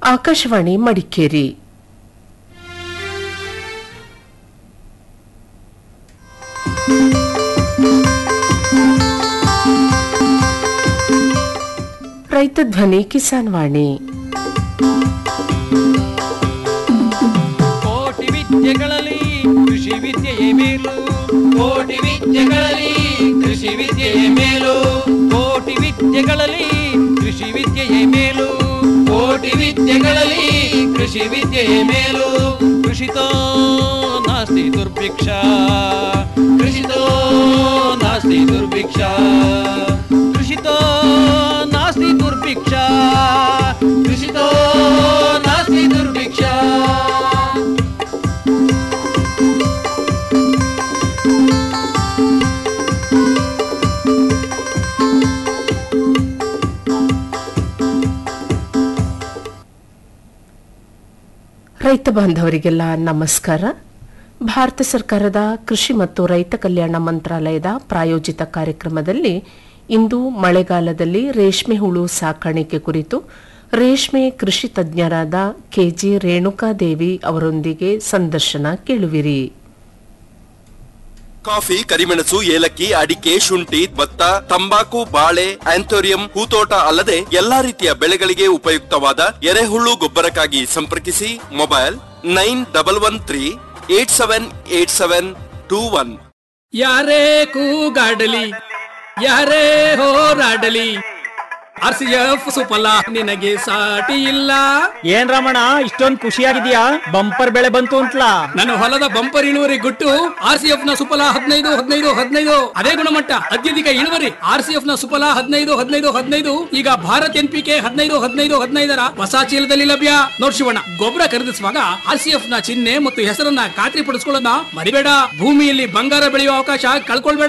ಆಕಾಶವಾಣಿ ಮಡಿಕೇರಿ ರೈತ ಧ್ವನಿ ಕಿಸಾನ್ ವಾಣಿ ಕೋಟಿ ವಿದ್ಯೆಗಳಲ್ಲಿ ಕೃಷಿ ವಿದ್ಯೆಯೇ ಮೇಲು ಕೋಟಿ ವಿದ್ಯೆಗಳಲ್ಲಿ ಕೃಷಿ ವಿದ್ಯೆಯೇ ಮೇಲು ಕೋಟಿ ವಿದ್ಯೆಗಳಲ್ಲಿ ಕೃಷಿ ವಿದ್ಯೆಯೇ ಮೇಲು ಕೋಟಿ ವಿದ್ಯೆಗಳಲ್ಲಿ ಕೃಷಿ ವಿದ್ಯೆಯೇ ಮೇಲು ಕೃಷಿತೋ ನಾಸ್ತಿ ದುರ್ಭಿಕ್ಷ ಕೃಷಿತೋ ನಾಸ್ತಿ ದುರ್ಭಿಕ್ಷ ಕೃಷಿತೋ ನಾಸ್ತಿ ದುರ್ಭಿಕ್ಷ ಕೃಷಿತೋ ನಾಸ್ತಿ ದುರ್ಭಿಕ್ಷ ರೈತ ಬಾಂಧವರಿಗೆಲ್ಲ ನಮಸ್ಕಾರ ಭಾರತ ಸರ್ಕಾರದ ಕೃಷಿ ಮತ್ತು ರೈತ ಕಲ್ಯಾಣ ಮಂತ್ರಾಲಯದ ಪ್ರಾಯೋಜಿತ ಕಾರ್ಯಕ್ರಮದಲ್ಲಿ ಇಂದು ಮಳೆಗಾಲದಲ್ಲಿ ರೇಷ್ಮೆ ಹುಳು ಸಾಕಾಣಿಕೆ ಕುರಿತು ರೇಷ್ಮೆ ಕೃಷಿ ತಜ್ಞರಾದ ಕೆಜಿ ರೇಣುಕಾದೇವಿ ಅವರೊಂದಿಗೆ ಸಂದರ್ಶನ ಕೇಳುವಿರಿ ಕಾಫಿ ಕರಿಮೆಣಸು ಏಲಕ್ಕಿ ಅಡಿಕೆ ಶುಂಠಿ ಭತ್ತ ತಂಬಾಕು ಬಾಳೆ ಆಂಥೋರಿಯಂ ಹೂತೋಟ ಅಲ್ಲದೆ ಎಲ್ಲಾ ರೀತಿಯ ಬೆಳೆಗಳಿಗೆ ಉಪಯುಕ್ತವಾದ ಎರೆಹುಳು ಗೊಬ್ಬರಕ್ಕಾಗಿ ಸಂಪರ್ಕಿಸಿ mobile nine double one three eight seven eight seven two one ಯಾರೇ ಕೂಗಾಡಲಿ ಯಾರೇ ಹೋರಾಡಲಿ ಆರ್ ಸಿ ಎಫ್ ಸುಫಲ ನಿನಗೆ ಸಾಟಿ ಇಲ್ಲ ಏನ್ ರಮಣ ಇಷ್ಟೊಂದ್ ಖುಷಿಯಾಗಿದ್ಯಾ ಬಂಪರ್ ಬೆಳೆ ಬಂತು ಅಂತ್ಲಾ ನನ್ನ ಹೊಲದ ಬಂಪರ್ ಇಳುವರಿ ಗುಟ್ಟು ಆರ್ ಸಿ ಎಫ್ ನ ಸುಫಲ ಹದಿನೈದು ಹದಿನೈದು ಹದಿನೈದು ಅದೇ ಗುಣಮಟ್ಟ ಅತ್ಯಧಿಕ ಇಳುವರಿ ಆರ್ ಸಿ ಎಫ್ ನ ಸುಫಲ ಹದಿನೈದು ಹದಿನೈದು ಹದಿನೈದು ಈಗ ಭಾರತ್ ಎನ್ ಪಿ ಕೆ ಹದಿನೈದು ಹದಿನೈದು ಹದಿನೈದರ ಹೊಸ ಚೀಲದಲ್ಲಿ ಲಭ್ಯ ನೋಡ್ ಶಿವಣ್ಣ ಗೊಬ್ಬರ ಖರೀದಿಸುವಾಗ ಆರ್ ಸಿ ಎಫ್ ನ ಚಿಹ್ನೆ ಮತ್ತು ಹೆಸರನ್ನ ಖಾತ್ರಿ ಪಡಿಸ್ಕೊಳ್ಳೋದನ್ನ ಮರಿಬೇಡ ಭೂಮಿಯಲ್ಲಿ ಬಂಗಾರ ಬೆಳೆಯುವ ಅವಕಾಶ ಕಳ್ಕೊಳ್ಬೇಡ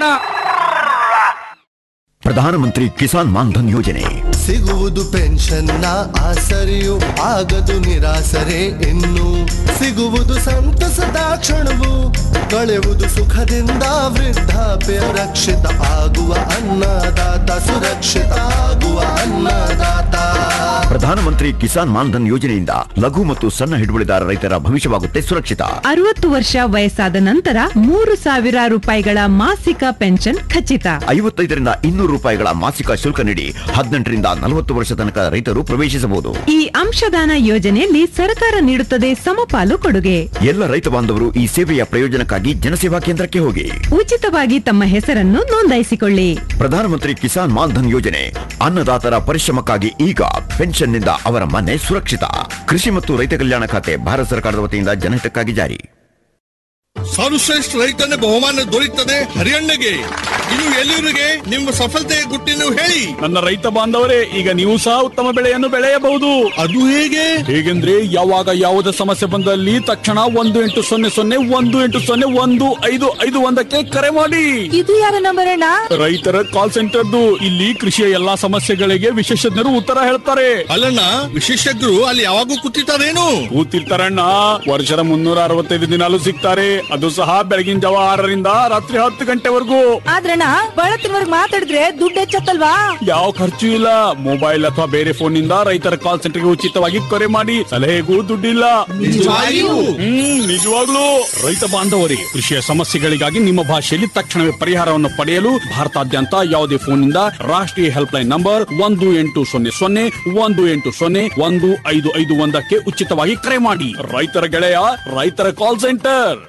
ಪ್ರಧಾನಮಂತ್ರಿ ಕಿಸಾನ್ ಮಾನ್ಧನ್ ಯೋಜನೆ ಸಿಗುವುದು ಪೆನ್ಷನ್ನ ಆಸರೆಯು ಆಗದು ನಿರಾಸರೆ ಇನ್ನು ಸಿಗುವುದು ಸಂತಸದ ಕ್ಷಣವು ಕಳೆಯುವುದು ಸುಖದಿಂದ ವೃದ್ಧಾಪ್ಯ ರಕ್ಷಿತ ಆಗುವ ಅನ್ನದಾತ ಸುರಕ್ಷಿತ ಆಗುವ ಅನ್ನದಾತ ಪ್ರಧಾನಮಂತ್ರಿ ಕಿಸಾನ್ ಮಾನ್ಧನ್ ಯೋಜನೆಯಿಂದ ಲಘು ಮತ್ತು ಸಣ್ಣ ಹಿಡುವಳಿದಾರ ರೈತರ ಭವಿಷ್ಯವಾಗುತ್ತೆ ಸುರಕ್ಷಿತ ಅರವತ್ತು ವರ್ಷ ವಯಸ್ಸಾದ ನಂತರ ಮೂರು ಸಾವಿರ ರೂಪಾಯಿಗಳ ಮಾಸಿಕ ಪೆನ್ಷನ್ ಖಚಿತ ಐವತ್ತೈದರಿಂದ ಇನ್ನೂರು ರೂಪಾಯಿಗಳ ಮಾಸಿಕ ಶುಲ್ಕ ನೀಡಿ ಹದಿನೆಂಟರಿಂದ ನಲವತ್ತು ವರ್ಷ ತನಕ ರೈತರು ಪ್ರವೇಶಿಸಬಹುದು ಈ ಅಂಶದಾನ ಯೋಜನೆಯಲ್ಲಿ ಸರ್ಕಾರ ನೀಡುತ್ತದೆ ಸಮಪಾಲು ಕೊಡುಗೆ ಎಲ್ಲ ರೈತ ಬಾಂಧವರು ಈ ಸೇವೆಯ ಪ್ರಯೋಜನಕ್ಕಾಗಿ ಜನಸೇವಾ ಕೇಂದ್ರಕ್ಕೆ ಹೋಗಿ ಉಚಿತವಾಗಿ ತಮ್ಮ ಹೆಸರನ್ನು ನೋಂದಾಯಿಸಿಕೊಳ್ಳಿ ಪ್ರಧಾನಮಂತ್ರಿ ಕಿಸಾನ್ ಮಾನ್ಧನ್ ಯೋಜನೆ ಅನ್ನದಾತರ ಪರಿಶ್ರಮಕ್ಕಾಗಿ ಈಗ ಪೆನ್ಷನ್ನಿಂದ ಅವರ ಮನೆ ಸುರಕ್ಷಿತ ಕೃಷಿ ಮತ್ತು ರೈತ ಕಲ್ಯಾಣ ಖಾತೆ ಭಾರತ ಸರ್ಕಾರದ ವತಿಯಿಂದ ಜನಹಿತಕ್ಕಾಗಿ ಜಾರಿ ಸರ್ವಶ್ರೇಷ್ಠ ರೈತನ ಬಹುಮಾನ ದೊರೆಯುತ್ತದೆ ಹರಿಯಣ್ಣಗೆ ಇದು ಎಲ್ಲಿವರಿಗೆ ನಿಮ್ಮ ಸಫಲತೆಯ ಗುಟ್ಟಿನ ಹೇಳಿ ನನ್ನ ರೈತ ಬಾಂಧವರೇ ಈಗ ನೀವು ಸಹ ಉತ್ತಮ ಬೆಳೆಯನ್ನು ಬೆಳೆಯಬಹುದು ಅದು ಹೇಗೆ ಹೇಗೆಂದ್ರೆ ಯಾವಾಗ ಯಾವುದೇ ಸಮಸ್ಯೆ ಬಂದಲ್ಲಿ ತಕ್ಷಣ ಒಂದು ಎಂಟು ಸೊನ್ನೆ ಸೊನ್ನೆ ಒಂದು ಎಂಟು ಸೊನ್ನೆ ಒಂದು ಐದು ಐದು ಒಂದಕ್ಕೆ ಕರೆ ಮಾಡಿ ಇದು ಯಾರ ನಂಬರ್ ಅಣ್ಣ ರೈತರ ಕಾಲ್ ಸೆಂಟರ್ದು ಇಲ್ಲಿ ಕೃಷಿಯ ಎಲ್ಲಾ ಸಮಸ್ಯೆಗಳಿಗೆ ವಿಶೇಷಜ್ಞರು ಉತ್ತರ ಹೇಳ್ತಾರೆ ಅಲ್ಲಣ್ಣ ವಿಶೇಷಜ್ಞರು ಅಲ್ಲಿ ಯಾವಾಗೂ ಕೂತಿರ್ತಾರೇನು ಕೂತಿರ್ತಾರಣ್ಣ ವರ್ಷದ ಮುನ್ನೂರ ಅರವತ್ತೈದು ದಿನಾಲು ಸಿಗ್ತಾರೆ ಅದು ಸಹ ಬೆಳಗಿನ ಜಾವ ಆರರಿಂದ ರಾತ್ರಿ ಹತ್ತು ಗಂಟೆವರೆಗೂ ಆದ್ರಣ್ಣ ಬಳತ್ತಿನವರ್ಗ್ ಮಾತಾಡಿದ್ರೆ ದುಡ್ಡು ಹೆಚ್ಚತ್ತಲ್ವಾ ಯಾವ ಖರ್ಚು ಇಲ್ಲ ಮೊಬೈಲ್ ಅಥವಾ ಬೇರೆ ಫೋನ್ ನಿಂದ ರೈತರ ಕಾಲ್ ಸೆಂಟರ್ಗೆ ಉಚಿತವಾಗಿ ಕರೆ ಮಾಡಿ ಸಲಹೆಗೂ ದುಡ್ಡಿಲ್ಲ ನಿಜವಾಗಿಯೂ? ಹ್ಮ್ ನಿಜವಾಗ್ಲೂ ರೈತ ಬಾಂಧವರೇ ಕೃಷಿಯ ಸಮಸ್ಯೆಗಳಿಗಾಗಿ ನಿಮ್ಮ ಭಾಷೆಯಲ್ಲಿ ತಕ್ಷಣವೇ ಪರಿಹಾರವನ್ನು ಪಡೆಯಲು ಭಾರತಾದ್ಯಂತ ಯಾವುದೇ ಫೋನ್ ನಿಂದ ರಾಷ್ಟ್ರೀಯ ಹೆಲ್ಪ್ ಲೈನ್ ನಂಬರ್ ಒಂದು ಎಂಟು ಸೊನ್ನೆ ಸೊನ್ನೆ ಒಂದು ಎಂಟು ಸೊನ್ನೆ ಒಂದು ಐದು ಐದು ಒಂದಕ್ಕೆ ಉಚಿತವಾಗಿ ಕರೆ ಮಾಡಿ ರೈತರ ಗೆಳೆಯ ರೈತರ ಕಾಲ್ ಸೆಂಟರ್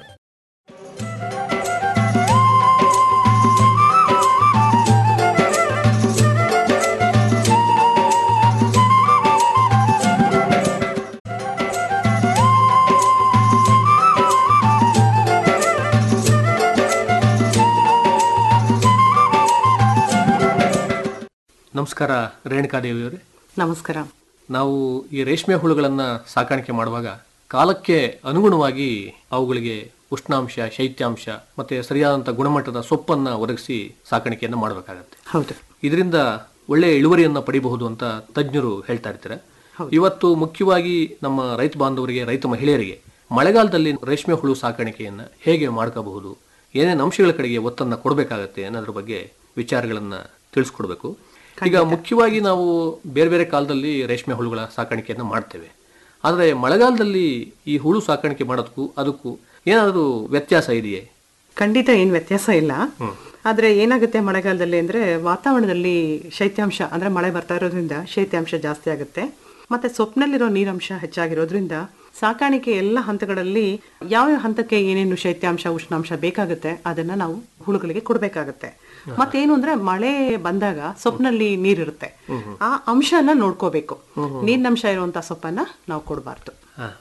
ನಮಸ್ಕಾರ ರೇಣುಕಾದೇವಿಯವರೇ ನಮಸ್ಕಾರ ನಾವು ಈ ರೇಷ್ಮೆ ಹುಳುಗಳನ್ನು ಸಾಕಾಣಿಕೆ ಮಾಡುವಾಗ ಕಾಲಕ್ಕೆ ಅನುಗುಣವಾಗಿ ಅವುಗಳಿಗೆ ಉಷ್ಣಾಂಶ ಶೈತ್ಯಾಂಶ ಮತ್ತೆ ಸರಿಯಾದಂಥ ಗುಣಮಟ್ಟದ ಸೊಪ್ಪನ್ನು ಒದಗಿಸಿ ಸಾಕಾಣಿಕೆಯನ್ನು ಮಾಡಬೇಕಾಗತ್ತೆ ಹೌದು ಇದರಿಂದ ಒಳ್ಳೆಯ ಇಳುವರಿಯನ್ನು ಪಡಿಬಹುದು ಅಂತ ತಜ್ಞರು ಹೇಳ್ತಾ ಇರ್ತಾರೆ ಇವತ್ತು ಮುಖ್ಯವಾಗಿ ನಮ್ಮ ರೈತ ಬಾಂಧವರಿಗೆ ರೈತ ಮಹಿಳೆಯರಿಗೆ ಮಳೆಗಾಲದಲ್ಲಿ ರೇಷ್ಮೆ ಹುಳು ಸಾಕಾಣಿಕೆಯನ್ನು ಹೇಗೆ ಮಾಡ್ಕೋಬಹುದು ಏನೇನು ಅಂಶಗಳ ಕಡೆಗೆ ಒತ್ತನ್ನು ಕೊಡಬೇಕಾಗತ್ತೆ ಅನ್ನೋದ್ರ ಬಗ್ಗೆ ವಿಚಾರಗಳನ್ನು ತಿಳಿಸ್ಕೊಡ್ಬೇಕು ಈಗ ಮುಖ್ಯವಾಗಿ ನಾವು ಬೇರೆ ಬೇರೆ ಕಾಲದಲ್ಲಿ ರೇಷ್ಮೆ ಹುಳುಗಳ ಸಾಕಾಣಿಕೆಯನ್ನು ಮಾಡ್ತೇವೆ ಆದ್ರೆ ಮಳೆಗಾಲದಲ್ಲಿ ಈ ಹುಳು ಸಾಕಾಣಿಕೆ ಮಾಡೋದಕ್ಕೂ ಅದಕ್ಕೂ ಏನಾದರೂ ವ್ಯತ್ಯಾಸ ಇದೆಯೇ ಖಂಡಿತ ಏನು ವ್ಯತ್ಯಾಸ ಇಲ್ಲ ಆದ್ರೆ ಏನಾಗುತ್ತೆ ಮಳೆಗಾಲದಲ್ಲಿ ಅಂದ್ರೆ ವಾತಾವರಣದಲ್ಲಿ ಶೈತ್ಯಾಂಶ ಅಂದ್ರೆ ಮಳೆ ಬರ್ತಾ ಇರೋದ್ರಿಂದ ಶೈತ್ಯಾಂಶ ಜಾಸ್ತಿ ಆಗುತ್ತೆ ಮತ್ತೆ ಸೊಪ್ಪಿನಲ್ಲಿರೋ ನೀರಂಶ ಹೆಚ್ಚಾಗಿರೋದ್ರಿಂದ ಸಾಕಾಣಿಕೆ ಎಲ್ಲ ಹಂತಗಳಲ್ಲಿ ಯಾವ ಹಂತಕ್ಕೆ ಏನೇನು ಶೈತ್ಯಾಂಶ ಉಷ್ಣಾಂಶ ಬೇಕಾಗುತ್ತೆ ಅದನ್ನ ನಾವು ಹುಳುಗಳಿಗೆ ಕೊಡ್ಬೇಕಾಗತ್ತೆ ಮತ್ತೇನು ಅಂದ್ರೆ ಮಳೆ ಬಂದಾಗ ಸೊಪ್ಪಿನಲ್ಲಿ ನೀರಿರುತ್ತೆ ಆ ಅಂಶನ ನೋಡ್ಕೋಬೇಕು ನೀರಿನಂಶ ಇರುವಂತ ಸೊಪ್ಪನ್ನ ನಾವು ಕೊಡಬಾರ್ದು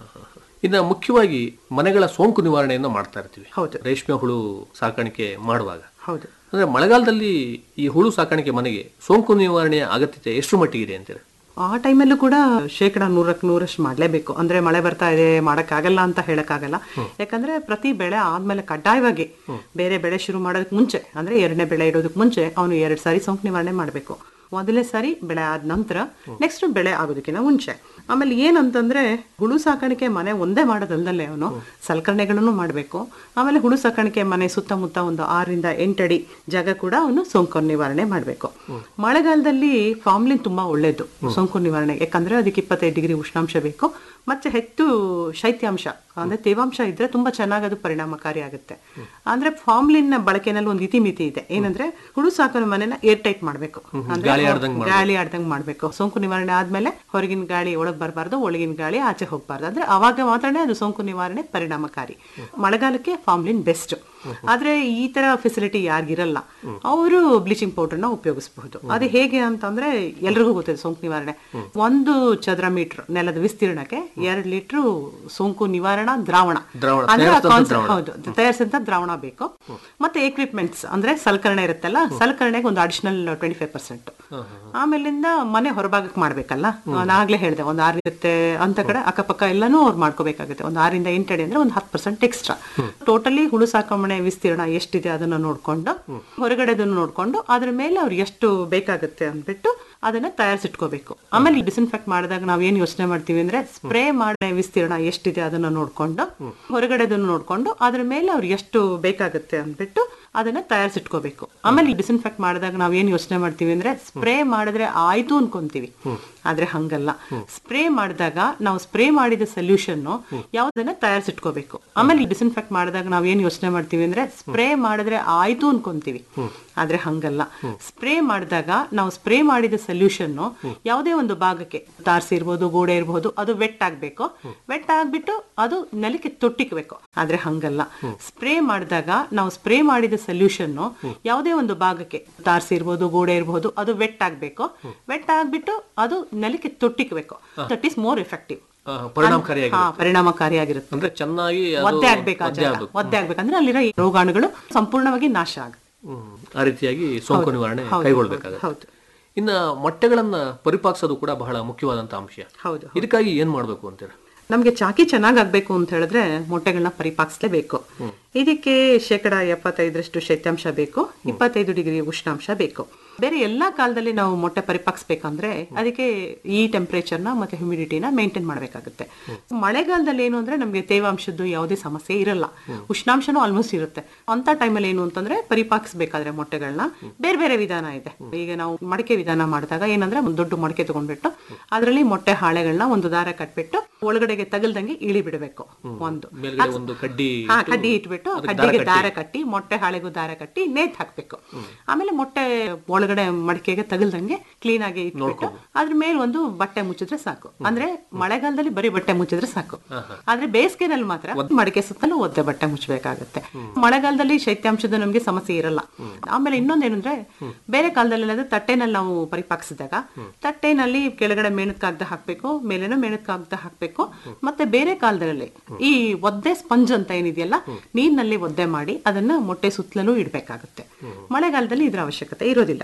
ಇನ್ನು ಮುಖ್ಯವಾಗಿ ಮನೆಗಳ ಸೋಂಕು ನಿವಾರಣೆಯನ್ನು ಮಾಡ್ತಾ ಇರ್ತೀವಿ ಹೌದು. ರೇಷ್ಮೆ ಹುಳು ಸಾಕಾಣಿಕೆ ಮಾಡುವಾಗ ಹೌದು ಅಂದ್ರೆ ಮಳೆಗಾಲದಲ್ಲಿ ಈ ಹುಳು ಸಾಕಾಣಿಕೆ ಮನೆಗೆ ಸೋಂಕು ನಿವಾರಣೆಯ ಅಗತ್ಯತೆ ಎಷ್ಟು ಮಟ್ಟಿಗಿದೆ ಅಂತೀರ ಆ ಟೈಮಲ್ಲೂ ಕೂಡ ಶೇಕಡ ನೂರಕ್ಕೆ ನೂರಷ್ಟು ಮಾಡಲೇಬೇಕು ಅಂದ್ರೆ ಮಳೆ ಬರ್ತಾ ಇದೆ ಮಾಡಕ್ಕಾಗಲ್ಲ ಅಂತ ಹೇಳಕ್ಕಾಗಲ್ಲ ಯಾಕಂದ್ರೆ ಪ್ರತಿ ಬೆಳೆ ಆದ್ಮೇಲೆ ಕಡ್ಡಾಯವಾಗಿ ಬೇರೆ ಬೆಳೆ ಶುರು ಮಾಡೋದಕ್ಕೆ ಮುಂಚೆ ಅಂದ್ರೆ ಎರಡನೇ ಬೆಳೆ ಇಡೋದಕ್ಕೆ ಮುಂಚೆ ಅವನು ಎರಡು ಸಾರಿ ಸೋಂಕು ನಿವಾರಣೆ ಮಾಡಬೇಕು ಮೊದಲನೇ ಸಾರಿ ಬೆಳೆ ಆದ ನಂತರ ನೆಕ್ಸ್ಟ್ ಬೆಳೆ ಆಗೋದಕ್ಕಿಂತ ಮುಂಚೆ ಆಮೇಲೆ ಏನಂತಂದ್ರೆ ಹುಳು ಸಾಕಾಣಿಕೆ ಮನೆ ಒಂದೇ ಮಾಡೋದಲ್ದಲ್ಲೇ ಅವನು ಸಲಕರಣೆಗಳನ್ನು ಮಾಡಬೇಕು ಆಮೇಲೆ ಹುಳು ಸಾಕಾಣಿಕೆ ಮನೆ ಸುತ್ತಮುತ್ತ ಒಂದು ಆರರಿಂದ ಎಂಟಡಿ ಜಾಗ ಕೂಡ ಅವನು ಸೋಂಕು ನಿವಾರಣೆ ಮಾಡಬೇಕು ಮಳೆಗಾಲದಲ್ಲಿ ಫಾರ್ಮ್ಲಿನ್ ತುಂಬಾ ಒಳ್ಳೇದು ಸೋಂಕು ನಿವಾರಣೆ ಯಾಕಂದ್ರೆ ಅದಕ್ಕೆ ಇಪ್ಪತ್ತೈದು ಡಿಗ್ರಿ ಉಷ್ಣಾಂಶ ಬೇಕು ಮತ್ತೆ ಹೆಚ್ಚು ಶೈತ್ಯಾಂಶ ಅಂದ್ರೆ ತೇವಾಂಶ ಇದ್ರೆ ತುಂಬಾ ಚೆನ್ನಾಗಿ ಅದು ಪರಿಣಾಮಕಾರಿ ಆಗುತ್ತೆ ಅಂದ್ರೆ ಫಾರ್ಮ್ಲಿನ್ ಬಳಕೆನಲ್ಲಿ ಒಂದು ಇತಿಮಿತಿ ಇದೆ ಏನಂದ್ರೆ ಹುಳು ಸಾಕೋ ಮನೆನ ಏರ್ ಟೈಟ್ ಮಾಡಬೇಕು ಗಾಳಿ ಆಡ್ದಂಗ್ ಗಾಳಿ ಆಡ್ದಂಗ್ ಮಾಡ್ಬೇಕು ಸೋಂಕು ನಿವಾರಣೆ ಆದ್ಮೇಲೆ ಹೊರಗಿನ ಗಾಳಿ ಒಳಗ್ ಬರಬಾರ್ದು ಒಳಗಿನ ಗಾಳಿ ಆಚೆ ಹೋಗ್ಬಾರ್ದು ಅಂದ್ರೆ ಅವಾಗ ಮಾತ್ರನೇ ಅದು ಸೋಂಕು ನಿವಾರಣೆ ಪರಿಣಾಮಕಾರಿ ಮಳೆಗಾಲಕ್ಕೆ ಫಾರ್ಮ್ಲಿನ್ ಬೆಸ್ಟ್ ಆದ್ರೆ ಈ ತರ ಫೆಸಿಲಿಟಿ ಯಾರಿಗಿರಲ್ಲ ಅವರು ಬ್ಲೀಚಿಂಗ್ ಪೌಡರ್ ನ ಉಪಯೋಗಿಸಬಹುದು ಅದು ಹೇಗೆ ಅಂತಂದ್ರೆ ಎಲ್ರಿಗೂ ಗೊತ್ತಿದೆ ಸೋಂಕು ನಿವಾರಣೆ ಒಂದು ಚದರ ಮೀಟರ್ ನೆಲದ ವಿಸ್ತೀರ್ಣಕ್ಕೆ ಎರಡ್ ಲೀಟರ್ ಸೋಂಕು ನಿವಾರಣಾ ದ್ರಾವಣ ದ್ರಾವಣ, ಅಂದ್ರೆ ಆ ತಯಾರಿಸಿದಂತ concept- ದ್ರಾವಣ. ಹೌದು ತಯಾರಿಸಿದಂತ ದ್ರಾವಣ ಬೇಕು ಮತ್ತೆ ಎಕ್ವಿಪ್ಮೆಂಟ್ಸ್ ಅಂದ್ರೆ ಸಲಕರಣೆ ಇರುತ್ತಲ್ಲ ಸಲಕರಣೆಗೆ ಒಂದು ಅಡಿಷನಲ್ ಟ್ವೆಂಟಿ ಫೈವ್ ಪರ್ಸೆಂಟ್ ಆಮೇಲಿಂದ ಮನೆ ಹೊರಭಾಗಕ್ಕೆ ಮಾಡ್ಬೇಕಲ್ಲ ನಾನು ಆಗ್ಲೇ ಹೇಳಿದೆ ಒಂದು ಆರು ಇರುತ್ತೆ ಅಂತ ಕಡೆ ಅಕ್ಕಪಕ್ಕ ಎಲ್ಲಾನು ಅವ್ರು ಮಾಡ್ಕೋಬೇಕಾಗುತ್ತೆ ಒಂದು ಆರಿಂದ ಎಂಟು ಅಡಿ ಅಂದ್ರೆ ಒಂದು ಹತ್ತು ಪರ್ಸೆಂಟ್ ಎಕ್ಸ್ಟ್ರಾ ಟೋಟಲಿ ಹುಳು ಸಾಕಣೆ ವಿಸ್ತೀರ್ಣ ಎಷ್ಟಿದೆ ಅದನ್ನ ನೋಡ್ಕೊಂಡು ಹೊರಗಡೆದನ್ನು ನೋಡ್ಕೊಂಡು ಅದ್ರ ಮೇಲೆ ಅವ್ರಿಗೆ ಎಷ್ಟು ಬೇಕಾಗುತ್ತೆ ಅಂದ್ಬಿಟ್ಟು ಅದನ್ನ ತಯಾರಿಸಿಟ್ಕೋಬೇಕು ಆಮೇಲೆ ಡಿಸ್ಇನ್ಫೆಕ್ಟ್ ಮಾಡಿದಾಗ ನಾವ್ ಏನ್ ಯೋಚನೆ ಮಾಡ್ತೀವಿ ಅಂದ್ರೆ ಸ್ಪ್ರೇ ಮಾಡೋ ವಿಸ್ತೀರ್ಣ ಎಷ್ಟಿದೆ ಅದನ್ನ ನೋಡ್ಕೊಂಡು ಹೊರಗಡೆದನ್ನು ನೋಡ್ಕೊಂಡು ಅದ್ರ ಮೇಲೆ ಅವ್ರಿಗೆ ಎಷ್ಟು ಬೇಕಾಗುತ್ತೆ ಅಂದ್ಬಿಟ್ಟು ಅದನ್ನ ತಯಾರಿಸಿಟ್ಕೋಬೇಕು ಆಮೇಲೆ ಡಿಸ್ಇನ್ಫೆಕ್ಟ್ ಮಾಡಿದಾಗ ನಾವ್ ಏನ್ ಯೋಚನೆ ಮಾಡ್ತೀವಿ ಅಂದ್ರೆ ಸ್ಪ್ರೇ ಮಾಡಿದ್ರೆ ಆಯ್ತು ಅನ್ಕೊಂತೀವಿ ಆದ್ರೆ ಹಂಗಲ್ಲ ಸ್ಪ್ರೇ ಮಾಡಿದಾಗ ನಾವು ಸ್ಪ್ರೇ ಮಾಡಿದ ಸೊಲ್ಯೂಷನ್ ಯಾವ್ದನ್ನ ತಯಾರಿಸಿಟ್ಕೋಬೇಕು ಆಮೇಲೆ ಡಿಸ್ಇನ್ಫೆಕ್ಟ್ ಮಾಡಿದಾಗ ನಾವ್ ಏನ್ ಯೋಚನೆ ಮಾಡ್ತೀವಿ ಅಂದ್ರೆ ಸ್ಪ್ರೇ ಮಾಡಿದ್ರೆ ಆಯ್ತು ಅನ್ಕೊಂತೀವಿ ಆದ್ರೆ ಹಂಗಲ್ಲ ಸ್ಪ್ರೇ ಮಾಡಿದಾಗ ನಾವು ಸ್ಪ್ರೇ ಮಾಡಿದ ಸೊಲ್ಯೂಷನ್ ಯಾವುದೇ ಒಂದು ಭಾಗಕ್ಕೆ ತಾರ್ಸಿ ಇರ್ಬೋದು ಗೋಡೆ ಇರ್ಬೋದು ಅದು ವೆಟ್ ಆಗ್ಬೇಕು ವೆಟ್ ಆಗ್ಬಿಟ್ಟು ಅದು ನೆಲಕ್ಕೆ ತೊಟ್ಟಿಕ್ಬೇಕು ಆದ್ರೆ ಹಂಗಲ್ಲ ಸ್ಪ್ರೇ ಮಾಡಿದಾಗ ನಾವು ಸ್ಪ್ರೇ ಮಾಡಿದ ಸೊಲ್ಯೂಷನ್ ಯಾವುದೇ ಒಂದು ಭಾಗಕ್ಕೆ ತಾರ್ಸಿ ಇರ್ಬೋದು ಗೋಡೆ ಇರ್ಬೋದು ಅದು ವೆಟ್ ಆಗ್ಬೇಕು ವೆಟ್ ಆಗ್ಬಿಟ್ಟು ಅದು ನೆಲಕ್ಕೆ ತೊಟ್ಟಿಕ್ಬೇಕು ದಟ್ ಈಸ್ ಮೋರ್ ಎಫೆಕ್ಟಿವ್ ಆ, ಪರಿಣಾಮಕಾರಿಯಾಗಿ ಹಾ ಪರಿಣಾಮಕಾರಿಯಾಗಿರುತ್ತೆ ಅಂದ್ರೆ ಚೆನ್ನಾಗಿ ಅದು ಒದ್ದೆ ಆಗ್ಬೇಕು ಆ ಒದ್ದೆ ಜಾಗ ಆಗ್ಬೇಕು. ಒದ್ದೆ ಆಗ್ಬೇಕಂದ್ರೆ ಅಲ್ಲಿರೋ ಈ ರೋಗಾಣುಗಳು ಸಂಪೂರ್ಣವಾಗಿ ನಾಶ ಆಗ ಹ್ಮ್. ಆ ರೀತಿಯಾಗಿ ಸೋಂಕು ಹೌದು, ನಿವಾರಣೆ ಹೌದು, ಕೈಗೊಳ್ಬೇಕಾಗುತ್ತೆ ಹೌದು. ಇನ್ನ ಮೊಟ್ಟೆಗಳನ್ನ ಪರಿಪಾಕಿಸೋದು ಕೂಡ ಬಹಳ ಮುಖ್ಯವಾದಂತ ಅಂಶ ಹೌದು ಇದಕ್ಕಾಗಿ ಏನ್ ಮಾಡ್ಬೇಕು ಅಂತೀರ ನಮ್ಗೆ ಚಾಕಿ ಚೆನ್ನಾಗ್ ಆಗ್ಬೇಕು ಅಂತ ಹೇಳಿದ್ರೆ ಮೊಟ್ಟೆಗಳನ್ನ ಪರಿಪಾಕಿಸ್ಲೇಬೇಕು ಇದಕ್ಕೆ ಶೇಕಡ ಎಪ್ಪತ್ತೈದರಷ್ಟು ಶೈತ್ಯಾಂಶ ಬೇಕು ಇಪ್ಪತ್ತೈದು ಡಿಗ್ರಿ ಉಷ್ಣಾಂಶ ಬೇಕು ಬೇರೆ ಎಲ್ಲಾ ಕಾಲದಲ್ಲಿ ನಾವು ಮೊಟ್ಟೆ ಪರಿಪಾಕಿಸ್ಬೇಕಂದ್ರೆ ಅದಕ್ಕೆ ಈ ಟೆಂಪರೇಚರ್ನ ಮತ್ತೆ ಹ್ಯುಮಿಡಿಟಿನ ಮೇಂಟೈನ್ ಮಾಡಬೇಕಾಗುತ್ತೆ ಮಳೆಗಾಲದಲ್ಲಿ ಏನು ಅಂದ್ರೆ ನಮ್ಗೆ ತೇವಾಂಶದ್ದು ಯಾವುದೇ ಸಮಸ್ಯೆ ಇರಲ್ಲ ಉಷ್ಣಾಂಶನೂ ಆಲ್ಮೋಸ್ಟ್ ಇರುತ್ತೆ ಅಂತ ಟೈಮಲ್ಲಿ ಏನು ಅಂತಂದ್ರೆ ಪರಿಪಾಕಿಸ್ಬೇಕಾದ್ರೆ ಮೊಟ್ಟೆಗಳನ್ನ ಬೇರೆ ಬೇರೆ ವಿಧಾನ ಇದೆ ಈಗ ನಾವು ಮಡಕೆ ವಿಧಾನ ಮಾಡಿದಾಗ ಏನಂದ್ರೆ ಒಂದು ದೊಡ್ಡ ಮಡಕೆ ತಗೊಂಡ್ಬಿಟ್ಟು ಅದರಲ್ಲಿ ಮೊಟ್ಟೆ ಹಾಳೆಗಳನ್ನ ಒಂದು ದಾರ ಕಟ್ಬಿಟ್ಟು ಒಳಗಡೆಗೆ ತಗಲ್ದಂಗೆ ಇಳಿ ಬಿಡಬೇಕು ಒಂದು ಮೇಲ್ಗಡೆ ಒಂದು ಕಡ್ಡಿ ಹಾ ಇಟ್ಟು ಕಡ್ಡಿ ಇಟ್ಬಿಟ್ಟು ಅದಕ್ಕೆ ಕಡ್ಡಿಗೆ ದಾರ ದಾರ ಕಟ್ಟಿ ಮೊಟ್ಟೆ ಹಾಳೆಗೂ ದಾರ ಕಟ್ಟಿ ನೇತ್ ಹಾಕ್ಬೇಕು ಆಮೇಲೆ ಮೊಟ್ಟೆ ಒಳಗಡೆ ಮಡಕೆಗೆ ತಗಲ್ದಂಗೆ ಕ್ಲೀನ್ ಆಗಿ ಇಟ್ಬಿಟ್ಟು ಅದ್ರ ಮೇಲೆ ಒಂದು ಬಟ್ಟೆ ಮುಚ್ಚಿದ್ರೆ ಸಾಕು ಅಂದ್ರೆ ಮಳೆಗಾಲದಲ್ಲಿ ಬರೀ ಬಟ್ಟೆ ಮುಚ್ಚಿದ್ರೆ ಸಾಕು ಆದ್ರೆ ಬೇಸಿಗೆನಲ್ಲಿ ಮಾತ್ರ ಮಡಕೆ ಸುತ್ತಲೂ ಒದ್ದೆ ಬಟ್ಟೆ ಮುಚ್ಚಬೇಕಾಗತ್ತೆ ಮಳೆಗಾಲದಲ್ಲಿ ಶೈತ್ಯಾಂಶದ ನಮ್ಗೆ ಸಮಸ್ಯೆ ಇರಲ್ಲ ಆಮೇಲೆ ಇನ್ನೊಂದೇನಂದ್ರೆ ಬೇರೆ ಕಾಲದಲ್ಲಿ ಅದು ತಟ್ಟೆನಲ್ಲಿ ನಾವು ಪರಿಪಾಕಿಸಿದಾಗ ತಟ್ಟೆನಲ್ಲಿ ಕೆಳಗಡೆ ಮೇಣದ ಕಾಗದ ಹಾಕ್ಬೇಕು ಮೇಲೆನೂ ಮೇಣದ ಕಾಗದ ಹಾಕ್ಬೇಕು ಮತ್ತೆ ಬೇರೆ ಕಾಲದಲ್ಲಿ ಈ ಒದ್ದೆ ಸ್ಪಂಜ್ ಅಂತ ಏನಿದೆಯಲ್ಲ ನೀರಿನಲ್ಲಿ ಒದ್ದೆ ಮಾಡಿ ಅದನ್ನ ಮೊಟ್ಟೆ ಸುತ್ತಲೂ ಇಡ್ಬೇಕಾಗುತ್ತೆ ಮಳೆಗಾಲದಲ್ಲಿ ಇದ್ರ ಅವಶ್ಯಕತೆ ಇರೋದಿಲ್ಲ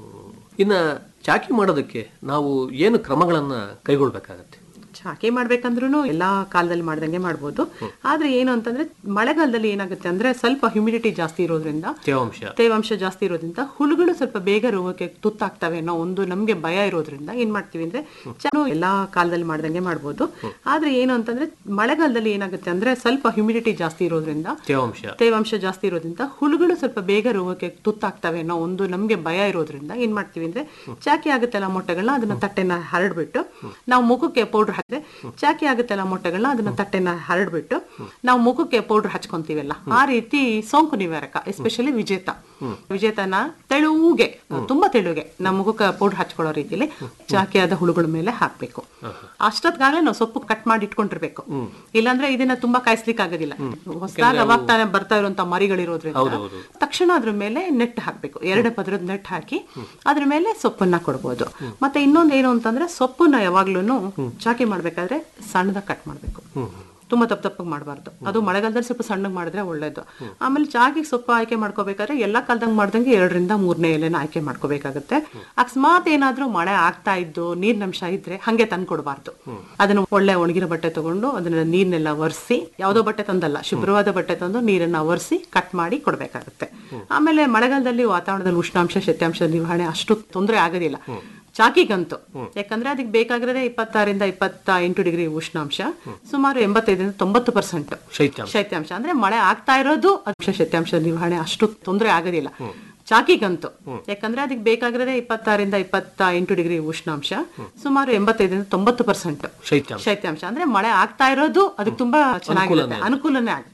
ಇನ್ನ ಚಾಕಿ ಮಾಡೋದಕ್ಕೆ ನಾವು ಏನು ಕ್ರಮಗಳನ್ನ ಕೈಗೊಳ್ಬೇಕಾಗತ್ತೆ ಚಾಕಿ ಮಾಡ್ಬೇಕಂದ್ರೂ ಎಲ್ಲಾ ಕಾಲದಲ್ಲಿ ಮಾಡ್ದಂಗೆ ಮಾಡ್ಬೋದು ಆದ್ರೆ ಏನು ಅಂತಂದ್ರೆ ಮಳೆಗಾಲದಲ್ಲಿ ಏನಾಗುತ್ತೆ ಅಂದ್ರೆ ಸ್ವಲ್ಪ ಹ್ಯುಮಿಡಿಟಿ ಜಾಸ್ತಿ ಇರೋದ್ರಿಂದ ತೇವಾಂಶ ತೇವಾಂಶ ಜಾಸ್ತಿ ಇರೋದ್ರಿಂದ ಹುಳುಗಳು ಸ್ವಲ್ಪ ಬೇಗ ರೋಗಕ್ಕೆ ತುತ್ತಾಗ್ತವೆ ಅನ್ನೋ ಒಂದು ನಮ್ಗೆ ಭಯ ಇರೋದ್ರಿಂದ ಏನ್ ಮಾಡ್ತೀವಿ ಅಂದ್ರೆ ಚಾನು ಎಲ್ಲಾ ಕಾಲದಲ್ಲಿ ಮಾಡ್ದಂಗೆ ಮಾಡ್ಬೋದು ಆದ್ರೆ ಏನು ಅಂತಂದ್ರೆ ಮಳೆಗಾಲದಲ್ಲಿ ಏನಾಗುತ್ತೆ ಅಂದ್ರೆ ಸ್ವಲ್ಪ ಹ್ಯುಮಿಡಿಟಿ ಜಾಸ್ತಿ ಇರೋದ್ರಿಂದ ತೇವಾಂಶ ತೇವಾಂಶ ಜಾಸ್ತಿ ಇರೋದ್ರಿಂದ ಹುಳುಗಳು ಸ್ವಲ್ಪ ಬೇಗ ರೋಗಕ್ಕೆ ತುತ್ತಾಗ್ತವೆ ಅನ್ನೋ ಒಂದು ನಮ್ಗೆ ಭಯ ಇರೋದ್ರಿಂದ ಏನ್ ಮಾಡ್ತೀವಿ ಅಂದ್ರೆ ಚಾಕಿ ಆಗುತ್ತಲ್ಲ ಮೊಟ್ಟೆಗಳನ್ನ ಅದನ್ನ ತಟ್ಟೆನ ಹರಡ್ಬಿಟ್ಟು ನಾವು ಮುಖಕ್ಕೆ ಪೌಡರ್ ಹಾಕಿದ್ರೆ ಚಾಕಿ ಆಗುತ್ತಲ್ಲ ಮೊಟ್ಟೆಗಳನ್ನ ಅದನ್ನ ತಟ್ಟೆನ ಹರಡ್ಬಿಟ್ಟು ನಾವು ಮುಖಕ್ಕೆ ಪೌಡರ್ ಹಚ್ಕೊಂತೀವಲ್ಲ ಆ ರೀತಿ ಸೋಂಕು ನಿವಾರಕ ಎಸ್ಪೆಷಲಿ ವಿಜೇತ ವಿಜೇತನ ತೆಳುಗೆ ತುಂಬಾ ತೆಳುಗೆ ನಮ್ಮ ಮುಖಕ್ಕೆ ಪೌಡರ್ ಹಚ್ಕೊಳ್ಳೋ ರೀತಿಲಿ ಚಾಕಿಯಾದ ಹುಳುಗಳ ಮೇಲೆ ಹಾಕ್ಬೇಕು ಅಷ್ಟೊತ್ಗಾಗ್ಲೇ ನಾವು ಸೊಪ್ಪು ಕಟ್ ಮಾಡಿ ಇಟ್ಕೊಂಡಿರ್ಬೇಕು ಇಲ್ಲಾಂದ್ರೆ ಇದನ್ನ ತುಂಬಾ ಕಾಯಿಸ್ಲಿಕ್ಕೆ ಆಗೋದಿಲ್ಲ ಹೊಸದಾಗಿ ಅವಾಗ ತಾನೇ ಬರ್ತಾ ಇರುವಂತ ಮರಿಗಳಿರೋದ್ರಿಂದ ತಕ್ಷಣ ಅದ್ರ ಮೇಲೆ ನೆಟ್ ಹಾಕ್ಬೇಕು ಎರಡು ಪದರದ ನೆಟ್ ಹಾಕಿ ಅದ್ರ ಮೇಲೆ ಸೊಪ್ಪನ್ನ ಕೊಡ್ಬೋದು ಮತ್ತೆ ಇನ್ನೊಂದು ಏನು ಅಂತಂದ್ರೆ ಸೊಪ್ಪನ್ನ ಯಾವಾಗ್ಲೂ ಚಾಕಿ ಮಾಡ್ಬೇಕಾದ್ರೆ ಸಣ್ಣದಾಗಿ ಕಟ್ ಮಾಡ್ಬೇಕು ತುಂಬಾ ತಪ್ಪ ತಪ್ಪಾಗಿ ಮಾಡಬಾರ್ದು ಅದು ಮಳೆಗಾಲದಲ್ಲಿ ಸ್ವಲ್ಪ ಸಣ್ಣಗೆ ಮಾಡಿದ್ರೆ ಒಳ್ಳೇದು ಆಮೇಲೆ ಚಾಕಿಗೆ ಸೊಪ್ಪು ಆಯ್ಕೆ ಮಾಡ್ಕೋಬೇಕಾದ್ರೆ ಎಲ್ಲಾ ಕಾಲದಂಗೆ ಮಾಡ್ದಂಗೆ ಎರಡರಿಂದ ಮೂರನೇ ಎಲೆನ ಆಯ್ಕೆ ಮಾಡ್ಕೋಬೇಕಾಗುತ್ತೆ ಅಕಸ್ಮಾತ್ ಏನಾದ್ರೂ ಮಳೆ ಆಗ್ತಾ ಇದ್ದು ನೀರಿನಂಶ ಇದ್ರೆ ಹಂಗೆ ತಂದು ಕೊಡಬಾರ್ದು ಅದನ್ನ ಒಳ್ಳೆ ಒಣಗಿರೋ ಬಟ್ಟೆ ತಗೊಂಡು ಅದನ್ನ ನೀರ್ನೆಲ್ಲ ಒರೆಸಿ ಯಾವ್ದೋ ಬಟ್ಟೆ ತಂದಲ್ಲ ಶುಭ್ರವಾದ ಬಟ್ಟೆ ತಂದು ನೀರನ್ನ ಒರೆಸಿ ಕಟ್ ಮಾಡಿ ಕೊಡ್ಬೇಕಾಗುತ್ತೆ ಆಮೇಲೆ ಮಳೆಗಾಲದಲ್ಲಿ ವಾತಾವರಣದಲ್ಲಿ ಉಷ್ಣಾಂಶ ಶತ್ಯಾಂಶ ನಿರ್ವಹಣೆ ಅಷ್ಟು ತೊಂದರೆ ಆಗೋದಿಲ್ಲ ಚಾಕಿಗಂತೂ ಯಾಕಂದ್ರೆ ಅದಕ್ಕೆ ಬೇಕಾಗಿರೋದೇ ಇಪ್ಪತ್ತಾರಿಂದ ಇಪ್ಪತ್ತ ಎಂಟು ಡಿಗ್ರಿ ಉಷ್ಣಾಂಶ ಸುಮಾರು ಎಂಬತ್ತೈದರಿಂದ ತೊಂಬತ್ತು ಪರ್ಸೆಂಟ್ ಶೈತ್ಯಾಂಶ ಶೈತ್ಯಾಂಶ ಅಂದ್ರೆ ಮಳೆ ಆಗ್ತಾ ಇರೋದು ಅಂಶ ಶೈತ್ಯಾಂಶ ನಿರ್ವಹಣೆ ಅಷ್ಟು ತೊಂದರೆ ಆಗೋದಿಲ್ಲ ಚಾಕಿಗಂತೂ ಯಾಕಂದ್ರೆ ಅದಕ್ಕೆ ಬೇಕಾಗಿರೋದೇ ಇಪ್ಪತ್ತಾರಿಂದ ಇಪ್ಪತ್ತ ಎಂಟು ಡಿಗ್ರಿ ಉಷ್ಣಾಂಶ ಸುಮಾರು ಎಂಬತ್ತೈದರಿಂದ ತೊಂಬತ್ತು ಪರ್ಸೆಂಟ್ ಶೈತ್ಯಾಂಶ ಶೈತ್ಯಾಂಶ ಅಂದ್ರೆ ಮಳೆ ಆಗ್ತಾ ಇರೋದು ಅದಕ್ಕೆ ತುಂಬಾ ಚೆನ್ನಾಗಿರುತ್ತೆ ಅನುಕೂಲನೇ ಆಗುತ್ತೆ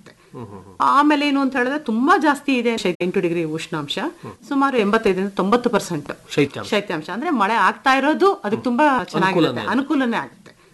ಆಮೇಲೆ ಏನು ಅಂತ ಹೇಳಿದ್ರೆ ತುಂಬಾ ಜಾಸ್ತಿ ಇದೆ ಶೈ- ಎಂಟು ಡಿಗ್ರಿ ಉಷ್ಣಾಂಶ ಸುಮಾರು ಎಂಬತ್ತೈದರಿಂದ ತೊಂಬತ್ತು ಪರ್ಸೆಂಟ್ ಶೈತ್ಯಾಂಶ ಶೈತ್ಯಾಂಶ ಅಂದ್ರೆ ಮಳೆ ಆಗ್ತಾ ಇರೋದು ಅದಕ್ಕೆ ತುಂಬಾ ಚೆನ್ನಾಗಿರುತ್ತೆ ಅನುಕೂಲನೇ ಆಗುತ್ತೆ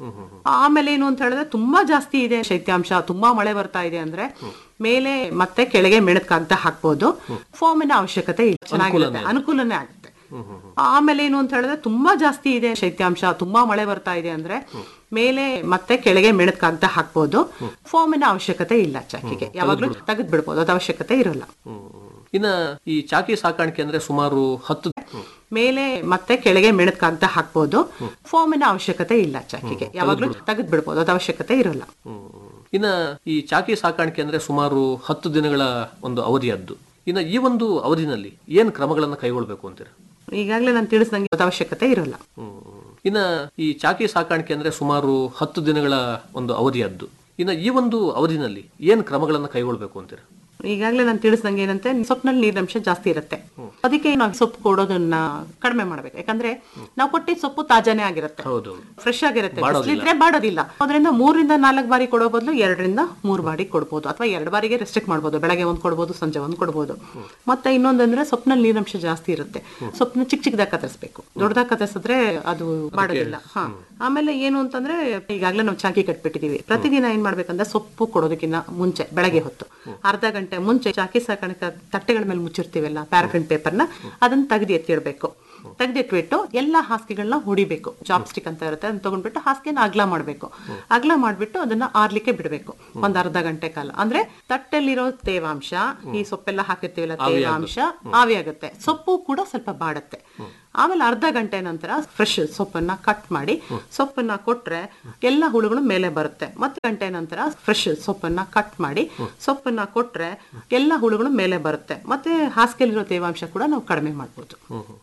ಆಮೇಲೆ ಏನು ಅಂತ ಹೇಳಿದ್ರೆ ತುಂಬಾ ಜಾಸ್ತಿ ಇದೆ ಶೈತ್ಯಾಂಶ ತುಂಬಾ ಮಳೆ ಬರ್ತಾ ಇದೆ ಅಂದ್ರೆ ಮೇಲೆ ಮತ್ತೆ ಕೆಳಗೆ ಮೆಣತ್ ಕಾಗ್ದ ಹಾಕ್ಬೋದು ಫೋಮಿನ ಅವಶ್ಯಕತೆ ಇಲ್ಲ ಚೆನ್ನಾಗಿರುತ್ತೆ ಅನುಕೂಲನೇ ಆಗುತ್ತೆ ಆಮೇಲೆ ಏನು ಅಂತ ಹೇಳಿದ್ರೆ ತುಂಬಾ ಜಾಸ್ತಿ ಇದೆ ಶೈತ್ಯಾಂಶ ತುಂಬಾ ಮಳೆ ಬರ್ತಾ ಇದೆ ಅಂದ್ರೆ ಮೇಲೆ ಮತ್ತೆ ಕೆಳಗೆ ಮೆಣತ್ ಕಾಗ್ದ ಹಾಕ್ಬೋದು ಫೋಮಿನ ಅವಶ್ಯಕತೆ ಇಲ್ಲ ಚಾಕಿಗೆ ಯಾವಾಗ್ಲೂ ತೆಗೆದ್ ಬಿಡ್ಬೋದು ಅದು ಅವಶ್ಯಕತೆ ಇರಲ್ಲ ಇನ್ನ ಈ ಚಾಕಿ ಸಾಕಾಣಿಕೆ ಅಂದ್ರೆ ಸುಮಾರು ಹತ್ತು ಮೇಲೆ ಮತ್ತೆ ಕೆಳಗೆ ಮೆಣತ್ ಕಾಗ್ದ ಹಾಕ್ಬೋದು ಫೋಮಿನ ಅವಶ್ಯಕತೆ ಇಲ್ಲ ಚಾಕಿಗೆ ಯಾವಾಗ್ಲೂ ತೆಗೆದ್ ಬಿಡ್ಬೋದು ಅದು ಅವಶ್ಯಕತೆ ಇರಲ್ಲ ಇನ್ನ ಈ ಚಾಕಿ ಸಾಕಾಣಿಕೆ ಅಂದ್ರೆ ಸುಮಾರು ಹತ್ತು ದಿನಗಳ ಒಂದು ಅವಧಿಯದ್ದು ಇನ್ನ ಈ ಒಂದು ಅವಧಿನಲ್ಲಿ ಏನ್ ಕ್ರಮಗಳನ್ನ ಕೈಗೊಳ್ಬೇಕು ಅಂತೀರ ಈಗಾಗಲೇ ನಾನು ತಿಳಿಸ್ದಂಗೆ ಅದು ಅವಶ್ಯಕತೆ ಇರಲ್ಲ ಇನ್ನ ಈ ಚಾಕಿ ಸಾಕಾಣಿಕೆ ಅಂದ್ರೆ ಸುಮಾರು ಹತ್ತು ದಿನಗಳ ಒಂದು ಅವಧಿಯದ್ದು ಇನ್ನ ಈ ಒಂದು ಅವಧಿನಲ್ಲಿ ಏನ್ ಕ್ರಮಗಳನ್ನ ಕೈಗೊಳ್ಬೇಕು ಅಂತೀರ ಈಗಾಗಲೇ ನಾನು ತಿಳಿಸ್ದಂಗೆ ಏನಂತೆ ಸೊಪ್ಪಿನಲ್ಲಿ ನೀರಿನಂಶ ಜಾಸ್ತಿ ಇರುತ್ತೆ ಅದಕ್ಕೆ ನಾವು ಸೊಪ್ಪು ಕೊಡೋದನ್ನ ಕಡಿಮೆ ಮಾಡ್ಬೇಕು ಯಾಕಂದ್ರೆ ನಾವು ಕೊಟ್ಟಿದ್ದ ಸೊಪ್ಪು ತಾಜಾನೇ ಆಗಿರುತ್ತೆ ಹೌದು ಫ್ರೆಶ್ ಆಗಿರುತ್ತೆ ಬಿಸಿಲಿದ್ರೆ ಬಾಡೋದಿಲ್ಲ ಅದರಿಂದ ಮೂರರಿಂದ ನಾಲ್ಕು ಬಾರಿ ಕೊಡೋ ಬದಲು ಎರಡರಿಂದ ಮೂರು ಬಾರಿ ಕೊಡ್ಬೋದು ಅಥವಾ ಎರಡು ಬಾರಿಗೆ ರೆಸ್ಟ್ರಿಕ್ಟ್ ಮಾಡ್ಬೋದು ಬೆಳಗ್ಗೆ ಒಂದ್ ಕೊಡ್ಬೋದು ಸಂಜೆ ಒಂದ್ ಕೊಡ್ಬೋದು ಮತ್ತೆ ಇನ್ನೊಂದಂದ್ರೆ ಸೊಪ್ಪಿನಲ್ಲಿ ನೀರಿನಂಶ ಜಾಸ್ತಿ ಇರುತ್ತೆ ಸೊಪ್ಪನ್ನ ಚಿಕ್ಕ ಚಿಕ್ಕದಾಗಿ ಕತ್ತರಿಸ್ಬೇಕು ದೊಡ್ಡದಾಗಿ ಕತ್ತರಿಸಿದ್ರೆ ಅದು ಮಾಡೋದಿಲ್ಲ ಹಾ ಆಮೇಲೆ ಏನು ಅಂತಂದ್ರೆ ಈಗಾಗಲೇ ನಾವು ಚಾಕಿ ಕಟ್ಬಿಟ್ಟಿದೀವಿ ಪ್ರತಿದಿನ ಏನ್ ಮಾಡ್ಬೇಕಂದ್ರೆ ಸೊಪ್ಪು ಕೊಡೋದಕ್ಕಿಂತ ಮುಂಚೆ ಬೆಳಗ್ಗೆ ಹೊತ್ತು ಅರ್ಧ ಗಂಟೆ ಮುಂಚೆ ಚಾಕಿ ಸಾಕಾಣಿಕೆ ತಟ್ಟೆಗಳ ಮೇಲೆ ಮುಚ್ಚಿರ್ತೀವಲ್ಲ ಪ್ಯಾರಾಫಿನ್ ಪೇಪರ್ನ ಅದನ್ನ ತೆಗೆದು ಎತ್ತಿಡ್ಬೇಕು ತೆಗೆದಿಟ್ಬಿಟ್ಟು ಎಲ್ಲ ಹಾಸಿಗೆಗಳನ್ನ ಹೊಡಿಬೇಕು ಚಾಪ್ಸ್ಟಿಕ್ ಅಂತ ಇರುತ್ತೆ ಅದನ್ನ ತಗೊಂಡ್ಬಿಟ್ಟು ಹಾಸಿಗೆನ ಅಗ್ಲ ಮಾಡ್ಬೇಕು ಅಗ್ಲ ಮಾಡ್ಬಿಟ್ಟು ಅದನ್ನ ಆರ್ಲಿಕ್ಕೆ ಬಿಡಬೇಕು ಒಂದ್ ಅರ್ಧ ಗಂಟೆ ಕಾಲ ಅಂದ್ರೆ ತಟ್ಟೆಲಿರೋ ತೇವಾಂಶ ಈ ಸೊಪ್ಪೆಲ್ಲ ಹಾಕಿರ್ತೀವಲ್ಲ ತೇವಾಂಶ ಆವಿ ಆಗುತ್ತೆ ಸೊಪ್ಪು ಕೂಡ ಸ್ವಲ್ಪ ಬಾಡುತ್ತೆ ಆಮೇಲೆ ಅರ್ಧ ಗಂಟೆ ನಂತರ ಫ್ರೆಶ್ ಸೊಪ್ಪನ್ನ ಕಟ್ ಮಾಡಿ ಸೊಪ್ಪನ್ನ ಕೊಟ್ರೆ ಎಲ್ಲ ಹುಳುಗಳು ಮೇಲೆ ಬರುತ್ತೆ ಮತ್ತೆ ಗಂಟೆ ನಂತರ ಫ್ರೆಶ್ ಸೊಪ್ಪನ್ನ ಕಟ್ ಮಾಡಿ ಸೊಪ್ಪನ್ನ ಕೊಟ್ರೆ ಎಲ್ಲ ಹುಳುಗಳು ಮೇಲೆ ಬರುತ್ತೆ ಮತ್ತೆ ಹಾಸಿಗೆಲಿರೋ ತೇವಾಂಶ ಕೂಡ ನಾವು ಕಡಿಮೆ ಮಾಡ್ಬೋದು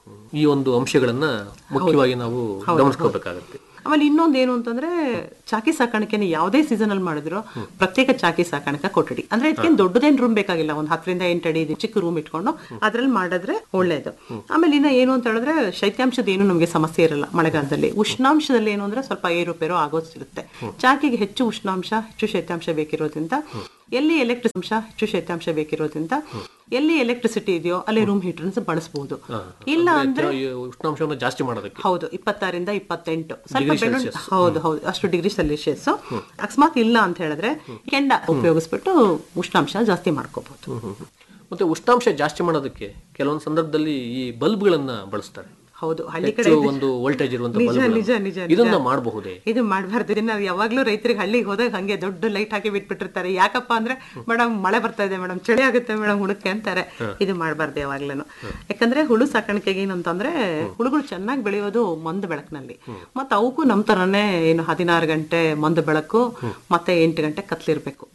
ಈ ಒಂದು ಅಂಶಗಳನ್ನ ಮುಖ್ಯವಾಗಿ ನಾವು ಗಮನಿಸ್ಕೋಬೇಕಾಗತ್ತೆ ಆಮೇಲೆ ಇನ್ನೊಂದು ಏನು ಅಂತಂದ್ರೆ ಚಾಕಿ ಸಾಕಾಣಿಕೆನ ಯಾವುದೇ ಸೀಸನ್ ಅಲ್ಲಿ ಮಾಡಿದ್ರು ಪ್ರತ್ಯೇಕ ಚಾಕಿ ಸಾಕಾಣಿಕೆ ಕೊಠಡಿ ಅಂದ್ರೆ ಇದಕ್ಕೇನು ದೊಡ್ಡದೇನ್ ರೂಮ್ ಬೇಕಾಗಿಲ್ಲ ಒಂದ್ ಹತ್ತರಿಂದ ಎಂಟು ಅಡಿ ಇದೆ ಚಿಕ್ಕ ರೂಮ್ ಇಟ್ಕೊಂಡು ಅದ್ರಲ್ಲಿ ಮಾಡಿದ್ರೆ ಒಳ್ಳೇದು ಆಮೇಲೆ ಇನ್ನ ಏನು ಅಂತ ಹೇಳಿದ್ರೆ ಶೈತ್ಯಾಂಶದ ಏನು ನಮಗೆ ಸಮಸ್ಯೆ ಇರಲ್ಲ ಮಳೆಗಾಲದಲ್ಲಿ ಉಷ್ಣಾಂಶದಲ್ಲಿ ಏನು ಅಂದ್ರೆ ಸ್ವಲ್ಪ ಏರುಪೇರು ಆಗೋದಿರುತ್ತೆ ಚಾಕಿಗೆ ಹೆಚ್ಚು ಉಷ್ಣಾಂಶ ಹೆಚ್ಚು ಶೈತ್ಯಾಂಶ ಬೇಕಿರೋದ್ರಿಂದ ಎಲ್ಲಿ ಎಲೆಕ್ಟ್ರಿಕ್ ಅಂಶ ಹೆಚ್ಚು ಶೈತ್ಯಾಂಶ ಬೇಕಿರೋದ್ರಿಂದ ಎಲ್ಲಿ ಎಲೆಕ್ಟ್ರಿಸಿಟಿ ಇದೆಯೋ ಅಲ್ಲಿ ರೂಮ್ ಹೀಟರ್ಸ್ ಬಳಸಬಹುದು ಇಲ್ಲ ಅಂದ್ರೆ ಈ ಉಷ್ಣಾಂಶವನ್ನು ಜಾಸ್ತಿ ಮಾಡೋದಕ್ಕೆ ಹೌದು ಇಪ್ಪತ್ತಾರಿಂದ ಇಪ್ಪತ್ತೆಂಟು ಸ್ವಲ್ಪ ಬೆಳ್ಳುಳ್ಳಿ ಹೌದು ಹೌದು ಅಷ್ಟು ಡಿಗ್ರಿ ಸೆಲ್ಸಿಯಸ್ ಅಕಸ್ಮಾತ್ ಇಲ್ಲ ಅಂತ ಹೇಳಿದ್ರೆ ಕೆಂಡ ಉಪಯೋಗಿಸ್ಬಿಟ್ಟು ಉಷ್ಣಾಂಶ ಜಾಸ್ತಿ ಮಾಡ್ಕೋಬಹುದು ಮತ್ತೆ ಉಷ್ಣಾಂಶ ಜಾಸ್ತಿ ಮಾಡೋದಕ್ಕೆ ಕೆಲವೊಂದು ಸಂದರ್ಭದಲ್ಲಿ ಈ ಬಲ್ಬ್ಗಳನ್ನ ಬಳಸ್ತಾರೆ ಹೌದು ಹಳ್ಳಿ ಕಡೆ ಹೆಚ್ಚು ಒಂದು ವೋಲ್ಟೇಜ್ ಇರುವಂತ ನಿಜ ಬಲ್ಬ್ಗಳನ್ನ. ನಿಜ ನಿಜ ನಿಜ. ಇದನ್ನ ಮಾಡಬಹುದೇ ಇದು ಮಾಡಬಾರ್ದು ಇದನ್ನ ಯಾವಾಗ್ಲೂ ರೈತರಿಗೆ ಹಳ್ಳಿಗೆ ಹೋದಾಗ ಹಂಗೆ ದೊಡ್ಡ ಲೈಟ್ ಹಾಕಿ ಬಿಟ್ಬಿಟ್ಟಿರ್ತಾರೆ ಯಾಕಪ್ಪ ಅಂದ್ರೆ ಮೇಡಮ್ ಮಳೆ ಬರ್ತಾ ಇದೆ ಮೇಡಮ್ ಚಳಿ ಆಗುತ್ತೆ ಮೇಡಮ್ ಹುಡುಕ್ಕೆ ಅಂತಾರೆ ಇದು ಮಾಡಬಾರ್ದು ಯಾವಾಗ್ಲೂ ಯಾಕಂದ್ರೆ ಹುಳು ಸಾಕಾಣಿಕೆಗೆ ಏನಂತಂದ್ರೆ ಹುಳುಗಳು ಚೆನ್ನಾಗಿ ಬೆಳೆಯೋದು ಮಂದು ಬೆಳಕಿನಲ್ಲಿ ಮತ್ತೆ ಅವಕ್ಕೂ ನಮ್ ತರನೇ ಏನು ಹದಿನಾರು ಗಂಟೆ ಮಂದು ಬೆಳಕು ಮತ್ತೆ ಎಂಟು ಗಂಟೆ ಕತ್ಲಿರ್ಬೇಕು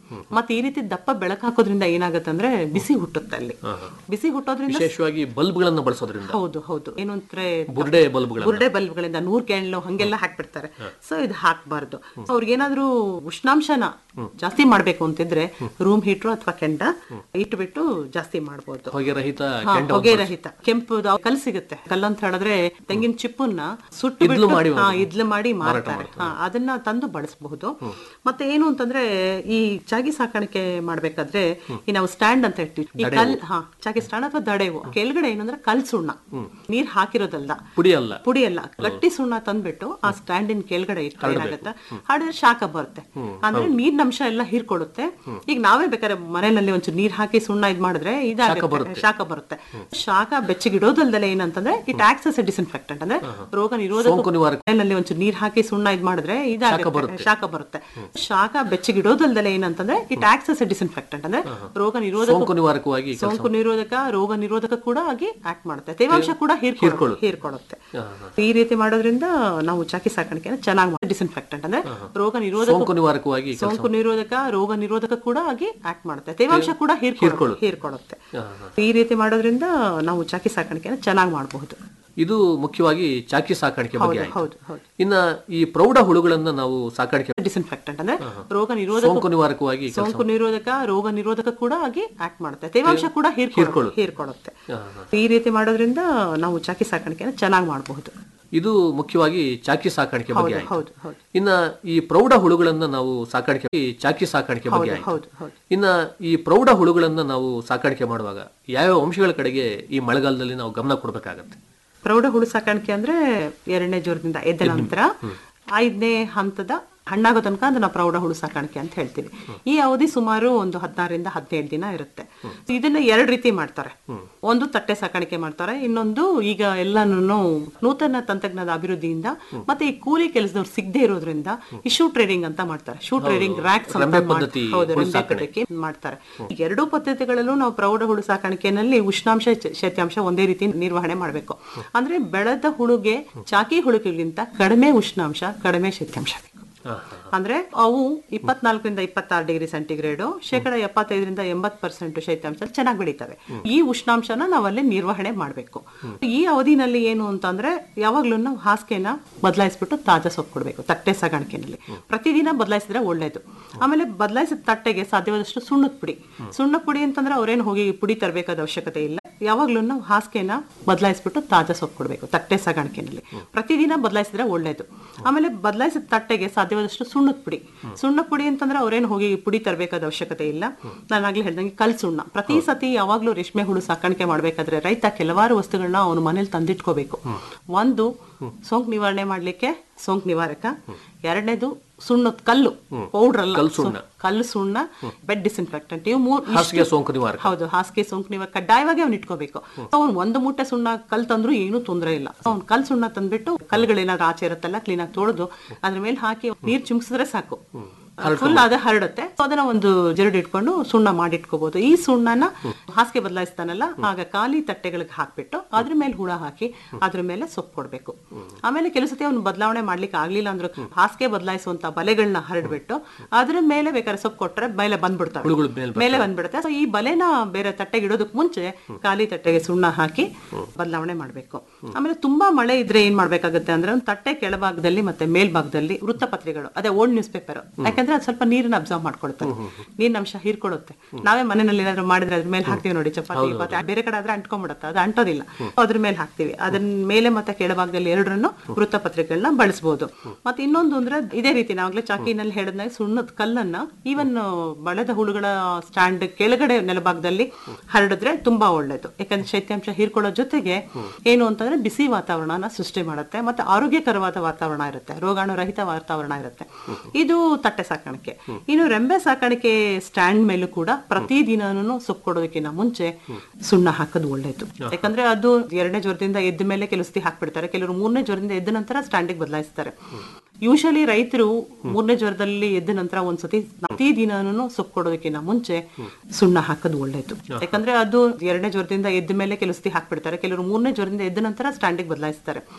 ಮತ್ತೆ ಈ ರೀತಿ ದಪ್ಪ ಬೆಳಕು ಹಾಕೋದ್ರಿಂದ ಏನಾಗುತ್ತೆ ಅಂದ್ರೆ ಬಿಸಿ ಹುಟ್ಟುತ್ತೆ ಅಲ್ಲಿ ಬಿಸಿ ಹುಟ್ಟೋದ್ರಿಂದ ವಿಶೇಷವಾಗಿ ಬಲ್ಬ್ಗಳನ್ನು ಬಳಸೋದ್ರಿಂದ ಹೌದು ಹೌದು ಏನು ಅಂದ್ರೆ ಬುರ್ಡೆ ಬಲ್ಬ್ಗಳನ್ನ. ಬುರ್ಡೆ ಬಲ್ಬ್ಗಳಿಂದ ನೂರ್ ಕ್ಯಾಂಡ್ಲು ಹಂಗೆಲ್ಲ ಹಾಕ್ಬಿಡ್ತಾರೆ ಸೊ ಇದು ಹಾಕ್ಬಾರ್ದು ಅವ್ರಿಗೇನಾದ್ರೂ ಉಷ್ಣಾಂಶನ ಜಾಸ್ತಿ ಮಾಡ್ಬೇಕು ಅಂತಿದ್ರೆ ರೂಮ್ ಹೀಟ್ರು ಅಥವಾ ಕೆಂಡ ಇಟ್ಬಿಟ್ಟು ಜಾಸ್ತಿ ಮಾಡ್ಬೋದು ಹೊಗೆ ರಹಿತ ಹಾ, ಕೆಂಡ ಹೊಗೆ ರಹಿತ ಕೆಂಪು ಕಲ್ ಸಿಗುತ್ತೆ ಕಲ್ಲು ಅಂತ ಹೇಳಿದ್ರೆ ತೆಂಗಿನ ಚಿಪ್ಪನ್ನ ಸುಟ್ಟು ಇದ್ಲು ಮಾಡಿ ಹಾ ಇದ್ಲು ಮಾಡಿ ಮಾರ್ತಾರೆ ಹಾ ಅದನ್ನ ತಂದು ಬಳಸಬಹುದು ಮತ್ತೆ ಏನು ಅಂತಂದ್ರೆ ಈ ಚಾಗಿ ಸಾಕಾಣಿಕೆ ಮಾಡ್ಬೇಕಾದ್ರೆ ಈ ನಾವು ಸ್ಟ್ಯಾಂಡ್ ಅಂತ ಹೇಳ್ತೀವಿ ಈ ಕಲ್ ಹಾ ಚಾಗಿ ಸ್ಟ್ಯಾಂಡ್ ಅಥವಾ ದಡೆವು ಕೆಳಗಡೆ ಏನಂದ್ರೆ ಕಲ್ ಸುಣ್ಣ ನೀರ್ ಹಾಕಿರೋದಲ್ಲ ಪುಡಿ ಅಲ್ಲ ಪುಡಿ ಅಲ್ಲ ಗಟ್ಟಿ ಸುಣ್ಣ ತಂದ್ಬಿಟ್ಟು ಆ ಸ್ಟ್ಯಾಂಡಿನ ಕೆಳಗಡೆ ಇಟ್ಟು ಏನಾಗುತ್ತೆ ಹಾಡಿದ್ರೆ ಶಾಖ ಬರುತ್ತೆ ಅಂದ್ರೆ ನೀರಿನಂಶ ಎಲ್ಲ ಹೀರ್ಕೊಳ್ಳುತ್ತೆ ಈಗ ನಾವೇ ಬೇಕಾದ್ರೆ ಮನೆಯಲ್ಲಿ ಒಂಚೂರು ನೀರ್ ಹಾಕಿ ಸುಣ್ಣ ಇದ್ ಮಾಡಿದ್ರೆ ಇದಾಗುತ್ತೆ ಶಾಖ ಬರುತ್ತೆ ಶಾಖ ಬೆಚ್ಚಗಿಡೋದಲ್ದಲೆ ಏನಂತಂದ್ರೆ ಇಟ್ ಆಕ್ಸಸ್ ಡಿಸ್ಇನ್ಫೆಕ್ಟೆಂಟ್ ಅಂದ್ರೆ ರೋಗ ನಿರೋಧಕ ಸೋಂಕು ನಿವಾರಕ. ಮನೆಯಲ್ಲಿ ಒಂಚೂರು ನೀರ್ ಹಾಕಿ ಸುಣ್ಣ ಇದ್ ಮಾಡಿದ್ರೆ ಇದಾಗುತ್ತೆ ಶಾಖ ಬರುತ್ತೆ ಶಾಖ ಬೆಚ್ಚಗಿಡೋದಲ್ದಲೆ ಏನಂತಂದ್ರೆ ಇಟ್ ಆಕ್ಸಸ್ ಡಿಸ್ಇನ್ಫೆಕ್ಟೆಂಟ್ ಅಂದ್ರೆ ರೋಗ ನಿರೋಧಕ ಸೋಂಕು ನಿವಾರಕವಾಗಿ ಸೋಂಕು ನಿರೋಧಕ ರೋಗ ನಿರೋಧಕ ಕೂಡ ಆಗಿ ಆಕ್ಟ್ ಮಾಡುತ್ತೆ ತೇವಾಂಶ ಕೂಡ ಹೀರ್ಕೊಳ್ಳು ಹೀರ್ಕೊಳ್ಳುತ್ತೆ ಈ ರೀತಿ ಮಾಡೋದ್ರಿಂದ ನಾವು ಚಾಕಿ ಸಾಕಾಣಿಕೆನ ಚೆನ್ನಾಗಿ ಡಿಸ್ಇನ್ಫೆಕ್ಟೆಂಟ್ ಅಂದ್ರೆ ರೋಗ ನಿರೋಧಕ ಸೋಂಕು ನಿವಾರಕವಾಗಿ ಸೋಂಕು ನಿರೋಧಕ ರೋಗ ನಿರೋಧಕ ಕೂಡ ಆಗಿ ಆಕ್ಟ್ ಮಾಡುತ್ತೆ ತೇವಾಂಶ ಕೂಡ ಹೀರ್ಕೊಳ್ಳು ಹೀರ್ಕೊಳ್ಳುತ್ತೆ ಈ ರೀತಿ ಮಾಡೋದ್ರಿಂದ ನಾವು ಚಾಕಿ ಸಾಕಾಣಿಕೆನ ಚೆನ್ನಾಗಿ ಮಾಡಬಹುದು ಇದು ಮುಖ್ಯವಾಗಿ ಚಾಕಿ ಸಾಕಾಣಿಕೆ ಬಗ್ಗೆ ಆಯ್ತು. ಹೌದು ಹೌದು ಇನ್ನ ಈ ಪ್ರೌಢ ಹುಳುಗಳನ್ನ ನಾವು ಸಾಕಾಣಿಕೆ ಡಿಸ್ಇನ್ಫೆಕ್ಟೆಂಟ್ ಅಂದ್ರೆ ರೋಗ ನಿರೋಧಕ ಸೋಂಕು ನಿವಾರಕವಾಗಿ ಸೋಂಕು ನಿರೋಧಕ ರೋಗ ನಿರೋಧಕ ಕೂಡ ಆಗಿ ಆಕ್ಟ್ ಮಾಡುತ್ತೆ ತೇವಾಂಶ ಕೂಡ ಹೀರ್ಕೊಳ್ಳು ಹೀರ್ಕೊಳ್ಳುತ್ತೆ ಈ ರೀತಿ ಮಾಡೋದ್ರಿಂದ ನಾವು ಚಾಕಿ ಸಾಕಾಣಿಕೆನ ಚೆನ್ನಾಗಿ ಮಾಡಬಹುದು ಇದು ಮುಖ್ಯವಾಗಿ ಚಾಕಿ ಸಾಕಾಣಿಕೆ ಬಗ್ಗೆ ಆಯ್ತು. ಹೌದು ಹೌದು ಇನ್ನ ಈ ಪ್ರೌಢ ಹುಳುಗಳನ್ನ ನಾವು ಸಾಕಾಣಿಕೆ ಈ ಚಾಕಿ ಸಾಕಾಣಿಕೆ ಬಗ್ಗೆ ಆಯ್ತು. ಹೌದು ಹೌದು ಇನ್ನ ಈ ಪ್ರೌಢ ಹುಳುಗಳನ್ನ ನಾವು ಸಾಕಾಣಿಕೆ ಮಾಡುವಾಗ ಯಾವ್ಯಾವ ಅಂಶಗಳ ಕಡೆಗೆ ಈ ಮಳೆಗಾಲದಲ್ಲಿ ನಾವು ಗಮನ ಕೊಡ್ಬೇಕಾಗತ್ತೆ ಪ್ರೌಢ ಹುಳು ಸಾಕಾಣಿಕೆ ಅಂದ್ರೆ ಎರಡನೇ ಜ್ವರದಿಂದ ಎದ್ದ ನಂತರ ಐದನೇ ಹಂತದ ಹಣ್ಣಾಗೋ ತನಕ ಅದು ನಾವು ಪ್ರೌಢ ಹುಳು ಸಾಕಾಣಿಕೆ ಅಂತ ಹೇಳ್ತೀವಿ ಈ ಅವಧಿ ಸುಮಾರು ಒಂದು ಹದಿನಾರರಿಂದ ಹದಿನೇಳು ದಿನ ಇರುತ್ತೆ ಇದನ್ನ ಎರಡು ರೀತಿ ಮಾಡ್ತಾರೆ ಒಂದು ತಟ್ಟೆ ಸಾಕಾಣಿಕೆ ಮಾಡ್ತಾರೆ ಇನ್ನೊಂದು ಈಗ ಎಲ್ಲಾನು ನೂತನ ತಂತ್ರಜ್ಞಾನದ ಅಭಿವೃದ್ಧಿಯಿಂದ ಮತ್ತೆ ಈ ಕೂಲಿ ಕೆಲಸದವ್ರು ಸಿಗದೆ ಇರೋದ್ರಿಂದ ಈ ಶೂ ಟ್ರೇಡಿಂಗ್ ಅಂತ ಮಾಡ್ತಾರೆ ಶೂ ಟ್ರೇಡಿಂಗ್ ರ್ಯಾಕ್ಸ್ ಅಂತ ರೆಂಬೆ ಮಾಡ್- ಪದ್ಧತಿ ಹೌದು ಹುಳು ರೆಂಬೆ ಸಾಕಣೆ. ಪದ್ಧತಿ ಮಾಡ್ತಾರೆ ಈ ಎರಡೂ ಪದ್ಧತಿಗಳಲ್ಲೂ ನಾವು ಪ್ರೌಢ ಹುಳು ಸಾಕಾಣಿಕೆಯಲ್ಲಿ ಉಷ್ಣಾಂಶ ಚ- ಶೈತ್ಯಾಂಶ ಒಂದೇ ರೀತಿ ನಿರ್ವಹಣೆ ಮಾಡಬೇಕು ಅಂದ್ರೆ ಬೆಳೆದ ಹುಳುಗೆ ಚಾಕಿ ಹುಳುಗಿಗಿಂತ ಕಡಿಮೆ ಉಷ್ಣಾಂಶ ಕಡಿಮೆ ಶೈತ್ಯಾಂಶ ಬೇಕು ಅಂದ್ರೆ ಅವು ಇಪ್ಪತ್ನಾಲ್ಕರಿಂದ ಇಪ್ಪತ್ತಾರು ಡಿಗ್ರಿ ಸೆಂಟಿಗ್ರೇಡ್ ಶೇಕಡ ಎಪ್ಪತ್ತೈದರಿಂದ ಎಂಬತ್ ಪರ್ಸೆಂಟ್ ಶೈತ್ಯಾಂಶ ಚೆನ್ನಾಗಿ ಬೆಳೀತವೆ ಈ ಉಷ್ಣಾಂಶನ ನಾವಲ್ಲಿ ನಿರ್ವಹಣೆ ಮಾಡಬೇಕು ಈ ಅವಧಿನಲ್ಲಿ ಏನು ಅಂತಂದ್ರೆ ಯಾವಾಗ್ಲೂ ನಾವು ಹಾಸಿಗೆನ ಬದಲಾಯಿಸ್ಬಿಟ್ಟು ತಾಜಾ ಸೊಪ್ಪು ಕೊಡಬೇಕು ತಟ್ಟೆ ಸಾಗಾಣಿಕೆನಲ್ಲಿ ಪ್ರತಿದಿನ ಬದಲಾಯಿಸಿದ್ರೆ ಒಳ್ಳೇದು ಆಮೇಲೆ ಬದಲಾಯಿಸಿದ ತಟ್ಟೆಗೆ ಸಾಧ್ಯವಾದಷ್ಟು ಸುಣ್ಣದ ಪುಡಿ ಸುಣ್ಣದ ಪುಡಿ ಅಂತಂದ್ರೆ ಅವ್ರೇನು ಹೋಗಿ ಪುಡಿ ತರಬೇಕಾದ ಅವಶ್ಯಕತೆ ಇಲ್ಲ ಯಾವಾಗ್ಲೂ ನಾವು ಹಾಸಿಗೆನ ಬದಲಾಯಿಸ್ಬಿಟ್ಟು ತಾಜಾ ಸೊಪ್ಪು ಕೊಡಬೇಕು ತಟ್ಟೆ ಸಾಗಾಣಿಕೆನಲ್ಲಿ ಪ್ರತಿದಿನ ಬದಲಾಯಿಸಿದ್ರೆ ಒಳ್ಳೇದು ಆಮೇಲೆ ಬದಲಾಯಿಸಿದ ತಟ್ಟೆಗೆ ಸಾಧ್ಯವಾದಷ್ಟು ಸುಣ್ಣದ ಪುಡಿ ಸುಣ್ಣ ಪುಡಿ ಅಂತಂದ್ರೆ ಅವ್ರೇನು ಹೋಗಿ ಪುಡಿ ತರಬೇಕಾದ ಅವಶ್ಯಕತೆ ಇಲ್ಲ ನಾನು ಆಗ್ಲೇ ಹೇಳ್ದಂಗೆ ಕಲ್ ಸುಣ್ಣ ಪ್ರತಿ ಸತಿ ಯಾವಾಗ್ಲೂ ರೇಷ್ಮೆ ಹುಳು ಸಾಕಾಣಿಕೆ ಮಾಡ್ಬೇಕಾದ್ರೆ ರೈತ ಕೆಲವಾರು ವಸ್ತುಗಳನ್ನ ಅವನು ಮನೇಲಿ ತಂದಿಟ್ಕೋಬೇಕು ಒಂದು ಸೋಂಕು ನಿವಾರಣೆ ಮಾಡ್ಲಿಕ್ಕೆ ಸೋಂಕು ನಿವಾರಕ ಎರಡನೇದು ಸುಣ್ಣದ ಕಲ್ಲು ಪೌಡರ್ ಅಲ್ಲ ಕಲ್ಲು ಸುಣ್ಣ. ಕಲ್ಲು ಸುಣ್ಣ ಬೆಡ್ ಡಿಸ್ಇನ್ಫೆಕ್ಟೆಂಟ್ ಇವು ಮೂರ್ ಇಷ್ಟು- ಹಾಸಿಗೆ ಸೋಂಕು ನಿವಾರಕ ಹೌದು ಹಾಸಿಗೆ ಸೋಂಕು ನಿವಾರಕ ಕಡ್ಡಾಯವಾಗಿ ಅವ್ನು ಇಟ್ಕೋಬೇಕು ಅವ್ನು ಒಂದು ಮೂಟೆ ಸುಣ್ಣ ಕಲ್ ತಂದ್ರು ಏನೂ ತೊಂದರೆ ಇಲ್ಲ ಅವ್ನು ಕಲ್ ಸುಣ್ಣ ತಂದ್ಬಿಟ್ಟು ಕಲ್ಲುಗಳೇನಾದ್ರು ಆಚೆ ಇರುತ್ತಲ್ಲ ಕ್ಲೀನ್ ಆಗಿ ತೊಳೆದು ಅದ್ರ ಮೇಲೆ ಹಾಕಿ ನೀರ್ ಚಿಮ್ಸಿದ್ರೆ ಸಾಕು ಫುಲ್ ಅದ ಹರಡುತ್ತೆ So ಅದನ್ನ ಒಂದು ಜರಡು ಇಟ್ಕೊಂಡು ಸುಣ್ಣ ಮಾಡಿಟ್ಕೋಬಹುದು ಈ ಸುಣ್ಣನ ಹಾಸಿಗೆ ಬದಲಾಯಿಸ್ತಾನಲ್ಲ ಆಗ ಖಾಲಿ ತಟ್ಟೆಗಳಿಗೆ ಹಾಕ್ಬಿಟ್ಟು ಅದ್ರ ಮೇಲೆ ಹುಳ ಹಾಕಿ ಅದ್ರ ಮೇಲೆ ಸೊಪ್ಪು ಕೊಡ್ಬೇಕು ಆಮೇಲೆ ಕೆಲವು ಸತಿ ಅವ್ನು ಬದಲಾವಣೆ ಮಾಡ್ಲಿಕ್ಕೆ ಆಗ್ಲಿಲ್ಲ ಅಂದ್ರೆ ಹಾಸಿಗೆ ಬದಲಾಯಿಸುವಂತ ಬಲೆಗಳನ್ನ ಹರಡ್ಬಿಟ್ಟು ಅದ್ರ ಮೇಲೆ ಬೇಕಾದ್ರೆ ಸೊಪ್ಪು ಕೊಟ್ರೆ ಮೇಲೆ ಬಂದ್ಬಿಡ್ತವೆ ಹುಳುಗಳು ಮೇಲೆ ಮೇಲೆ ಬಂದ್ಬಿಡುತ್ತೆ ಸೊ ಈ ಬಲೆನ ಬೇರೆ ತಟ್ಟೆಗೆ ಇಡೋದಕ್ಕೆ ಮುಂಚೆ ಖಾಲಿ ತಟ್ಟೆಗೆ ಸುಣ್ಣ ಹಾಕಿ ಬದಲಾವಣೆ ಮಾಡಬೇಕು ಆಮೇಲೆ ತುಂಬಾ ಮಳೆ ಇದ್ರೆ ಏನ್ ಮಾಡ್ಬೇಕಾಗುತ್ತೆ ಅಂದ್ರೆ ಒಂದು ತಟ್ಟೆ ಕೆಳಭಾಗದಲ್ಲಿ ಮತ್ತೆ ಮೇಲ್ಭಾಗದಲ್ಲಿ ವೃತ್ತಪತ್ರಿಕೆಗಳು ಅದೇ ಓಲ್ಡ್ ನ್ಯೂಸ್ ಪೇಪರ್ ಯಾಕಂದ್ರೆ ಅದು ಸ್ವಲ್ಪ ನೀರನ್ನ ಅಬ್ಸರ್ವ್ ಮಾಡ್ಕೊಳುತ್ತೆ ನೀರಿನ ಅಂಶ ಹೀರ್ಕೊಳ್ಳುತ್ತೆ ನಾವೇ ಮನೆಯಲ್ಲಿ ಏನಾದ್ರು ಮಾಡಿದ್ರೆ ಅದ್ರ ಮೇಲೆ ಹಾಕ್ತೀವಿ ನೋಡಿ ಚಪಾತಿ ಗಿಪಾತಿ, ಬೇರೆ ಕಡೆ ಆದ್ರೆ ಅಂಟ್ಕೊಂಡ್ಬಿಡುತ್ತೆ ಅದು ಅಂಟೋದಿಲ್ಲ ಅದ್ರ ಮೇಲೆ ಹಾಕ್ತಿವಿ ಅದನ್ನ ಮೇಲೆ ಮತ್ತೆ ಕೆಳಭಾಗದಲ್ಲಿ ಎರಡರನ್ನು ವೃತ್ತಪತ್ರಿಕೆಗಳನ್ನ ಬಳಸಬಹುದು ಮತ್ತೆ ಇನ್ನೊಂದು ಅಂದ್ರೆ ಇದೇ ರೀತಿ ನಾವಾಗ್ಲೇ ಚಾಕಿನಲ್ಲಿ ಹೇಳಿದ್ನಾಗ ಸುಣ್ಣದ ಕಲ್ಲನ್ನ ಈವನ್ ಬಳದ ಹುಳುಗಳ ಸ್ಟ್ಯಾಂಡ್ ಕೆಳಗಡೆ ನೆಲಭಾಗದಲ್ಲಿ ಹರಡಿದ್ರೆ ತುಂಬಾ ಒಳ್ಳೇದು ಯಾಕಂದ್ರೆ ಶೈತ್ಯಾಂಶ ಹೀರ್ಕೊಳ್ಳೋ ಜೊತೆಗೆ ಏನು ಅಂತಂದ್ರೆ ಬಿಸಿ ವಾತಾವರಣನ ಸೃಷ್ಟಿ ಮಾಡುತ್ತೆ ಮತ್ತೆ ಆರೋಗ್ಯಕರವಾದ ವಾತಾವರಣ ಇರುತ್ತೆ ರೋಗಾಣು ರಹಿತ ವಾತಾವರಣ ಇರುತ್ತೆ ಇದು ತಟ್ಟೆ ಸಾಕಾಣಿಕೆ ಇನ್ನು ರೆಂಬೆ ಸಾಕಾಣಿಕೆ ಸ್ಟ್ಯಾಂಡ್ ಮೇಲೂ ಕೂಡ ಪ್ರತಿದಿನನೂ ಸೊಪ್ಪು ಕೊಡೋದಕ್ಕಿಂತ ಮುಂಚೆ ಸುಣ್ಣ ಹಾಕೋದು ಒಳ್ಳೇದು ಯಾಕಂದ್ರೆ ಅದು ಎರಡನೇ ಜ್ವರದಿಂದ ಎದ್ದ ಮೇಲೆ ಕೆಲವು ಸತಿ ಹಾಕ್ಬಿಡ್ತಾರೆ ಕೆಲವರು ಮೂರನೇ ಜ್ವರದಿಂದ ಎದ್ದ ನಂತರ ಸ್ಟ್ಯಾಂಡಿಗೆ ಬದಲಾಯಿಸ್ತಾರೆ ಯೂಶಲಿ ರೈತರು ಮೂರನೇ ಜ್ವರದಲ್ಲಿ ಎದ್ದ ನಂತರ ಒಂದ್ಸತಿ ಪ್ರತಿದಿನನೂ ಸೊಪ್ಪು ಕೊಡೋದಕ್ಕಿಂತ ಮುಂಚೆ ಸುಣ್ಣ ಹಾಕೋದು ಒಳ್ಳೇದು ಯಾಕಂದ್ರೆ ಅದು ಎರಡನೇ ಜ್ವರದಿಂದ ಎದ್ದ ಮೇಲೆ ಕೆಲವು ಸತಿ ಹಾಕ್ಬಿಡ್ತಾರೆ ಕೆಲವರು ಮೂರನೇ ಜ್ವರದಿಂದ ಎದ್ದ ನಂತರ ಸ್ಟ್ಯಾಂಡಿಗೆ ಬದಲಾಯಿಸ್ತಾರೆ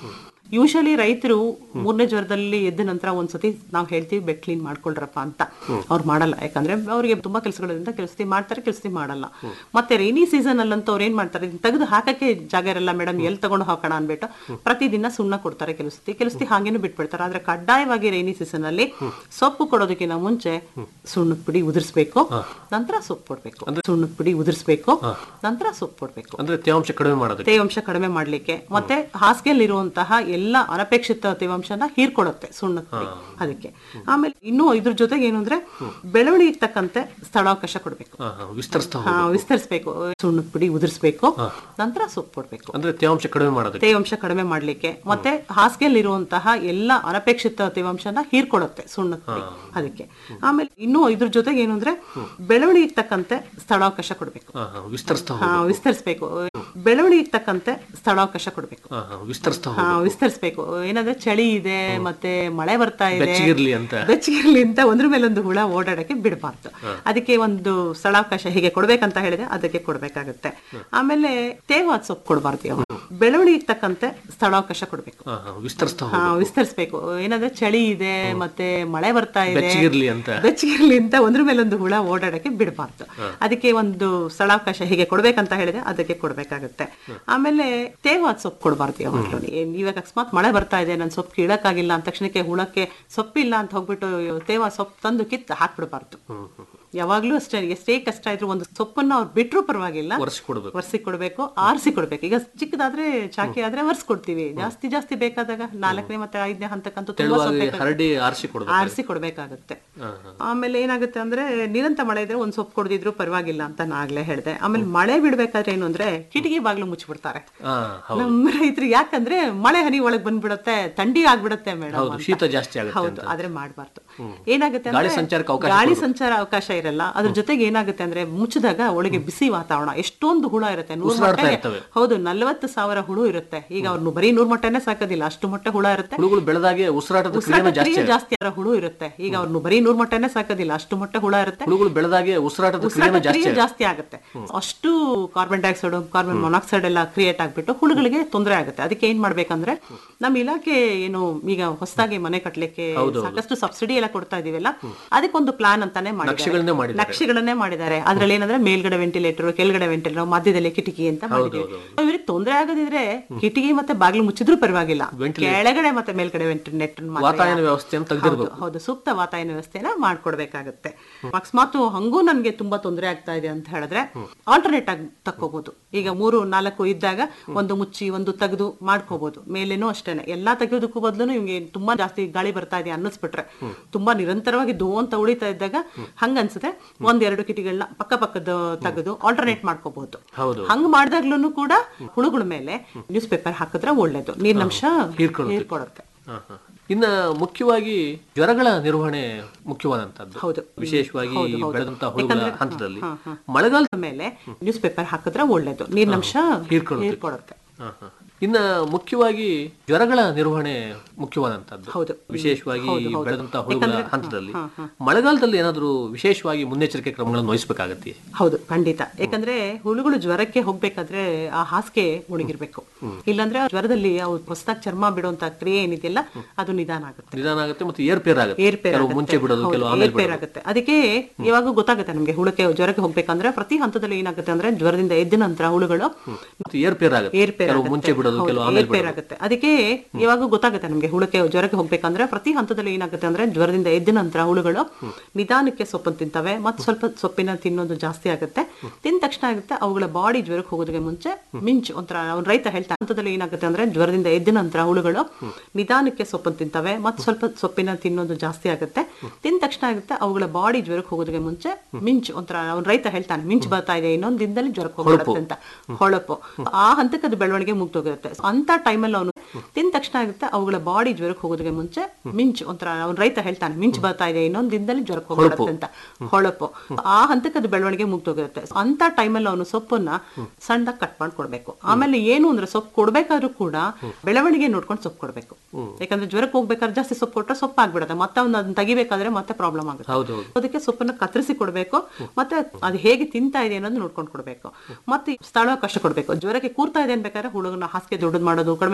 ಯೂಶಲಿ ರೈತರು ಮೂರನೇ ಜ್ವರದಲ್ಲಿ ಎದ್ದ ನಂತರ ಒಂದ್ಸತಿ ನಾವು ಹೇಳ್ತೀವಿ ಬೆಡ್ ಕ್ಲೀನ್ ಮಾಡ್ಕೊಳ್ರಪ್ಪ ಅಂತ ಅವ್ರು ಮಾಡಲ್ಲ ಯಾಕಂದ್ರೆ ಅವ್ರಿಗೆ ತುಂಬಾ ಕೆಲಸಗಳಿಂದ ಕೆಲಸತಿ ಮಾಡ್ತಾರೆ ಕೆಲಸತಿ ಮಾಡಲ್ಲ ಮತ್ತೆ ರೈನಿ ಸೀಸನ್ ಅಲ್ಲಂತೂ ಅವ್ರು ಏನ್ ಮಾಡ್ತಾರೆ ಇದನ್ನ ತೆಗೆದು ಹಾಕಕ್ಕೆ ಜಾಗ ಇರಲ್ಲ ಮೇಡಮ್ ಎಲ್ಲಿ ತಗೊಂಡು ಹಾಕೋಣ ಅನ್ಬಿಟ್ಟು ಪ್ರತಿದಿನ ಸುಣ್ಣ ಕೊಡ್ತಾರೆ ಕೆಲಸತಿ ಕೆಲಸತಿ ಹಾಗೇನು ಬಿಟ್ಬಿಡ್ತಾರೆ ಆದ್ರೆ ಕಡ್ಡಾಯವಾಗಿ ರೈನಿ ಸೀಸನ್ ಅಲ್ಲಿ ಸೊಪ್ಪು ಕೊಡೋದಕ್ಕಿಂತ ಮುಂಚೆ ಸುಣ್ಣದ ಪುಡಿ ಉದುರಿಸ್ಬೇಕು ನಂತರ ಸೊಪ್ಪು ಕೊಡ್ಬೇಕು ಸುಣ್ಣದ ಪುಡಿ ಉದುರಿಸ್ಬೇಕು ನಂತರ ಸೊಪ್ಪು ಕೊಡ್ಬೇಕು ಅಂದ್ರೆ ತೇವಾಂಶ ಕಡಿಮೆ ಮಾಡೋದಕ್ಕೆ ತೇವಾಂಶ ಕಡಿಮೆ ಮಾಡ್ಲಿಕ್ಕೆ ಮತ್ತೆ ಹಾಸಿಗೆಯಲ್ಲಿರುವಂತಹ ಎಲ್ಲ ಅನಪೇಕ್ಷಿತ ತೇವಾಂಶನ ಹೀರ್ಕೊಡುತ್ತೆ ಸುಣ್ಣದ ಪುಡಿ ಅದಕ್ಕೆ ಆಮೇಲೆ ಇನ್ನೂ ಇದ್ರ ಜೊತೆಗೆ ಏನು ಅಂದ್ರೆ ಬೆಳವಣಿಗೆಗೆ ತಕ್ಕಂತೆ ಸ್ಥಳಾವಕಾಶ ಕೊಡ್ಬೇಕು ಹಾ, ಹಾ, ವಿಸ್ತರಿಸ್ತಾ ಹಾ, ಹೋಗ್ಬೇಕು. ವಿಸ್ತರಿಸ್ಬೇಕು ಸುಣ್ಣದ ಪುಡಿ ಉದುರಿಸ್ಬೇಕು ನಂತರ ಸೊಪ್ಪು ಕೊಡ್ಬೇಕು ಅಂದ್ರೆ ತೇವಾಂಶ ಕಡಿಮೆ ಮಾಡೋದಕ್ಕೆ ತೇವಾಂಶ ಕಡಿಮೆ ಮಾಡ್ಲಿಕ್ಕೆ ಮತ್ತೆ ಹಾಸಿಗೆಯಲ್ಲಿರುವಂತಹ ಎಲ್ಲ ಅನಪೇಕ್ಷಿತ ತೇವಾಂಶನ ಹೀರ್ಕೊಡುತ್ತೆ ಸುಣ್ಣದ ಪುಡಿ ಅದಕ್ಕೆ ಆಮೇಲೆ ಇನ್ನೂ ಇದ್ರ ಜೊತೆಗೆ ಏನು ಅಂದ್ರೆ ಬೆಳವಣಿಗೆಗೆ ತಕ್ಕಂತೆ ಸ್ಥಳಾವಕಾಶ ಕೊಡ್ಬೇಕು ಹಾ, ಹಾ, ವಿಸ್ತರಿಸ್ತಾ ಹಾ, ಹೋಗ್ಬೇಕು. ವಿಸ್ತರಿಸ್ಬೇಕು ಬೆಳವಣಿಗೆಗೆ ತಕ್ಕಂತೆ ಸ್ಥಳಾವಕಾಶ ಕೊಡ್ಬೇಕು ಹಾ, ಹಾ, ವಿಸ್ತರಿಸ್ತಾ ಹಾ ಹೋಗ್ಬೇಕು. ವಿಸ್ತರಿಸ್ಬೇಕು ಏನಂದ್ರೆ ಚಳಿ ಇದೆ ಮತ್ತೆ ಮಳೆ ಬರ್ತಾ ಇದೆ ಬೆಚ್ಚಗಿರ್ಲಿ ಅಂತ. ಬೆಚ್ಚಗಿರ್ಲಿ ಅಂತ ಒಂದ್ರ ಮೇಲೊಂದು ಹುಳ ಓಡಾಡಕ್ಕೆ ಬಿಡಬಾರ್ದು ಅದಕ್ಕೆ ಒಂದು ಸ್ಥಳಾವಕಾಶ ಹೀಗೆ ಕೊಡ್ಬೇಕಂತ ಹೇಳಿದೆ ಅದಕ್ಕೆ ಕೊಡ್ಬೇಕಾಗುತ್ತೆ ಆಮೇಲೆ ತೇವಾದ ಸೊಪ್ಪು ಕೊಡಬಾರ್ದು ಯಾವಾಗ ಬೆಳವಣಿಗೆಗೆ ತಕ್ಕಂತೆ ಸ್ಥಳಾವಕಾಶ ಕೊಡ್ಬೇಕು ಹಾ, ಹಾ, ವಿಸ್ತರಿಸ್ತಾ ಹಾ ಹೋಗ್ಬೇಕು. ವಿಸ್ತರಿಸ್ಬೇಕು ಏನಂದ್ರೆ ಚಳಿ ಇದೆ ಮತ್ತೆ ಮಳೆ ಬರ್ತಾ ಇದೆ ಬೆಚ್ಚಗಿರ್ಲಿ ಅಂತ. ಬೆಚ್ಚಗಿರ್ಲಿ ಅಂತ ಒಂದ್ರ ಮೇಲೊಂದು ಹುಳ ಓಡಾಡಕ್ಕೆ ಬಿಡಬಾರ್ದು ಅದಕ್ಕೆ ಒಂದು ಸ್ಥಳಾವಕಾಶ ಹೀಗೆ ಕೊಡ್ಬೇಕಂತ ಹೇಳಿದೆ ಅದಕ್ಕೆ ಕೊಡ್ಬೇಕಾಗುತ್ತೆ ಆಮೇಲೆ ತೇವಾದ ಸೊಪ್ಪು ಕೊಡಬಾರ್ದು ಯಾವಾಗ್ಲೂ ಏನ್ ಇವಾಗ ಅಕಸ್ಮಾತ್ ಮಳೆ ಬರ್ತಾ ಇದೆ ನನ್ ಸೊಪ್ಪು ಕೀಳಕ್ಕಾಗಿಲ್ಲ ಅಂದ ತಕ್ಷಣಕ್ಕೆ ಹುಳಕ್ಕೆ ಸೊಪ್ಪಿಲ್ಲ ಅಂತ ಹೋಗ್ಬಿಟ್ಟು ತೇವ ಸೊಪ್ಪು ತಂದು ಕಿತ್ತು ಹಾಕ್ಬಿಡ್ಬಾರ್ದು ಯಾವಾಗ್ಲೂ ಅಷ್ಟೇ ಎಷ್ಟೇ ಕಷ್ಟ ಇದ್ರು ಒಂದು ಸೊಪ್ಪನ್ನ ಅವ್ರು ಬಿಟ್ರು ಪರವಾಗಿಲ್ಲ ಒರೆಸಿ ಕೊಡ್ಬೇಕು. ಒರೆಸಿ ಕೊಡ್ಬೇಕು ಆರಿಸಿ ಕೊಡ್ಬೇಕು ಈಗ ಚಿಕ್ಕದಾದ್ರೆ ಚಾಕಿ ಆದ್ರೆ ಒರೆಸಿ ಕೊಡ್ತೀವಿ ಜಾಸ್ತಿ ಜಾಸ್ತಿ ಬೇಕಾದಾಗ ನಾಲ್ಕನೇ ಮತ್ತೆ ಐದನೇ ಹಂತಕ್ಕಂತೂ ತುಂಬಾ ಸೊಪ್ಪು ತೆಳುವಾಗಿ ಬೇಕಾಗುತ್ತೆ. ಹರಡಿ ಆರಿಸಿ ಕೊಡ್ಬೇಕು ಆರಿಸಿ ಕೊಡ್ಬೇಕಾಗುತ್ತೆ ಆಮೇಲೆ ಏನಾಗುತ್ತೆ ಅಂದ್ರೆ ನಿರಂತರ ಮಳೆ ಇದ್ರೆ ಒಂದ್ ಸೊಪ್ಪು ಕೊಡದಿದ್ರು ಪರವಾಗಿಲ್ಲ ಅಂತ ನಾ ಆಗ್ಲೇ ಹೇಳ್ದೆ ಆಮೇಲೆ ಮಳೆ ಬಿಡ್ಬೇಕಾದ್ರೆ ಏನು ಅಂದ್ರೆ ಕಿಟಕಿ ಬಾಗ್ಲು ಮುಚ್ಚಿಬಿಡ್ತಾರೆ ಹಾ ಹೌದು ನಮ್ಮ ರೈತರು ಯಾಕಂದ್ರೆ ಮಳೆ ಹನಿ ಒಳಗ್ ಬಂದ್ಬಿಡುತ್ತೆ ಥಂಡಿ ಆಗ್ಬಿಡುತ್ತೆ ಮೇಡಮ್ ಹೌದು ಶೀತ ಜಾಸ್ತಿ ಆಗುತ್ತೆ ಹೌದು ಅಂತ ಆದ್ರೆ ಮಾಡ್ಬಾರ್ದು ಏನಾಗುತ್ತೆ ಗಾಳಿ ಅಂದ್ರೆ ಸಂಚಾರಕ್ಕೆ ಅವಕಾಶ ಗಾಳಿ ಕೊಡ್ಬೇಕು. ಸಂಚಾರ ಅವಕಾಶ ಇರಲ್ಲ ಅದ್ರ ಜೊತೆಗೆ ಏನಾಗುತ್ತೆ ಅಂದ್ರೆ ಮುಚ್ಚಿದಾಗ ಒಳಗೆ ಬಿಸಿ ವಾತಾವರಣ ಎಷ್ಟೊಂದು ಹುಳ ಇರುತ್ತೆ ನೂರ್ ಉಸಿರಾಡ್ತಾ ಮೊಟ್ಟೆ ಇರ್ತವೆ. ಹೌದು ನಲ್ವತ್ತು ಸಾವಿರ ಹುಳು ಇರುತ್ತೆ ಈಗ ಅವ್ರು ಬರೀ ನೂರ್ ಮೊಟ್ಟೆನೆ ಸಾಕೋದಿಲ್ಲ ಅಷ್ಟು ಮೊಟ್ಟೆ ಹುಳ ಇರುತ್ತೆ ಹುಳುಗಳು ಬೆಳೆದಾಗೆ ಉಸಿರಾಟದ ಕ್ರಿಯೆನೂ ಉಸಿರಾಟ ಜಾಸ್ತಿ ಕ್ರಿಯೆ ಆಗುತ್ತೆ. ಜಾಸ್ತಿ ಆರೋ ಹುಳು ಇರುತ್ತೆ ಈಗ ಅವ್ರು ಬರೀ ನೂರ್ ಮೊಟ್ಟೆನೆ ಸಾಕೋದಿಲ್ಲ ಅಷ್ಟು ಮೊಟ್ಟೆ ಹುಳ ಇರುತ್ತೆ ಹುಳುಗಳು ಬೆಳೆದಾಗೆ ಉಸಿರಾಟದ ಕ್ರಿಯೆನೂ ಉಸಿರಾಟ ಜಾಸ್ತಿ ಕ್ರಿಯೆ ಆಗುತ್ತೆ. ಜಾಸ್ತಿ ಆಗುತ್ತೆ ಅಷ್ಟು ಕಾರ್ಬನ್ ಡೈಆಕ್ಸೈಡ್ ಕಾರ್ಬನ್ ಮೊನಾಕ್ಸೈಡ್ ಎಲ್ಲ ಕ್ರಿಯೇಟ್ ಆಗ್ಬಿಟ್ಟು ಹುಳುಗಳಿಗೆ ತೊಂದರೆ ಆಗುತ್ತೆ ಅದಕ್ಕೆ ಏನ್ ಮಾಡ್ಬೇಕಂದ್ರೆ ನಮ್ಮ ಇಲಾಖೆ ಏನು ಈಗ ಹೊಸದಾಗಿ ಮನೆ ಕಟ್ಲಿಕ್ಕೆ ಸಾಕಷ್ಟು ಸಬ್ಸಿಡಿ ಎಲ್ಲ ಕೊಡ್ತಾ ಇದೀವಲ್ಲ ಅದಕ್ಕೊಂದು ಪ್ಲಾನ್ ಅಂತಾನೆ ನಕ್ಷೆಗಳನ್ನೇ ಮಾಡಿದ್ದಾರೆ. ನಕ್ಷೆಗಳನ್ನೇ ಮಾಡಿದ್ದಾರೆ ಅದ್ರಲ್ಲಿ ಏನಂದ್ರೆ ಮೇಲ್ಗಡೆ ವೆಂಟಿಲೇಟರ್ ಕೆಳಗಡೆ ವೆಂಟಿಲೇಟರ್ ಮಧ್ಯದಲ್ಲಿ ಕಿಟಕಿ ಅಂತ ಮಾಡಿದೀವಿ ಇವ್ರಿಗೆ ತೊಂದರೆ ಆಗದಿದ್ರೆ ಕಿಟಕಿ ಮತ್ತೆ ಬಾಗಿಲು ಮುಚ್ಚಿದ್ರು ಪರವಾಗಿಲ್ಲ ಕೆಳಗಡೆ ಮತ್ತೆ ಮೇಲ್ಗಡೆ ವೆಂಟಿಲೇಟರ್ ವಾತಾಯನ ವ್ಯವಸ್ಥೆಯನ್ನು ತೆಗೆದಿರ್ಬೇಕು ಹೌದು ಸೂಕ್ತ ವಾತಾಯನ ವ್ಯವಸ್ಥೆನ ಮಾಡ್ಕೊಡ್ಬೇಕಾಗುತ್ತೆ ಅಕಸ್ಮಾತ್ ಹಂಗೂ ನನ್ಗೆ ತುಂಬಾ ತೊಂದರೆ ಆಗ್ತಾ ಇದೆ ಅಂತ ಹೇಳಿದ್ರೆ ಆಲ್ಟರ್ನೇಟ್ ಆಗಿ ತಕ್ಕೋಬಹುದು ಈಗ ಮೂರು ನಾಲ್ಕು ಇದ್ದಾಗ ಒಂದು ಮುಚ್ಚಿ ಒಂದು ತೆಗೆದು ಮಾಡ್ಕೋಬಹುದು ಮೇಲೇನೂ ಅಷ್ಟೇನೆ ಎಲ್ಲಾ ತೆಗೆಯೋದಕ್ಕೂ ಬದಲು ಇವ್ಗೆ ತುಂಬಾ ಜಾಸ್ತಿ ಗಾಳಿ ಬರ್ತಾ ಇದೆ ಅನ್ನಿಸ್ಬಿಟ್ರೆ ತುಂಬಾ ನಿರಂತರವಾಗಿ ದೋ ಅಂತ ಉಳಿತಾ ಇದ್ದಾಗ ಹಂಗ ಅನ್ಸುತ್ತೆ ಒಂದೆರಡು ಕಿಟಿಗಳನ್ನ ಪಕ್ಕ ಪಕ್ಕದ ತೆಗೆದು ಆಲ್ಟರ್ನೇಟ್ ಮಾಡ್ಕೋಬಹುದು ಹೌದು. ಹಂಗ ಮಾಡಿದಾಗ್ಲೂ ಕೂಡ ಹುಳುಗಳ ಮೇಲೆ ನ್ಯೂಸ್ ಪೇಪರ್ ಹಾಕಿದ್ರೆ ಒಳ್ಳೇದು ನೀರಿನಂಶ ಹೀರ್ಕೊಳ್ಳುತ್ತೆ. ಹೀರ್ಕೊಳ್ಳುತ್ತೆ ಹಾ, ಹಾ. ಇನ್ನ ಮುಖ್ಯವಾಗಿ ಜ್ವರಗಳ ನಿರ್ವಹಣೆ ಮುಖ್ಯವಾದಂತದ್ದು ಹೌದು. ವಿಶೇಷವಾಗಿ ಹೌದು, ಹೌದು. ಬೆಳೆದಂತ ಹುಳುಗಳ ಯಾಕಂದ್ರೆ- ಹಂತದಲ್ಲಿ ಹಾ, ಹಾ. ಮಳೆಗಾಲದ ಮೇಲೆ ನ್ಯೂಸ್ ಪೇಪರ್ ಹಾಕಿದ್ರೆ ಒಳ್ಳೇದು ನೀರಿನಂಶ ಹೀರ್ಕೊಳ್ಳುತ್ತೆ. ಹೀರ್ಕೊಳ್ಳುತ್ತೆ ಹಾ, ಹಾ. ಇನ್ನ ಮುಖ್ಯವಾಗಿ ಜ್ವರಗಳ ನಿರ್ವಹಣೆ ಮುಖ್ಯವಾದಂತದ್ದು ಹೌದು. ವಿಶೇಷವಾಗಿ ಹೌದು, ಹೌದು. ಬೆಳೆದಂತ ಹುಳುಗಳ ಯಾಕಂದ್ರೆ- ಹಂತದಲ್ಲಿ ಹಾ, ಹಾ. ಮಳೆಗಾಲದಲ್ಲಿ ಏನಾದರೂ ವಿಶೇಷವಾಗಿ ಮುನ್ನೆಚ್ಚರಿಕೆ ಕ್ರಮಗಳನ್ನು ವಹಿಸಬೇಕಾಗತ್ತೆ ಹೌದು ಖಂಡಿತ ಯಾಕಂದ್ರೆ ಹುಳುಗಳು ಜ್ವರಕ್ಕೆ ಹೋಗ್ಬೇಕಾದ್ರೆ ಆ ಹಾಸಿಗೆ ಒಣಗಿರ್ಬೇಕು ಇಲ್ಲಾಂದ್ರೆ ಆ ಜ್ವರದಲ್ಲಿ ಅವು ಹೊಸದಾಗಿ ಚರ್ಮ ಬಿಡುವಂತ ಕ್ರಿಯೆ ಏನಿದೆಯಲ್ಲ ಅದು ನಿಧಾನ ಆಗುತ್ತೆ ನಿಧಾನ ಆಗುತ್ತೆ ಮತ್ತೆ ಏರ್ಪೇರ್ ಆಗುತ್ತೆ ಏರ್ಪೇರ್ ಕೆಲವು ಮುಂಚೆ ಬಿಡೋದು ಕೆಲವು ಆಮೇಲೆ ಏರ್ಪೇರ್ ಬಿಡೋದು ಆಗುತ್ತೆ ಅದಕ್ಕೆ ಇವಾಗ ಗೊತ್ತಾಗುತ್ತೆ ನಮ್ಗೆ ಹುಳಕ್ಕೆ ಜ್ವರಕ್ಕೆ ಹೋಗ್ಬೇಕಂದ್ರೆ ಪ್ರತಿ ಹಂತದಲ್ಲಿ ಏನಾಗುತ್ತೆ ಅಂದ್ರೆ ಜ್ವರದಿಂದ ಎದ್ದ ನಂತರ ಹುಳುಗಳು ಮತ್ತೆ ಏರ್ಪೇರ್ ಆಗುತ್ತೆ ಏರ್ಪೇರ್ ಕೆಲವು ಆಗುತ್ತೆ. ಮುಂಚೆ ಬಿಡೋದು ಹೌದು, ಕೆಲವು ಆಮೇಲೆ ಏರ್ಪೇರ್ ಬಿಡೋದು ಆಗುತ್ತೆ ಅದಕ್ಕೆ ಇವಾಗ ಗೊತ್ತಾಗುತ್ತೆ ನಮ್ಗೆ ಹುಳಕ್ಕೆ ಜ್ವರಕ್ಕೆ ಹೋಗ್ಬೇಕಂದ್ರೆ ಪ್ರತಿ ಹಂತದಲ್ಲಿ ಏನಾಗುತ್ತೆ ಅಂದ್ರೆ ಜ್ವರದಿಂದ ಎದ್ದ ನಂತರ ಹುಳುಗಳು ನಿಧಾನಕ್ಕೆ ಸೊಪ್ಪನ್ನು ತಿಂತವೆ ಮತ್ತೆ ಸ್ವಲ್ಪ ಸೊಪ್ಪಿನ ತಿನ್ನೋದು ಜಾಸ್ತಿ ಆಗುತ್ತೆ ತಿಂದ ತಕ್ಷಣ ಆಗುತ್ತೆ ಅವುಗಳ ಬಾಡಿ ಜ್ವರಕ್ಕೆ ಹೋಗೋದಕ್ಕೆ ಮುಂಚೆ ಮಿಂಚ್ ಒಂಥರ ಅವ್ನ ರೈತ ಹೇಳ್ತಾ ಹಂತದಲ್ಲಿ ಏನಾಗುತ್ತೆ ಅಂದ್ರೆ ಜ್ವರದಿಂದ ಎದ್ದ ನಂತರ ಹುಳುಗಳು ನಿಧಾನಕ್ಕೆ ಸೊಪ್ಪನ್ನು ತಿಂತವೆ ಮತ್ತೆ ಸ್ವಲ್ಪ ಸೊಪ್ಪಿನ ತಿನ್ನೋದು ಜಾಸ್ತಿ ಆಗುತ್ತೆ ತಿಂದ ತಕ್ಷಣ ಆಗುತ್ತೆ ಅವುಗಳ ಬಾಡಿ ಜ್ವರಕ್ಕೆ ಹೋಗೋದಕ್ಕೆ ಮುಂಚೆ ಮಿಂಚ್ ಒಂಥರ ಅವ್ನ ರೈತ ಹೇಳ್ತಾನೆ ಮಿಂಚ್ ಬರ್ತಾ ಇದೆ ಇನ್ನೊಂದು ದಿನದಲ್ಲಿ ಜ್ವರಕ್ಕೆ ಹೋಗ್ಬಿಡುತ್ತೆ ಅಂತ ಹೊಳಪು ಆ ಹಂತಕ್ಕೆ ಅದು ಬೆಳವಣಿಗೆ ಮುಗ್ದೋಗಿರುತ್ತೆ ಅಂತ ಟೈಮಲ್ಲಿ ಅವನು ತಿಂದ ತಕ್ಷಣ ಆಗುತ್ತೆ ಅವುಗಳ ಬಾಡಿ ಜ್ವರಕ್ಕೆ ಹೋಗೋದಕ್ಕೆ ಮುಂಚೆ ಮಿಂಚ್ ಒಂಥರ ಅವ್ನ ರೈತ ಹೇಳ್ತಾನೆ ಮಿಂಚ್ ಬರ್ತಾ ಇದೆ ಇನ್ನೊಂದು ದಿನದಲ್ಲಿ ಜ್ವರಕ್ಕೆ ಹೋಗ್ಬಿಡುತ್ತೆ ಅಂತ ಹೊಳಪು ಆ ಹಂತಕ್ಕೆ ಅದು ಬೆಳವಣಿಗೆ ಮುಗ್ದೋಗಿರುತ್ತೆ ಅಂತ ಟೈಮಲ್ಲಿ ಅವನು ಸೊಪ್ಪನ್ನ ಸಣ್ಣದಾಗಿ ಕಟ್ ಮಾಡಿ ಕೊಡ್ಬೇಕು ಆಮೇಲೆ ಏನು ಅಂದ್ರೆ ಸೊಪ್ಪು ಕೊಡ್ಬೇಕಾದ್ರೂ ಕೂಡ ಬೆಳವಣಿಗೆ ನೋಡ್ಕೊಂಡು ಸೊಪ್ಪು ಕೊಡ್ಬೇಕು ಯಾಕಂದ್ರೆ ಜ್ವರಕ್ಕೆ ಹೋಗ್ಬೇಕಾದ್ರೆ ಜಾಸ್ತಿ ಸೊಪ್ಪು ಕೊಟ್ಟರೆ ಸೊಪ್ಪು ಆಗ್ಬಿಡುತ್ತೆ ಮತ್ತೆ ಅವ್ನ ಅದನ್ನ ತೆಗಿಬೇಕಾದ್ರೆ ಮತ್ತೆ ಪ್ರಾಬ್ಲಮ್ ಆಗುತ್ತೆ ಹೌದು ಹೌದು ಅದಕ್ಕೆ ಸೊಪ್ಪನ್ನ ಕತ್ತರಿಸಿ ಕೊಡಬೇಕು ಮತ್ತೆ ಅದು ಹೇಗೆ ತಿಂತಾ ಇದೆ ಅನ್ನೋದು ನೋಡ್ಕೊಂಡು ಕೊಡಬೇಕು ಮತ್ತೆ ಸ್ಥಳಾವಕಾಶ ಕೊಡಬೇಕು ಜ್ವರಕ್ಕೆ ಕೂರ್ತಾ ಇದೆ ಅನ್ಬೇಕಾದ್ರೆ ಹುಡುಗನ ಹಾಸಿಗೆ ದೊಡ್ಡದು ಮಾಡೋದು ಕಡಿಮೆ ಮಾಡೋದಿಲ್ಲ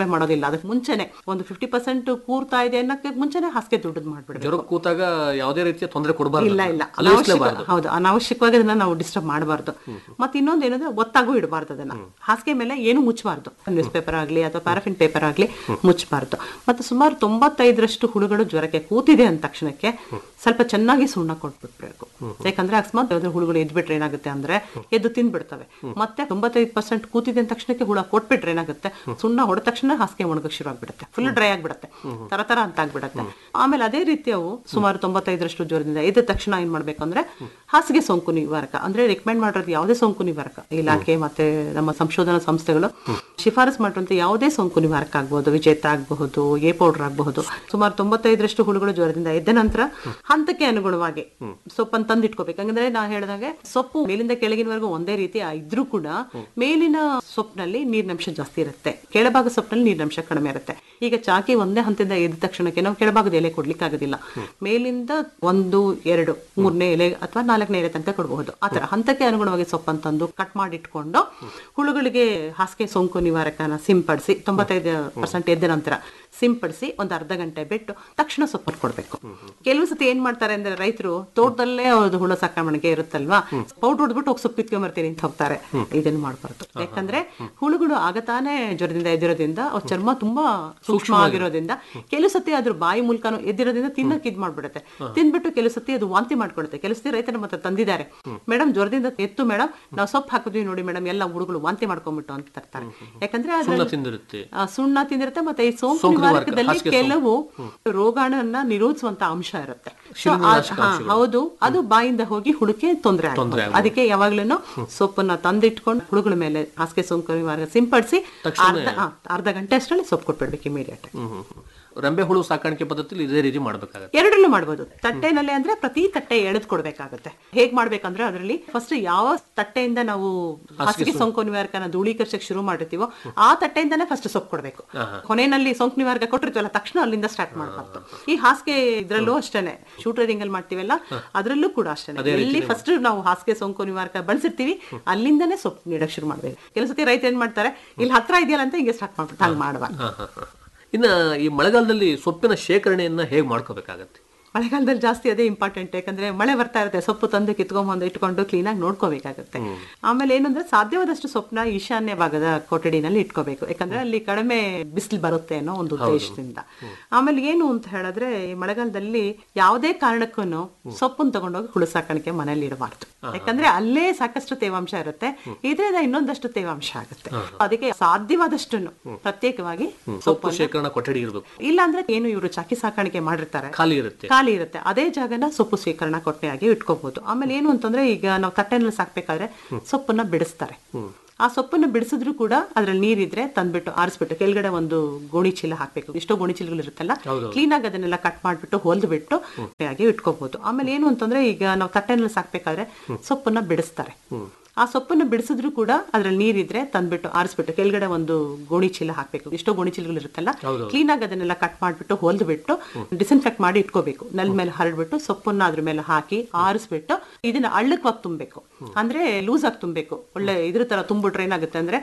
ಅದಕ್ಕೆ ಮುಂಚೆನೆ ಒಂದು ಫಿಫ್ಟಿ ಪರ್ಸೆಂಟ್ ಕೂರ್ತಾ ಇದೆ ಅನ್ನಕ್ಕೆ ಮುಂಚೆನೆ ಹಾಸಿಗೆ ದುಡ್ಡು ಮಾಡ್ಬಿಡ್ಬೇಕು ಜ್ವರ ಕೂತಾಗ ಯಾವುದೇ ರೀತಿಯ ತೊಂದರೆ ಕೊಡಬಾರ್ದು ಇಲ್ಲ ಇಲ್ಲ ಅಲವಡಿಸಲೇಬಾರ್ದು ಅನಾವಶ್ಯಕ- ಹೌದು ಅನಾವಶ್ಯಕವಾಗಿ ಅದನ್ನ ನಾವು ಡಿಸ್ಟರ್ಬ್ ಮಾಡಬಾರ್ದು ಮತ್ತೆ ಇನ್ನೊಂದು ಏನಂದ್ರೆ ಒತ್ತಾಗೂ ಇಡಬಾರ್ದು ಅದನ್ನ ಹಾಸಿಗೆ ಮೇಲೆ ಏನು ಮುಚ್ಚಬಾರ್ದು ನ್ಯೂಸ್ ಪೇಪರ್ ಆಗ್ಲಿ ಅಥವಾ ಪ್ಯಾರಾಫಿನ್ ಪೇಪರ್ ಆಗ್ಲಿ ಮುಚ್ಚಬಾರ್ದು ಮತ್ತೆ ಸುಮಾರು ತೊಂಬತ್ತೈದರಷ್ಟು ಹುಳುಗಳು ಜ್ವರಕ್ಕೆ ಕೂತಿದೆ ಅಂದ ತಕ್ಷಣಕ್ಕೆ ಸ್ವಲ್ಪ ಚೆನ್ನಾಗಿ ಸುಣ್ಣ ಕೊಟ್ಬಿಡ್ಬೇಕು ಯಾಕಂದ್ರೆ ಅಕಸ್ಮಾತ್ ಯಾವ್ದಾದ್ರು ಹುಳುಗಳು ಎದ್ಬಿಟ್ರೆ ಏನಾಗುತ್ತೆ ಅಂದ್ರೆ ಎದ್ದು ತಿಂದ್ಬಿಡ್ತವೆ ಮತ್ತೆ ತೊಂಬತ್ತೈದು ಪರ್ಸೆಂಟ್ ಕೂತಿದೆ ಅಂದ ತಕ್ಷಣಕ್ಕೆ ಹುಳ ಕೊಟ್ಬಿಟ್ರೆ ಏನಾಗುತ್ತೆ ಸುಣ್ಣ ಹೊಡೆದ ತಕ್ಷಣ ಹಾಸಿಗೆ ಒಣಗಕ್ಕೆ ಶುರು ಆಗ್ಬಿಡುತ್ತೆ ಫುಲ್ ಡ್ರೈ ಆಗ್ಬಿಡುತ್ತೆ ತರ ತರ ಅಂತ ಆಗ್ಬಿಡುತ್ತೆ ಆಮೇಲೆ ಅದೇ ರೀತಿ ಅವು ಸುಮಾರು ತೊಂಬತ್ತೈದರಷ್ಟು ಜ್ವರದಿಂದ ಎದ್ದ ತಕ್ಷಣ ಏನ್ ಮಾಡ್ಬೇಕು ಅಂದ್ರೆ ಹಾಸಿಗೆ ಸೋಂಕು ನಿವಾರಕ ಅಂದ್ರೆ ರೆಕಮೆಂಡ್ ಮಾಡಿರೋದು ಯಾವುದೇ ಸೋಂಕು ನಿವಾರಕ ಇಲಾಖೆ ಮತ್ತೆ ನಮ್ಮ ಸಂಶೋಧನಾ ಸಂಸ್ಥೆಗಳು ಶಿಫಾರಸ್ ಮಾಡಿರುವಂತ ಯಾವುದೇ ಸೋಂಕು ನಿವಾರಕ ಆಗ್ಬಹುದು ವಿಜೇತ ಆಗಬಹುದು ಎ ಪೌಡರ್ ಆಗಬಹುದು ಸುಮಾರು ತೊಂಬತ್ತೈದರಷ್ಟು ಹುಳುಗಳು ಜ್ವರದಿಂದ ಎದ್ದ ನಂತರ ಹಂತಕ್ಕೆ ಅನುಗುಣವಾಗಿ ಸೊಪ್ಪನ್ನು ತಂದಿಟ್ಕೋಬೇಕು ಹಂಗಂದ್ರೆ ನಾ ಹೇಳಿದಾಗೆ ಸೊಪ್ಪು ಮೇಲಿಂದ ಕೆಳಗಿನವರೆಗೂ ಒಂದೇ ರೀತಿ ಇದ್ರೂ ಕೂಡ ಮೇಲಿನ ಸೊಪ್ಪಿನಲ್ಲಿ ನೀರಿನಂಶ ಜಾಸ್ತಿ ಇರುತ್ತೆ ಕೆಳಭಾಗ ಸೊಪ್ಪಿನಲ್ಲಿ ನೀರಿನಂಶ ಕಡಿಮೆ ಇರುತ್ತೆ ಈಗ ಚಾಕಿ ಒಂದೇ ಹಂತದಿಂದ ಎದ್ದ ತಕ್ಷಣಕ್ಕೆ ನಾವು ಕೆಳಭಾಗದ ಎಲೆ ಕೊಡ್ಲಿಕ್ಕೆ ಆಗೋದಿಲ್ಲ ಮೇಲಿಂದ ಒಂದು ಎರಡು ಮೂರನೇ ಎಲೆ ಅಥವಾ ನಾಲ್ಕನೇ ಎಲೆ ತನಕ ಕೊಡಬಹುದು ಆತರ ಹಂತಕ್ಕೆ ಅನುಗುಣವಾಗಿ ಸೊಪ್ಪನ್ನು ತಂದು ಕಟ್ ಮಾಡಿಟ್ಕೊಂಡು ಹುಳುಗಳಿಗೆ ಹಾಸಿಗೆ ಸೋಂಕು ನಿವಾರಕನ ಸಿಂಪಡಿಸಿ ತೊಂಬತ್ತೈದು ಪರ್ಸೆಂಟ್ ಎದ್ದ ನಂತರ ಸಿಂಪಡಿಸಿ ಒಂದು ಅರ್ಧ ಗಂಟೆ ಬಿಟ್ಟು ತಕ್ಷಣ ಸೊಪ್ಪನ್ನು ಕೊಡ್ಬೇಕು ಕೆಲವು ಸತಿ ಏನ್ ಮಾಡ್ತಾರೆ ಅಂದ್ರೆ ರೈತರು ತೋಟದಲ್ಲೇ ಅವ್ರದ್ದು ಹುಳ ಸಾಕಾಣಿಕೆ ಇರುತ್ತಲ್ವಾ ಪೌಡರ್ ಹೊಡ್ಬಿಟ್ಟು ಹೋಗಿ ಸೊಪ್ಪು ಕಿತ್ಕೊಂಬರ್ತೀನಿ ಅಂತ ಹೋಗ್ತಾರೆ ಇದನ್ನು ಮಾಡಬಾರ್ದು ಯಾಕಂದ್ರೆ ಹುಳುಗಳು ಆಗತಾನೆ ಜ್ವರದಿಂದ ಎದ್ದಿರೋದ್ರಿಂದ ಅವ್ರ ಚರ್ಮ ತುಂಬಾ ಸೂಕ್ಷ್ಮ ಆಗಿರೋದ್ರಿಂದ ಕೆಲವು ಸತಿ ಅದ್ರ ಬಾಯಿ ಮೂಲಕನೂ ಎದ್ದಿರೋದ್ರಿಂದ ತಿನ್ನಕ್ ಇದ್ ಮಾಡ್ಬಿಡುತ್ತೆ ತಿಂದ್ಬಿಟ್ಟು ಕೆಲವು ಸತಿ ಅದು ವಾಂತಿ ಮಾಡ್ಕೊಳುತ್ತೆ ಕೆಲವು ಸತಿ ರೈತರು ಮತ್ತೆ ತಂದಿದ್ದಾರೆ ಮೇಡಮ್ ಜ್ವರದಿಂದ ಎತ್ತು ಮೇಡಮ್ ನಾವು ಸೊಪ್ಪು ಹಾಕಿದ್ವಿ ನೋಡಿ ಮೇಡಮ್ ಎಲ್ಲ ಹುಳುಗಳು ವಾಂತಿ ಮಾಡ್ಕೊಂಡ್ಬಿಟ್ಟು ಅಂತ ತರ್ತಾರೆ ಯಾಕಂದ್ರೆ ಸುಣ್ಣ ಅದ್ರಲ್ಲಿ ತಿಂದಿರುತ್ತೆ ಆ, ಸುಣ್ಣ ತಿಂದಿರುತ್ತೆ ಮತ್ತೆ ಈ ಸೋಂಕು ಸೋಂಕು ನಿವಾರಕ, ನಿವಾರಕದಲ್ಲಿ ಹಾಸಿಗೆ ಕೆಲವು ರೋಗಾಣುವನ್ನ ನಿರೋಧಿಸುವಂತ ಅಂಶ ಇರುತ್ತೆ So, ಶಿಲೀಂಧ್ರನಾಶಕ ಆ- ಹಾ, ಅಂಶಗಳು. ಹೌದು ಅದು ಬಾಯಿಂದ ಹೋಗಿ ಹುಳುಕ್ಕೆ ತೊಂದರೆ ತೊಂದ್ರೆ ಆಗುತ್ತೆ ಅದಕ್ಕೆ ಯಾವಾಗ್ಲೂ ಸೊಪ್ಪನ್ನ ತಂದಿಟ್ಕೊಂಡು ಹುಳುಗಳ ಮೇಲೆ ಹಾಸಿಗೆ ಸೋಂಕು ನಿವಾರಕ ಸಿಂಪಡಿಸಿ ಅರ್ಧ ಆ, ಅರ್ಧ ಗಂಟೆ ಅಷ್ಟರಲ್ಲಿ ಸೊಪ್ಪು ಕೊಟ್ಬಿಡ್ಬೇಕು ಇಮಿಡಿಯೇಟ್ ಹ್ಮ್ ಹ್ಮ್ ಹ್ಮ್. ರೆಂಬೆ ಹುಳು ಸಾಕಾಣಿಕೆ ಪದ್ಧತಿಲಿ ಇದೇ ರೀತಿ ಮಾಡ್ಬೇಕಾಗತ್ತೆ ಎರಡರಲ್ಲೂ ಮಾಡ್ಬೋದು ತಟ್ಟೆನಲ್ಲಿ ಅಂದ್ರೆ ಪ್ರತಿ ತಟ್ಟೆ ಎಳೆದು ಕೊಡ್ಬೇಕಾಗುತ್ತೆ ಹೇಗ್ ಮಾಡ್ಬೇಕಂದ್ರೆ ಅದರಲ್ಲಿ ಫಸ್ಟ್ ಯಾವ ತಟ್ಟೆಯಿಂದ ನಾವು ಹಾಸಿಗೆ ಸೋಂಕು ನಿವಾರಕನ ಧೂಳೀಕರಿಸಕ್ ಶುರು ಮಾಡಿರ್ತೀವೋ ಆ ತಟ್ಟೆಯಿಂದಾನೇ ಫಸ್ಟ್ ಸೊಪ್ಪು ಕೊಡ್ಬೇಕು ಕೊನೆಯಲ್ಲಿ ಸೋಂಕು ನಿವಾರಕ ಕೊಟ್ಟಿರ್ತೀವಲ್ಲ ತಕ್ಷಣ ಅಲ್ಲಿಂದ ಸ್ಟಾರ್ಟ್ ಮಾಡಬಾರ್ದು ಈ ಹಾಸಿಗೆ ಇದ್ರಲ್ಲೂ ಅಷ್ಟೇನೆ ಶೂಟರಿಂಗ್ ಅಲ್ಲಿ ಮಾಡ್ತೀವಲ್ಲ ಅದ್ರಲ್ಲೂ ಕೂಡ ಅಷ್ಟೇನೆ ಎಲ್ಲಿ ಫಸ್ಟ್ ನಾವು ಹಾಸಿಗೆ ಸೋಂಕು ನಿವಾರಕ ಬಳಸಿರ್ತೀವಿ ಅಲ್ಲಿಂದಾನೇ ಸೊಪ್ಪು ನೀಡಕ್ ಶುರು ಮಾಡ್ಬೇಕು ಕೆಲವು ಸತಿ ರೈತ ಏನ್ ಮಾಡ್ತಾರೆ ಇಲ್ಲಿ ಹತ್ರ ಇದೆಯಲ್ಲ ಅಂತ ಹಿಂಗೆ ಸ್ಟಾರ್ಟ್ ಮಾಡ್ಬಿಟ್ಟು ಹಂಗ್ ಮಾಡಬಾರ್ದು ಹಾ, ಹಾ, ಹಾ. ಇನ್ನ ಈ ಮಳೆಗಾಲದಲ್ಲಿ ಸೊಪ್ಪಿನ ಶೇಖರಣೆಯನ್ನ ಹೇಗೆ ಮಾಡ್ಕೋಬೇಕಾಗತ್ತೆ ಮಳೆಗಾಲದಲ್ಲಿ ಜಾಸ್ತಿ ಅದೇ ಇಂಪಾರ್ಟೆಂಟ್ ಯಾಕಂದ್ರೆ ಮಳೆ ಬರ್ತಾ ಇರುತ್ತೆ ಸೊಪ್ಪು ತಂದು ಕಿತ್ಕೊಂಡ್ಬಂದು ಇಟ್ಕೊಂಡು ಕ್ಲೀನಾಗಿ ನೋಡ್ಕೋಬೇಕಾಗುತ್ತೆ ಆಮೇಲೆ ಏನಂದ್ರೆ ಸಾಧ್ಯವಾದಷ್ಟು ಸೊಪ್ಪನ್ನ ಈಶಾನ್ಯ ಭಾಗದ ಕೊಠಡಿನಲ್ಲಿ ಇಟ್ಕೋಬೇಕು ಯಾಕಂದ್ರೆ ಅಲ್ಲಿ ಕಡಿಮೆ ಬಿಸಿಲು ಬರುತ್ತೆ ಅನ್ನೋ ಒಂದು ಉದ್ದೇಶದಿಂದ ಆಮೇಲೆ ಏನು ಅಂತ ಹೇಳಿದ್ರೆ ಈ ಮಳೆಗಾಲದಲ್ಲಿ ಯಾವುದೇ ಕಾರಣಕ್ಕೂ ಸೊಪ್ಪನ್ನು ತಗೊಂಡೋಗಿ ಹುಳು ಸಾಕಾಣಿಕೆ ಮನೇಲಿ ಇಡಬಾರ್ದು ಯಾಕಂದ್ರೆ ಅಲ್ಲೇ ಸಾಕಷ್ಟು ತೇವಾಂಶ ಇರುತ್ತೆ ಇದರಿಂದ ಇನ್ನೊಂದಷ್ಟು ತೇವಾಂಶ ಆಗುತ್ತೆ ಅದಕ್ಕೆ ಸಾಧ್ಯವಾದಷ್ಟು ಪ್ರತ್ಯೇಕವಾಗಿ ಸೊಪ್ಪು ಸೊಪ್ಪನ್ನು ಶೇಖರಣಾ ಕೊಠಡಿ ಇರಬೇಕು ಇಲ್ಲ ಅಂದ್ರೆ ಏನು ಇವರು ಚಾಕಿ ಸಾಕಾಣಿಕೆ ಮಾಡಿರ್ತಾರೆ ಖಾಲಿ ಇರುತ್ತೆ ಖಾಲಿ ಇರುತ್ತೆ ಅದೇ ಜಾಗನ ಸೊಪ್ಪು ಸ್ವೀಕರಣ ಕೊಟ್ಟೆಯಾಗಿ ಇಟ್ಕೋಬಹುದು ಆಮೇಲೆ ಏನು ಅಂತಂದ್ರೆ ಈಗ ನಾವು ತಟ್ಟೆನಲ್ಲಿ ಸಾಕ್ಬೇಕಾದ್ರೆ ಸೊಪ್ಪನ್ನ ಬಿಡಿಸ್ತಾರೆ ಆ ಸೊಪ್ಪನ್ನು ಬಿಡಿಸಿದ್ರು ಕೂಡ ಅದ್ರಲ್ಲಿ ನೀರಿದ್ರೆ ತಂದ್ಬಿಟ್ಟು ಆರಿಸ್ಬಿಟ್ಟು ಕೆಳಗಡೆ ಒಂದು ಗೋಣಿ ಚೀಲ ಹಾಕ್ಬೇಕು ಎಷ್ಟೋ ಗೋಣಿ ಚೀಲಗಳು ಇರುತ್ತಲ್ಲ ಕ್ಲೀನ್ ಆಗಿ ಅದನ್ನೆಲ್ಲ ಕಟ್ ಮಾಡ್ಬಿಟ್ಟು ಹೊಲ್ದು ಬಿಟ್ಟು ಹಾಗೆ ಇಟ್ಕೋಬಹುದು ಆಮೇಲೆ ಏನು ಅಂತಂದ್ರೆ ಈಗ ನಾವು ತಟ್ಟೆನಲ್ಲಿ ಸಾಕ್ಬೇಕಾದ್ರೆ ಸೊಪ್ಪನ್ನ ಬಿಡಿಸ್ತಾರೆ ಆ ಸೊಪ್ಪನ್ನು ಬಿಡಿಸಿದ್ರು ಕೂಡ ಅದ್ರಲ್ಲಿ ನೀರಿದ್ರೆ ತಂದ್ಬಿಟ್ಟು ಆರಿಸ್ಬಿಟ್ಟು ಕೆಳಗಡೆ ಒಂದು ಗೋಣಿ ಚೀಲ ಹಾಕ್ಬೇಕು ಎಷ್ಟೋ ಗೋಣಿ ಚೀಲಗಳು ಇರುತ್ತಲ್ಲ ಕ್ಲೀನ್ ಆಗಿ ಅದನ್ನೆಲ್ಲ ಕಟ್ ಮಾಡ್ಬಿಟ್ಟು ಹೊಲ್ದು ಬಿಟ್ಟು ಡಿಸ್ಇನ್ಫೆಕ್ಟ್ ಮಾಡಿ ಇಟ್ಕೋಬೇಕು ನೆಲ ಮೇಲೆ ಹರಡ್ಬಿಟ್ಟು ಸೊಪ್ಪನ್ನ ಅದ್ರ ಮೇಲೆ ಹಾಕಿ ಆರಿಸ್ಬಿಟ್ಟು ಇದನ್ನ ಅಳ್ಳಕ್ವಾಗಿ ತುಂಬಬೇಕು ಅಂದ್ರೆ ಲೂಸ್ ಆಗಿ ತುಂಬಬೇಕು ಒಳ್ಳೆ ಇದ್ರ ತರ ತುಂಬಿಟ್ರೆ ಏನಾಗುತ್ತೆ ಅಂದ್ರೆ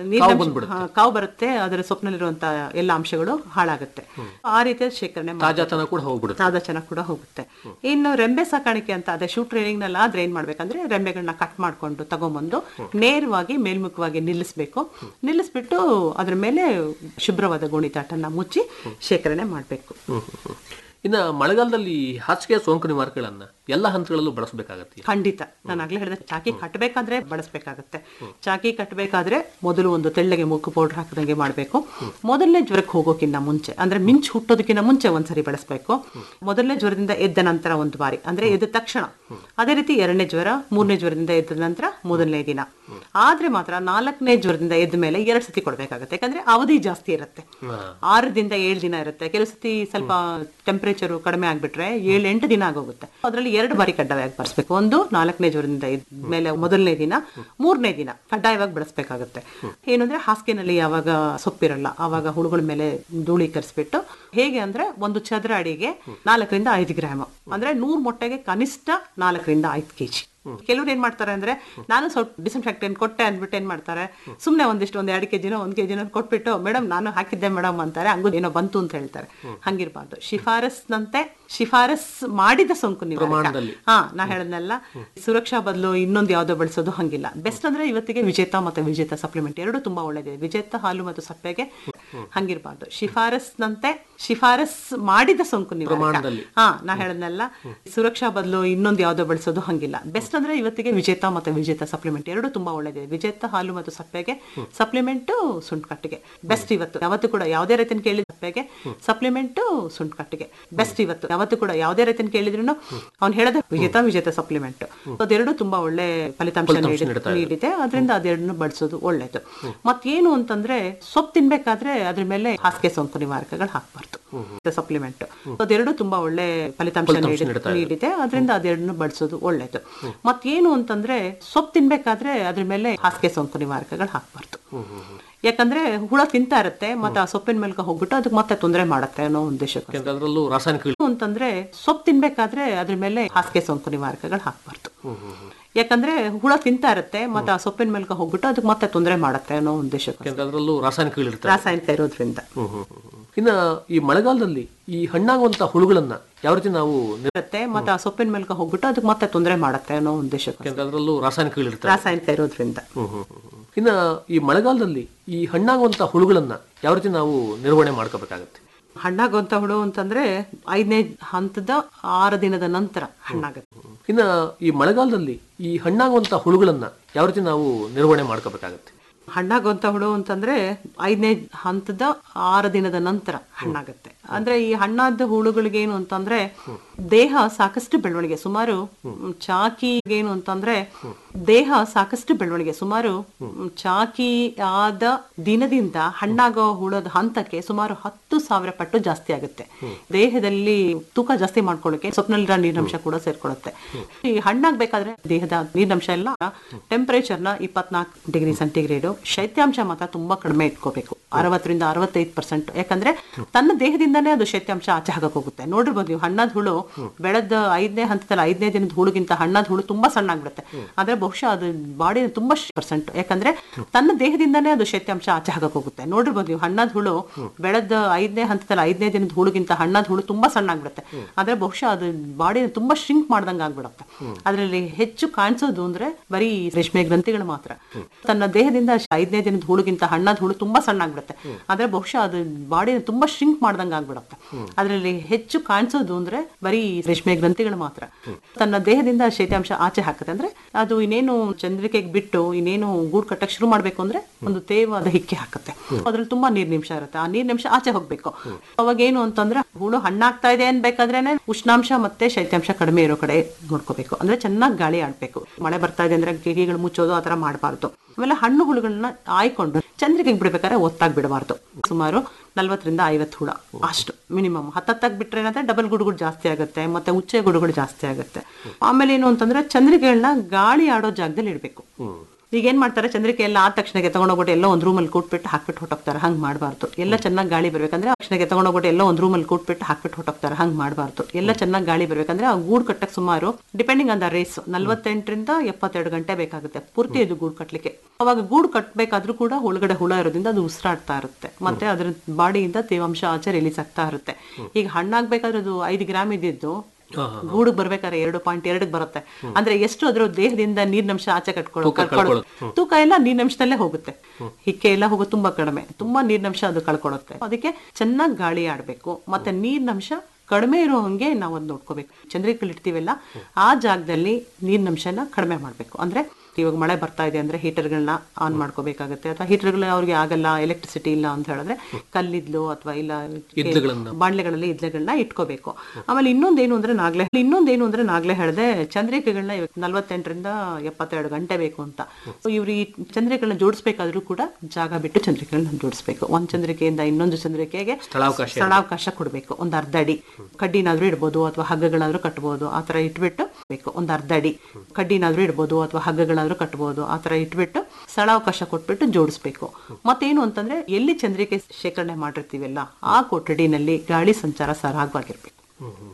ನೀರಿನ ಹಾ, ಕಾವು ಬರುತ್ತೆ ಅದರ ಸೊಪ್ಪಿನಲ್ಲಿರುವಂತ ಎಲ್ಲ ಅಂಶಗಳು ಹಾಳಾಗುತ್ತೆ ಆ ರೀತಿಯ ಶೇಖರಣೆ ಮಾಡ್ಬೇಕು. ತಾಜಾತನ ಕೂಡ ಹೋಗ್ಬಿಡುತ್ತೆ ತಾಜಾ ಚೆನ್ನಾಗಿ ಕೂಡ ಹೋಗುತ್ತೆ ಇನ್ನು ರೆಂಬೆ ಸಾಕಾಣಿಕೆ ಅಂತ ಅದೇ ಶೂ ಟ್ರೈನಿಂಗ್ ನಲ್ಲಿ ಆದ್ರೆ ಏನ್ ಮಾಡ್ಬೇಕಂದ್ರೆ ರೆಂಬೆಗಳನ್ನ ಕಟ್ ಮಾಡ್ಕೊಂಡು ತಗೊಂಬಂದು ನೇರವಾಗಿ ಮೇಲ್ಮುಖವಾಗಿ ನಿಲ್ಲಿಸ್ಬೇಕು ನಿಲ್ಲಿಸ್ಬಿಟ್ಟು ಅದ್ರ ಮೇಲೆ ಶುಭ್ರವಾದ ಗೋಣಿತಾಟನ್ನ ಮುಚ್ಚಿ ಶೇಖರಣೆ ಮಾಡ್ಬೇಕು ಇನ್ನ ಮಳೆಗಾಲದಲ್ಲಿ ಹಾಸಿಗೆ ಸೋಂಕು ನಿವಾರಕಗಳನ್ನ ಎಲ್ಲ ಹಂತಗಳಲ್ಲೂ ಬಳಸಬೇಕಾಗತ್ತೆ ಖಂಡಿತ ನಾನು ಆಗ್ಲೇ ಹೇಳಿದೆ ಚಾಕಿ ಕಟ್ಟಬೇಕಾದ್ರೆ ಬಳಸಬೇಕಾಗತ್ತೆ ಚಾಕಿ ಕಟ್ಟಬೇಕಾದ್ರೆ ಮೊದಲು ಒಂದು ತೆಳ್ಳಗೆ ಮುಕ್ಕು ಪೌಡರ್ ಹಾಕದಂಗೆ ಮಾಡಬೇಕು ಮೊದಲನೇ ಜ್ವರಕ್ಕೆ ಹೋಗೋಕ್ಕಿಂತ ಮುಂಚೆ ಅಂದ್ರೆ ಮಿಂಚು ಹುಟ್ಟೋದಕ್ಕಿಂತ ಮುಂಚೆ ಒಂದ್ಸರಿ ಬಳಸಬೇಕು ಮೊದಲನೇ ಜ್ವರದಿಂದ ಎದ್ದ ನಂತರ ಒಂದು ಬಾರಿ ಅಂದ್ರೆ ಎದ್ದ ತಕ್ಷಣ ಅದೇ ರೀತಿ ಎರಡನೇ ಜ್ವರ ಮೂರನೇ ಜ್ವರದಿಂದ ಎದ್ದ ನಂತರ ಮೊದಲನೇ ದಿನ ಆದ್ರೆ ಮಾತ್ರ ನಾಲ್ಕನೇ ಜ್ವರದಿಂದ ಎದ್ದ ಮೇಲೆ ಎರಡ್ ಸತಿ ಕೊಡ್ಬೇಕಾಗತ್ತೆ ಯಾಕಂದ್ರೆ ಅವಧಿ ಜಾಸ್ತಿ ಇರುತ್ತೆ ಆರರಿಂದ ಏಳು ದಿನ ಇರುತ್ತೆ ಕೆಲವು ಸತಿ ಸ್ವಲ್ಪ ಟೆಂಪರೇಚರ್ ಕಡಿಮೆ ಆಗ್ಬಿಟ್ರೆ ಏಳು ಎಂಟು ದಿನ ಆಗೋಗುತ್ತೆ ಅದರಲ್ಲಿ ಎರಡು ಬಾರಿ ಕಡ್ಡಾಯವಾಗಿ ಬಳಸಬೇಕು ಒಂದು ನಾಲ್ಕನೇ ಜ್ವರದಿಂದ ಎದ್ದ ಮೇಲೆ ಮೊದಲನೇ ದಿನ ಮೂರನೇ ದಿನ ಕಡ್ಡಾಯವಾಗಿ ಬಳಸಬೇಕಾಗುತ್ತೆ ಏನಂದ್ರೆ ಹಾಸಿಗೆನಲ್ಲಿ ಯಾವಾಗ ಸೊಪ್ಪಿರಲ್ಲ ಆವಾಗ ಹುಳುಗಳ ಮೇಲೆ ಧೂಳೀಕರಿಸ್ಬಿಟ್ಟು ಹೇಗೆ ಅಂದ್ರೆ ಒಂದು ಚದರ ಅಡಿಗೆ ನಾಲ್ಕರಿಂದ ಐದು ಗ್ರಾಮ್ ಅಂದ್ರೆ ನೂರ್ ಮೊಟ್ಟೆಗೆ ಕನಿಷ್ಠ ನಾಲ್ಕರಿಂದ ಐದು ಕೆಜಿ ಕೆಲವ್ರು ಏನ್ ಮಾಡ್ತಾರೆ ಅಂದ್ರೆ ನಾನು ಸ್ವಲ್ಪ ಡಿಸ್ಇನ್ಫೆಕ್ಟೆಂಟ್ ಕೊಟ್ಟೆ ಅಂದ್ಬಿಟ್ಟು ಏನ್ ಮಾಡ್ತಾರೆ ಸುಮ್ನೆ ಒಂದಿಷ್ಟು ಒಂದ್ ಎರಡು ಕೆಜಿನೋ ಒಂದ್ ಕೆಜಿನೋ ಕೊಟ್ಬಿಟ್ಟು ಮೇಡಮ್ ನಾನು ಹಾಕಿದ್ದೆ ಮೇಡಮ್ ಅಂತಾರೆ ಹಂಗೂ ಏನೋ ಬಂತು ಅಂತ ಹೇಳ್ತಾರೆ ಹಂಗಿರ್ಬಾರ್ದು ಶಿಫಾರಸ್ನಂತೆ ಶಿಫಾರಸ್ ಮಾಡಿದ ಸೋಂಕು ನಿವಾರಕ ಪ್ರಮಾಣದಲ್ಲಿ. ಹಾ ನಾ ಹೇಳದ್ನಲ್ಲ ಸುರಕ್ಷಾ ಬದಲು ಇನ್ನೊಂದು ಯಾವ್ದೋ ಬಳಸೋದು ಹಂಗಿಲ್ಲ ಬೆಸ್ಟ್ ಅಂದ್ರೆ ಇವತ್ತಿಗೆ ವಿಜೇತ ಮತ್ತೆ ವಿಜೇತ ಸಪ್ಲಿಮೆಂಟ್ ಎರಡು ತುಂಬಾ ಒಳ್ಳೇದಿದೆ ವಿಜೇತ ಹಾಲು ಮತ್ತು ಸಪ್ಪೆಗೆ ಹಂಗಿರ್ಬಾರ್ದು ಶಿಫಾರಸ್ನಂತೆ ಶಿಫಾರಸ್ ಮಾಡಿದ ಸೋಂಕು ನಿವಾರಕ ಪ್ರಮಾಣದಲ್ಲಿ. ಹಾ ನಾ ಹೇಳದ್ನಲ್ಲ ಸುರಕ್ಷಾ ಬದಲು ಇನ್ನೊಂದು ಯಾವ್ದೋ ಬಳಸೋದು ಹಂಗಿಲ್ಲ ಬೆಸ್ಟ್ ಅಂದ್ರೆ ಇವತ್ತಿಗೆ ವಿಜೇತ ಮತ್ತೆ ವಿಜೇತ ಸಪ್ಲಿಮೆಂಟ್ ಎರಡು ತುಂಬಾ ಒಳ್ಳೇದಿದೆ ವಿಜೇತ ಹಾಲು ಮತ್ತು ಸಪ್ಪೆಗೆ ಸಪ್ಲಿಮೆಂಟ್ ಸುಂಟ್ಕಟ್ಟಿಗೆ ಬೆಸ್ಟ್ ಇವತ್ತು ಯಾವತ್ತು ಕೂಡ ಯಾವುದೇ ರೈತನ ಕೇಳಿದ ಸಪ್ಪೆಗೆ ಸಪ್ಲಿಮೆಂಟ್ ಸುಂಟ್ಕಟ್ಟಿಗೆ ಬೆಸ್ಟ್ ಇವತ್ತು ಯಾವತ್ತು ಕೂಡ ಯಾವುದೇ ರೈತನ ಕೇಳಿದ್ರು ಅವ್ನು ಹೇಳೋದು ವಿಜೇತ ವಿಜೇತ ಸಪ್ಲಿಮೆಂಟ್ ಅದೆರಡು ತುಂಬಾ ಒಳ್ಳೆ ಫಲಿತಾಂಶ ಫಲಿತಾಂಶ ನೀಡಿ- ನೀಡ್ತಾ ಇದೆ. ನೀಡಿದೆ ಅದರಿಂದ ಅದೆರಡನ್ನು ಬಳಸೋದು ಒಳ್ಳೇದು ಮತ್ತೇನು ಅಂತಂದ್ರೆ ಸೊಪ್ಪು ತಿನ್ಬೇಕಾದ್ರೆ ಅದ್ರ ಮೇಲೆ ಹಾಸಿಗೆ ಸೋಂಕು ನಿವಾರಕಗಳು ಹಾಕ್ಬಾರ್ದು ಸಪ್ಲಿಮೆಂಟ್ ಅದೆರಡು ತುಂಬಾ ಒಳ್ಳೆ ಫಲಿತಾಂಶ ಫಲಿತಾಂಶ ನೀಡಿ- ನೀಡ್ತಾ ಇದೆ. ನೀಡಿದೆ ಅದರಿಂದ ಅದೆರಡನ್ನು ಬಳಸೋದು ಒಳ್ಳೇದು ಮತ್ತೇನು ಅಂತಂದ್ರೆ ಸೊಪ್ಪು ತಿನ್ಬೇಕಾದ್ರೆ ಅದ್ರ ಮೇಲೆ ಹಾಸಿಗೆ ಸೋಂಕು ನಿವಾರಕಗಳು ಹಾಕ್ಬಾರ್ದು ಯಾಕಂದ್ರೆ ಹುಳ ತಿಂತಾ ಇರುತ್ತೆ ಮತ್ತೆ ಆ ಸೊಪ್ಪಿನ ಮೇಲ್ಕ ಹೋಗ್ಬಿಟ್ಟು ಅದಕ್ಕೆ ಮತ್ತೆ ತೊಂದರೆ ಮಾಡುತ್ತೆ ಅನ್ನೋ ಉದ್ದೇಶಕ್ಕೆ ಯಾಕಂದ್ರೆ ಅದರಲ್ಲೂ ರಾಸಾಯನಿಕ ಏನು ಅಂತಂದ್ರೆ ಸೊಪ್ಪು ತಿನ್ಬೇಕಾದ್ರೆ ಅದ್ರ ಮೇಲೆ ಹಾಸಿಗೆ ಸೋಂಕು ನಿವಾರಕಗಳು ಹಾಕ್ಬಾರ್ದು ಯಾಕಂದ್ರೆ ಹುಳ ತಿಂತಾ ಇರುತ್ತೆ ಮತ್ತೆ ಆ ಸೊಪ್ಪಿನ ಮೇಲ್ಕ ಹೋಗ್ಬಿಟ್ಟು ಅದಕ್ಕೆ ಮತ್ತೆ ತೊಂದರೆ ಮಾಡುತ್ತೆ ಅನ್ನೋ ಉದ್ದೇಶಕ್ಕೆ ಯಾಕಂದ್ರೆ ಅದರಲ್ಲೂ ರಾಸಾಯನಿಕಗಳಿರ್ತವೆ ರಾಸಾಯನಿಕ ಇರೋದ್ರಿಂದ ಹ್ಮ್ ಹ್ಮ್ ಹ್ಮ್ ಹ್ಮ್. ಇನ್ನ ಈ ಮಳೆಗಾಲದಲ್ಲಿ ಈ ಹಣ್ಣಾಗುವಂತ ಹುಳುಗಳನ್ನ ಯಾವ ರೀತಿ ನಾವು ನಿರ್- ಇರುತ್ತೆ ಮತ್ತೆ ಆ ಸೊಪ್ಪಿನ ಮೇಲ್ಕ ಹೋಗ್ಬಿಟ್ಟು ಅದಕ್ಕೆ ಮತ್ತೆ ತೊಂದರೆ ಮಾಡುತ್ತೆ ಅನ್ನೋ ಉದ್ದೇಶಕ್ಕೆ ಯಾಕಂದ್ರೆ ಅದರಲ್ಲೂ ರಾಸಾಯನಿಕಗಳಿರ್ತವೆ ರಾಸಾಯನಿಕ ಇರೋದ್ರಿಂದ ಹ್ಮ್ ಹ್ಮ್ ಹ್ಮ್ ಹ್ಮ್. ಇನ್ನ ಈ ಮಳೆಗಾಲದಲ್ಲಿ ಈ ಹಣ್ಣಾಗುವಂತ ಹುಳುಗಳನ್ನ ಯಾವ ರೀತಿ ನಾವು ನಿರ್ವಹಣೆ ಮಾಡ್ಕೋಬೇಕಾಗತ್ತೆ ಹಣ್ಣಾಗುವಂತ ಹುಳು ಅಂತಂದ್ರೆ ಐದನೇ ಹಂತದ ಆರು ದಿನದ ನಂತರ ಹಣ್ಣಾಗುತ್ತೆ ಇನ್ನ ಈ ಮಳೆಗಾಲದಲ್ಲಿ ಈ ಹಣ್ಣಾಗುವಂತ ಹುಳುಗಳನ್ನ ಯಾವ ರೀತಿ ನಾವು ನಿರ್ವಹಣೆ ಮಾಡ್ಕೋಬೇಕಾಗತ್ತೆ ಹಣ್ಣಾಗುವಂತ ಹುಳು ಅಂತಂದ್ರೆ ಐದನೇ ಹಂತದ ಆರು ದಿನದ ನಂತರ ಹಣ್ಣಾಗುತ್ತೆ ಅಂದ್ರೆ ಈ ಹಣ್ಣಾದ ಹುಳುಗಳಿಗೆ ಏನು ಅಂತಂದ್ರೆ ದೇಹ ಸಾಕಷ್ಟು ಬೆಳವಣಿಗೆ ಸುಮಾರು ಮ್, ಚಾಕಿ ಏನು ಅಂತಂದ್ರೆ ದೇಹ ಸಾಕಷ್ಟು ಬೆಳವಣಿಗೆ ಸುಮಾರು ಮ್, ಚಾಕಿ ಆದ ದಿನದಿಂದ ಹಣ್ಣಾಗೋ ಹುಳದ ಹಂತಕ್ಕೆ ಸುಮಾರು ಹತ್ತು ಸಾವಿರ ಪಟ್ಟು ಜಾಸ್ತಿ ಆಗುತ್ತೆ ದೇಹದಲ್ಲಿ ತೂಕ ಜಾಸ್ತಿ ಮಾಡ್ಕೊಳ್ಳೋಕೆ ಸೊಪ್ನಲ್ಲಿರೋ ನೀರಿನಂಶ ಕೂಡ ಸೇರ್ಕೊಳ್ಳುತ್ತೆ ಈ ಹಣ್ಣಾಗ್ಬೇಕಾದ್ರೆ ದೇಹದ ನೀರಿನಂಶ ಎಲ್ಲ ಟೆಂಪರೇಚರ್ ನ ಇಪ್ಪತ್ನಾಲ್ಕು ಡಿಗ್ರಿ ಸೆಂಟಿಗ್ರೇಡ್ ಶೈತ್ಯಾಂಶ ಮಾತ್ರ ತುಂಬಾ ಕಡಿಮೆ ಇಟ್ಕೋಬೇಕು ಅರವತ್ತರಿಂದ ಅರವತ್ತೈದು ಪರ್ಸೆಂಟ್ ಯಾಕಂದ್ರೆ ತನ್ನ ದೇಹದಿಂದನೇ ಅದು ಶೈತ್ಯಾಂಶ ಆಚೆ ಹಾಕಕ್ ಹೋಗುತ್ತೆ ನೋಡಿರ್ಬೋದು ನೀವು ಹಣ್ಣಾದ ಹುಳು ಬೆಳೆದ ಐದನೇ ಹಂತದಲ್ಲಿ ಐದನೇ ದಿನದ ಹುಳುಗಿಂತ ಹಣ್ಣಾದ ಹುಳು ತುಂಬಾ ಸಣ್ಣ ಆಗ್ಬಿಡುತ್ತೆ ಆದ್ರೆ ಬಹುಶಃ ಅದು ಬಾಡಿ ತುಂಬಾ ಪರ್ಸೆಂಟ್ ಯಾಕಂದ್ರೆ ತನ್ನ ದೇಹದಿಂದನೇ ಅದು ಶೈತ್ಯಾಂಶ ಆಚೆ ಹಾಕಕ್ ಹೋಗುತ್ತೆ ನೋಡಿರ್ಬೋದು ನೀವು ಹಣ್ಣಾದ ಹುಳು ಬೆಳೆದ ಐದನೇ ಹಂತದಲ್ಲಿ ಐದನೇ ದಿನದ ಹುಳುಗಿಂತ ಹಣ್ಣಾದ ಹುಳು ತುಂಬಾ ಸಣ್ಣ ಆಗ್ಬಿಡುತ್ತೆ ಆದ್ರೆ ಬಹುಶಃ ಅದು ಬಾಡಿ ತುಂಬಾ ಶ್ರಿಂಕ್ ಮಾಡ್ದಂಗ ಆಗ್ಬಿಡುತ್ತೆ ಅದರಲ್ಲಿ ಹೆಚ್ಚು ಕಾಣಿಸೋದು ಅಂದ್ರೆ ಬರೀ ರೇಷ್ಮೆ ಗ್ರಂಥಿಗಳು ಮಾತ್ರ ತನ್ನ ದೇಹದಿಂದ ಐದನೇ ದಿನದ ಹುಳುಗಿಂತ ಹಣ್ಣಾದ ಹುಳು ತುಂಬಾ ಸಣ್ಣ ಆಗ್ಬಿಡುತ್ತೆ ಆದ್ರೆ ಬಹುಶಃ ಅದು ಬಾಡಿ ತುಂಬಾ ಶ್ರಿಂಕ್ ಮಾಡ್ದಂಗ ಆಗ್ಬಿಡುತ್ತೆ ಅದರಲ್ಲಿ ಹೆಚ್ಚು ಕಾಣಿಸೋದು ಅಂದ್ರೆ ಬರೀ ರೇಷ್ಮೆ ಗ್ರಂಥಿಗಳು ಮಾತ್ರ ತನ್ನ ದೇಹದಿಂದ ಶೈತ್ಯಾಂಶ ಆಚೆ ಹಾಕುತ್ತೆ ಅಂದ್ರೆ ಅದು ಇನ್ನೇನು ಚಂದ್ರಿಕೆಗೆ ಬಿಟ್ಟು ಇನ್ನೇನು ಗೂಡು ಕಟ್ಟಕ್ ಶುರು ಮಾಡ್ಬೇಕು ಅಂದ್ರೆ ಒಂದು ತೇವಾದ ಹಿಕ್ಕೆ ಹಾಕುತ್ತೆ ಅದ್ರಲ್ಲಿ ತುಂಬಾ ನೀರಿನಿಂಶ ಇರುತ್ತೆ ಆ ನೀರಿನಿಂಶ ಆಚೆ ಹೋಗ್ಬೇಕು ಅವಾಗ ಏನು ಅಂತಂದ್ರೆ ಹುಳು ಹಣ್ಣಾಗ್ತಾ ಇದೆ ಅನ್ಬೇಕಾದ್ರೇನೆ ಉಷ್ಣಾಂಶ ಮತ್ತೆ ಶೈತ್ಯಾಂಶ ಕಡಿಮೆ ಇರೋ ಕಡೆ ನೋಡ್ಕೋಬೇಕು ಅಂದ್ರೆ ಚೆನ್ನಾಗಿ ಗಾಳಿ ಆಡ್ಬೇಕು ಮಳೆ ಬರ್ತಾ ಇದೆ ಅಂದ್ರೆ ಕಿಡಿಗಳು ಮುಚ್ಚೋದು ಆತರ ಮಾಡಬಾರ್ದು ಆಮೇಲೆ ಹಣ್ಣು ಹುಳುಗಳನ್ನ ಆಯ್ಕೊಂಡು ಚಂದ್ರಿಕೆಗೆ ಬಿಡ್ಬೇಕಾದ್ರೆ ಒತ್ತಾಗಿ ಬಿಡಬಾರ್ದು ಸುಮಾರು ನಲ್ವತ್ತರಿಂದ ಐವತ್ತು ಹುಳ ಅಷ್ಟು ಮಿನಿಮಮ್ ಹತ್ತತ್ತಾಗಿ ಬಿಟ್ರೆ ಏನಂದ್ರೆ ಡಬಲ್ ಗುಡುಗುಡು ಜಾಸ್ತಿ ಆಗುತ್ತೆ ಮತ್ತೆ ಉಚ್ಚೆ ಗುಡುಗುಡು ಜಾಸ್ತಿ ಆಗುತ್ತೆ ಆಮೇಲೆ ಏನು ಅಂತಂದ್ರೆ ಚಂದ್ರಿಕೆಗಳನ್ನ ಗಾಳಿ ಆಡೋ ಜಾಗದಲ್ಲಿ ಇಡಬೇಕು ಈಗ ಏನ್ ಮಾಡ್ತಾರೆ ಚಂದ್ರಿಕೆ ಎಲ್ಲ ಆದ ತಕ್ಷಣಕ್ಕೆ ತಗೊಂಡೋಗ್ಬಿಟ್ಟು ಎಲ್ಲ ಒಂದ್ ರೂಮಲ್ಲಿ ಕೂಟ್ಬಿಟ್ಟು ಹಾಕ್ಬಿಟ್ಟು ಹೊಟ್ಟೋಗ್ತಾರೆ ಹಂಗ್ ಮಾಡಬಾರ್ದು ಎಲ್ಲ ಚೆನ್ನಾಗಿ ಗಾಳಿ ಬರ್ಬೇಕಂದ್ರೆ ತಕ್ಷಣಕ್ಕೆ ತಗೊಂಡೋಗ್ಬಿಟ್ಟು ಎಲ್ಲ ಒಂದ್ ರೂಮಲ್ಲಿ ಕೂಟ್ಬಿಟ್ಟು ಹಾಕ್ಬಿಟ್ಟು ಹೊಟ್ಟೋಗ್ತಾರೆ ಹಂಗ್ ಮಾಡಬಾರ್ದು ಎಲ್ಲ ಚೆನ್ನಾಗಿ ಗಾಳಿ ಬರ್ಬೇಕಂದ್ರೆ ಆ ಗೂಡು ಕಟ್ಟಕ್ ಸುಮಾರು ಡಿಪೆಂಡಿಂಗ್ ಆನ್ ದ ರೇಸ್ ನಲ್ವತ್ತೆಂಟರಿಂದ ಎಪ್ಪತ್ತೆರಡು ಗಂಟೆ ಬೇಕಾಗುತ್ತೆ ಪೂರ್ತಿ ಇದು ಗೂಡು ಕಟ್ಲಿಕ್ಕೆ ಅವಾಗ ಗೂಡು ಕಟ್ಟಬೇಕಾದ್ರೂ ಕೂಡ ಒಳಗಡೆ ಹುಳ ಇರೋದ್ರಿಂದ ಅದು ಉಸಿರಾಡ್ತಾ ಇರುತ್ತೆ ಮತ್ತೆ ಅದ್ರ ಬಾಡಿಯಿಂದ ತೇವಾಂಶ ಆಚೆ ರಿಲೀಸ್ ಆಗ್ತಾ ಇರುತ್ತೆ ಈಗ ಹಣ್ಣಾಗ್ಬೇಕಾದ್ರೆ ಅದು ಐದು ಗ್ರಾಮ್ ಇದ್ದಿದ್ದು ಗೂಡು ಬರ್ಬೇಕಾದ್ರೆ ಎರಡು ಪಾಯಿಂಟ್ ಎರಡಕ್ಕೆ ಬರುತ್ತೆ ಅಂದ್ರೆ ಎಷ್ಟು ಅದ್ರ ದೇಹದಿಂದ ನೀರಿನಂಶ ಆಚೆ ಕಟ್ಕೊಳ್ಳೋ ತೂಕ ಕಳ್ಕೊಳ್ಳೋದು ಕಳ್ಕೊಳ್ಳೋದು. ತೂಕ ಎಲ್ಲ ನೀರಿನಂಶದಲ್ಲೇ ಹೋಗುತ್ತೆ ಹಿಕ್ಕೆ ಎಲ್ಲ ಹೋಗೋದು ತುಂಬಾ ಕಡಿಮೆ ತುಂಬಾ ನೀರಿನಂಶ ಅದು ಕಳ್ಕೊಳ್ಳುತ್ತೆ ಅದಕ್ಕೆ ಚೆನ್ನಾಗಿ ಗಾಳಿ ಆಡ್ಬೇಕು ಮತ್ತೆ ನೀರಿನಂಶ ಕಡಿಮೆ ಇರೋ ಹಂಗೆ ನಾವು ಅದ್ ನೋಡ್ಕೋಬೇಕು ಚಂದ್ರಿಕೆಗಳು ಇಡ್ತೀವಲ್ಲ ಆ ಜಾಗದಲ್ಲಿ ನೀರಿನಂಶನ ಕಡಿಮೆ ಮಾಡ್ಬೇಕು ಅಂದ್ರೆ ಇವಾಗ ಮಳೆ ಬರ್ತಾ ಇದೆ ಅಂದ್ರೆ ಹೀಟರ್ಗಳನ್ನ ಆನ್ ಮಾಡ್ಕೋಬೇಕಾಗುತ್ತೆ ಅಥವಾ ಹೀಟರ್ಗಳು ಅವ್ರಿಗೆ ಆಗಲ್ಲ ಎಲೆಕ್ಟ್ರಿಸಿಟಿ ಇಲ್ಲ ಅಂತ ಹೇಳಿದ್ರೆ ಕಲ್ಲಿದ್ಲು ಅಥವಾ ಇಲ್ಲ ಇದ್ಲುಗಳನ್ನ. ಬಾಣ್ಲೆಗಳಲ್ಲಿ ಇದ್ಲೆಗಳನ್ನ ಇಟ್ಕೋಬೇಕು ಆಮೇಲೆ ಇನ್ನೊಂದೇನು ಅಂದ್ರೆ ನಾಗ್ಲೆ ಇನ್ನೊಂದೇನು ಅಂದ್ರೆ ನಾಗ್ಲೆ ಹೇಳ್ದೆ ಚಂದ್ರಿಕೆಗಳನ್ನ ಇವಾಗ ನಲ್ವತ್ತೆಂಟರಿಂದ ಎಪ್ಪತ್ತೆರಡು ಗಂಟೆ ಬೇಕು ಅಂತ ಸೊ ಇವ್ರು ಈ ಚಂದ್ರಿಕೆಗಳನ್ನ ಜೋಡಿಸ್ಬೇಕಾದ್ರೂ ಕೂಡ ಜಾಗ ಬಿಟ್ಟು ಚಂದ್ರಿಕೆಗಳನ್ನ ಜೋಡಿಸ್ಬೇಕು ಒಂದ್ ಚಂದ್ರಿಕೆಯಿಂದ ಇನ್ನೊಂದು ಚಂದ್ರಿಕೆಗೆ ಸ್ಥಳಾವಕಾಶ ಸ್ಥಳಾವಕಾಶ ಕೊಡಬೇಕು ಒಂದ್ ಅರ್ಧ ಅಡಿ ಕಡ್ಡಿನಾದ್ರೂ ಇಡ್ಬೋದು ಅಥವಾ ಹಗ್ಗಗಳಾದ್ರೂ ಕಟ್ಬೋದು ಆ ತರ ಇಟ್ಬಿಟ್ಟು ಬೇಕು ಒಂದ್ ಅರ್ಧ ಅಡಿ ಕಡ್ಡಿನಾದ್ರೂ ಇಡ್ಬೋದು ಅಥವಾ ಹಗ್ಗಗಳಾದ್ರೂ ಕಟ್ಬೋದು ಆ ತರ ಇಟ್ಬಿಟ್ಟು ಸ್ಥಳಾವಕಾಶ ಕೊಟ್ಬಿಟ್ಟು ಜೋಡಿಸ್ಬೇಕು ಮತ್ತೇನು ಅಂತಂದ್ರೆ ಎಲ್ಲಿ ಚಂದ್ರಿಕೆ ಶೇಖರಣೆ ಮಾಡಿರ್ತೀವಲ್ಲ ಆ ಕೊಠಡಿನಲ್ಲಿ ಗಾಳಿ ಸಂಚಾರ ಸರಾಗವಾಗಿರ್ಬೇಕು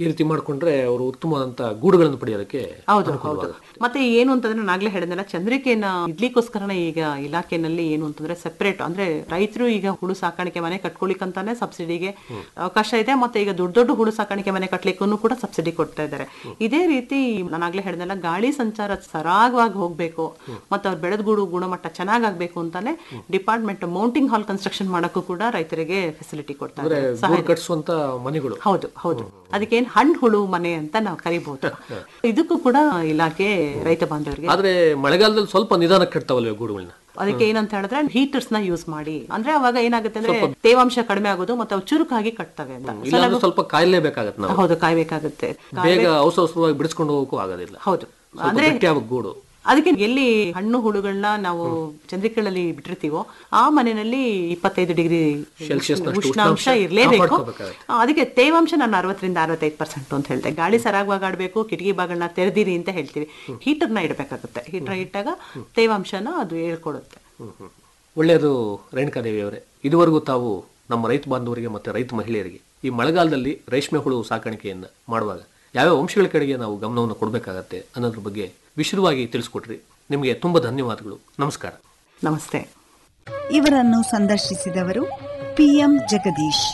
ಈ ರೀತಿ ಮಾಡ್ಕೊಂಡ್ರೆ ಅವರು ಉತ್ತಮವಾದಂತ ಗೂಡುಗಳನ್ನು ಪಡೆಯೋದಕ್ಕೆ ಹೌದು ಹೌದು ಅನುಕೂಲವಾಗುತ್ತೆ. ಮತ್ತೆ ಏನು ಅಂತಂದ್ರೆ ನಾನು ಆಗ್ಲೇ ಹೇಳಿದ್ನಲ್ಲ ಚಂದ್ರಿಕೆನ ಇಡ್ಲಿಕ್ಕೋಸ್ಕರನೇ ಈಗ ಇಲಾಖೆನಲ್ಲಿ ಏನು ಅಂತಂದ್ರೆ ಸೆಪರೇಟ್ ಅಂದ್ರೆ ರೈತರು ಈಗ ಹುಳು ಸಾಕಾಣಿಕೆ ಮನೆ ಕಟ್ಕೊಳಿಕ್ಕಂತಾನೆ ಸಬ್ಸಿಡಿಗೆ ಅವಕಾಶ ಇದೆ ಮತ್ತೆ ಈಗ ದೊಡ್ಡ ದೊಡ್ಡ ಹುಳು ಸಾಕಾಣಿಕೆ ಮನೆ ಕಟ್ಲಿಕ್ಕೂ ಕೂಡ ಸಬ್ಸಿಡಿ ಕೊಡ್ತಾ ಇದ್ದಾರೆ ಇದೇ ರೀತಿ ನಾನು ಆಗ್ಲೇ ಹೇಳಿದ್ನಲ್ಲ ಗಾಳಿ ಸಂಚಾರ ಸರಾಗವಾಗಿ ಹೋಗ್ಬೇಕು ಮತ್ತೆ ಅವ್ರು ಬೆಳೆದ ಗೂಡು ಗುಣಮಟ್ಟ ಚೆನ್ನಾಗಾಗ್ಬೇಕು ಅಂತಾನೆ ಡಿಪಾರ್ಟ್ಮೆಂಟ್ ಮೌಂಟಿಂಗ್ ಹಾಲ್ ಕನ್ಸ್ಟ್ರಕ್ಷನ್ ಮಾಡಕ್ಕೂ ಕೂಡ ರೈತರಿಗೆ ಫೆಸಿಲಿಟಿ ಕೊಡ್ತಾ ಅಂದ್ರೆ ಇದ್ದಾರೆ ಗೂಡು ಸಹಾಯ ಕಟ್ಟಿಸುವಂತ ಮನೆಗಳು ಹೌದು ಹೌದು ಅದಕ್ಕೇನ್ ಹಣ್ಣು ಹುಳು ಮನೆ ಅಂತ ನಾವು ಕರಿಬಹುದು ಇದಕ್ಕೂ ಕೂಡ ಇಲಾಖೆ ರೈತ ಬಾಂಧವರಿಗೆ ಆದ್ರೆ ಮಳೆಗಾಲದಲ್ಲಿ ಸ್ವಲ್ಪ ನಿಧಾನ ಕಟ್ತಾವಲ್ವೇ ಗೂಡುಗಳನ್ನ ಅದಕ್ಕೆ ಏನಂತ ಹೇಳಿದ್ರೆ ಹೀಟರ್ಸ್ ನ ಯೂಸ್ ಮಾಡಿ ಅಂದ್ರೆ ಅವಾಗ ಏನಾಗುತ್ತೆ ಅಂದ್ರೆ ತೇವಾಂಶ ಕಡಿಮೆ ಆಗೋದು ಮತ್ತೆ ಅವು ಚುರುಕಾಗಿ ಕಟ್ತವೆ ಅಂತ So ಇಲ್ಲಾಂದ್ರೆ ನಾವು- ಸ್ವಲ್ಪ ಕಾಯಲೇಬೇಕಾಗತ್ತೆ ನಾವು ಹೌದು ಕಾಯ್ಬೇಕಾಗುತ್ತೆ ಬೇಗ ಅವಸರ ಅವಸರವಾಗಿ ಬಿಡಿಸ್ಕೊಂಡು ಹೋಗೋಕ್ಕೂ ಆಗೋದಿಲ್ಲ ಹೌದು ಸ್ವಲ್ಪ ಅಂದ್ರೆ ಗಟ್ಟಿಯಾಗ ಗೂಡು ಅದಕ್ಕೆ ಎಲ್ಲಿ ಹಣ್ಣು ಹುಳುಗಳನ್ನ ನಾವು ಚಂದ್ರಿಕೆಗಳಲ್ಲಿ ಬಿಟ್ಟಿರ್ತೀವೋ ಆ ಮನೆಯಲ್ಲಿ ಇಪ್ಪತ್ತೈದು ಡಿಗ್ರಿ ಸೆಲ್ಸಿಯಸ್ನಷ್ಟು ಉಷ್ಣಾಂಶ ಉಷ್ಣಾಂಶ ಇರಲೇಬೇಕು ಕಾಪಾಡ್ಕೋಬೇಕಾಗತ್ತೆ. ಅದಕ್ಕೆ ತೇವಾಂಶ ನಾನು ಅರವತ್ತರಿಂದ ಅರವತ್ತೈದು ಪರ್ಸೆಂಟ್ ಅಂತ ಹೇಳ್ತೆ ಗಾಳಿ ಸರಾಗವಾಗಿ ಆಡಬೇಕು ಕಿಟಕಿ ಬಾಗಳನ್ನ ತೆರೆದಿರಿ ಅಂತ ಹೇಳ್ತೀವಿ ಹೀಟರ್ನ ಇಡಬೇಕಾಗುತ್ತೆ ಹೀಟರ್ ಇಟ್ಟಾಗ ತೇವಾಂಶನ ಅದು ಹೇಳ್ಕೊಡುತ್ತೆ ಒಳ್ಳೆಯದು ರೇಣುಕಾದೇವಿ ಅವರೇ ಇದುವರೆಗೂ ತಾವು ನಮ್ಮ ರೈತ ಬಾಂಧವರಿಗೆ ಮತ್ತೆ ರೈತ ಮಹಿಳೆಯರಿಗೆ ಈ ಮಳೆಗಾಲದಲ್ಲಿ ರೇಷ್ಮೆ ಹುಳು ಸಾಕಾಣಿಕೆಯನ್ನ ಮಾಡುವಾಗ ಯಾವ್ಯಾವ ಅಂಶಗಳ ಕಡೆಗೆ ನಾವು ಗಮನವನ್ನು ಕೊಡಬೇಕಾಗತ್ತೆ ಅನ್ನೋದ್ರ ಬಗ್ಗೆ ವಿಶದವಾಗಿ ತಿಳಿಸ್ಕೊಟ್ರಿ ನಿಮಗೆ ತುಂಬಾ ಧನ್ಯವಾದಗಳು ನಮಸ್ಕಾರ ನಮಸ್ತೆ ಇವರನ್ನು ಸಂದರ್ಶಿಸಿದವರು ಪಿಎಂ ಜಗದೀಶ್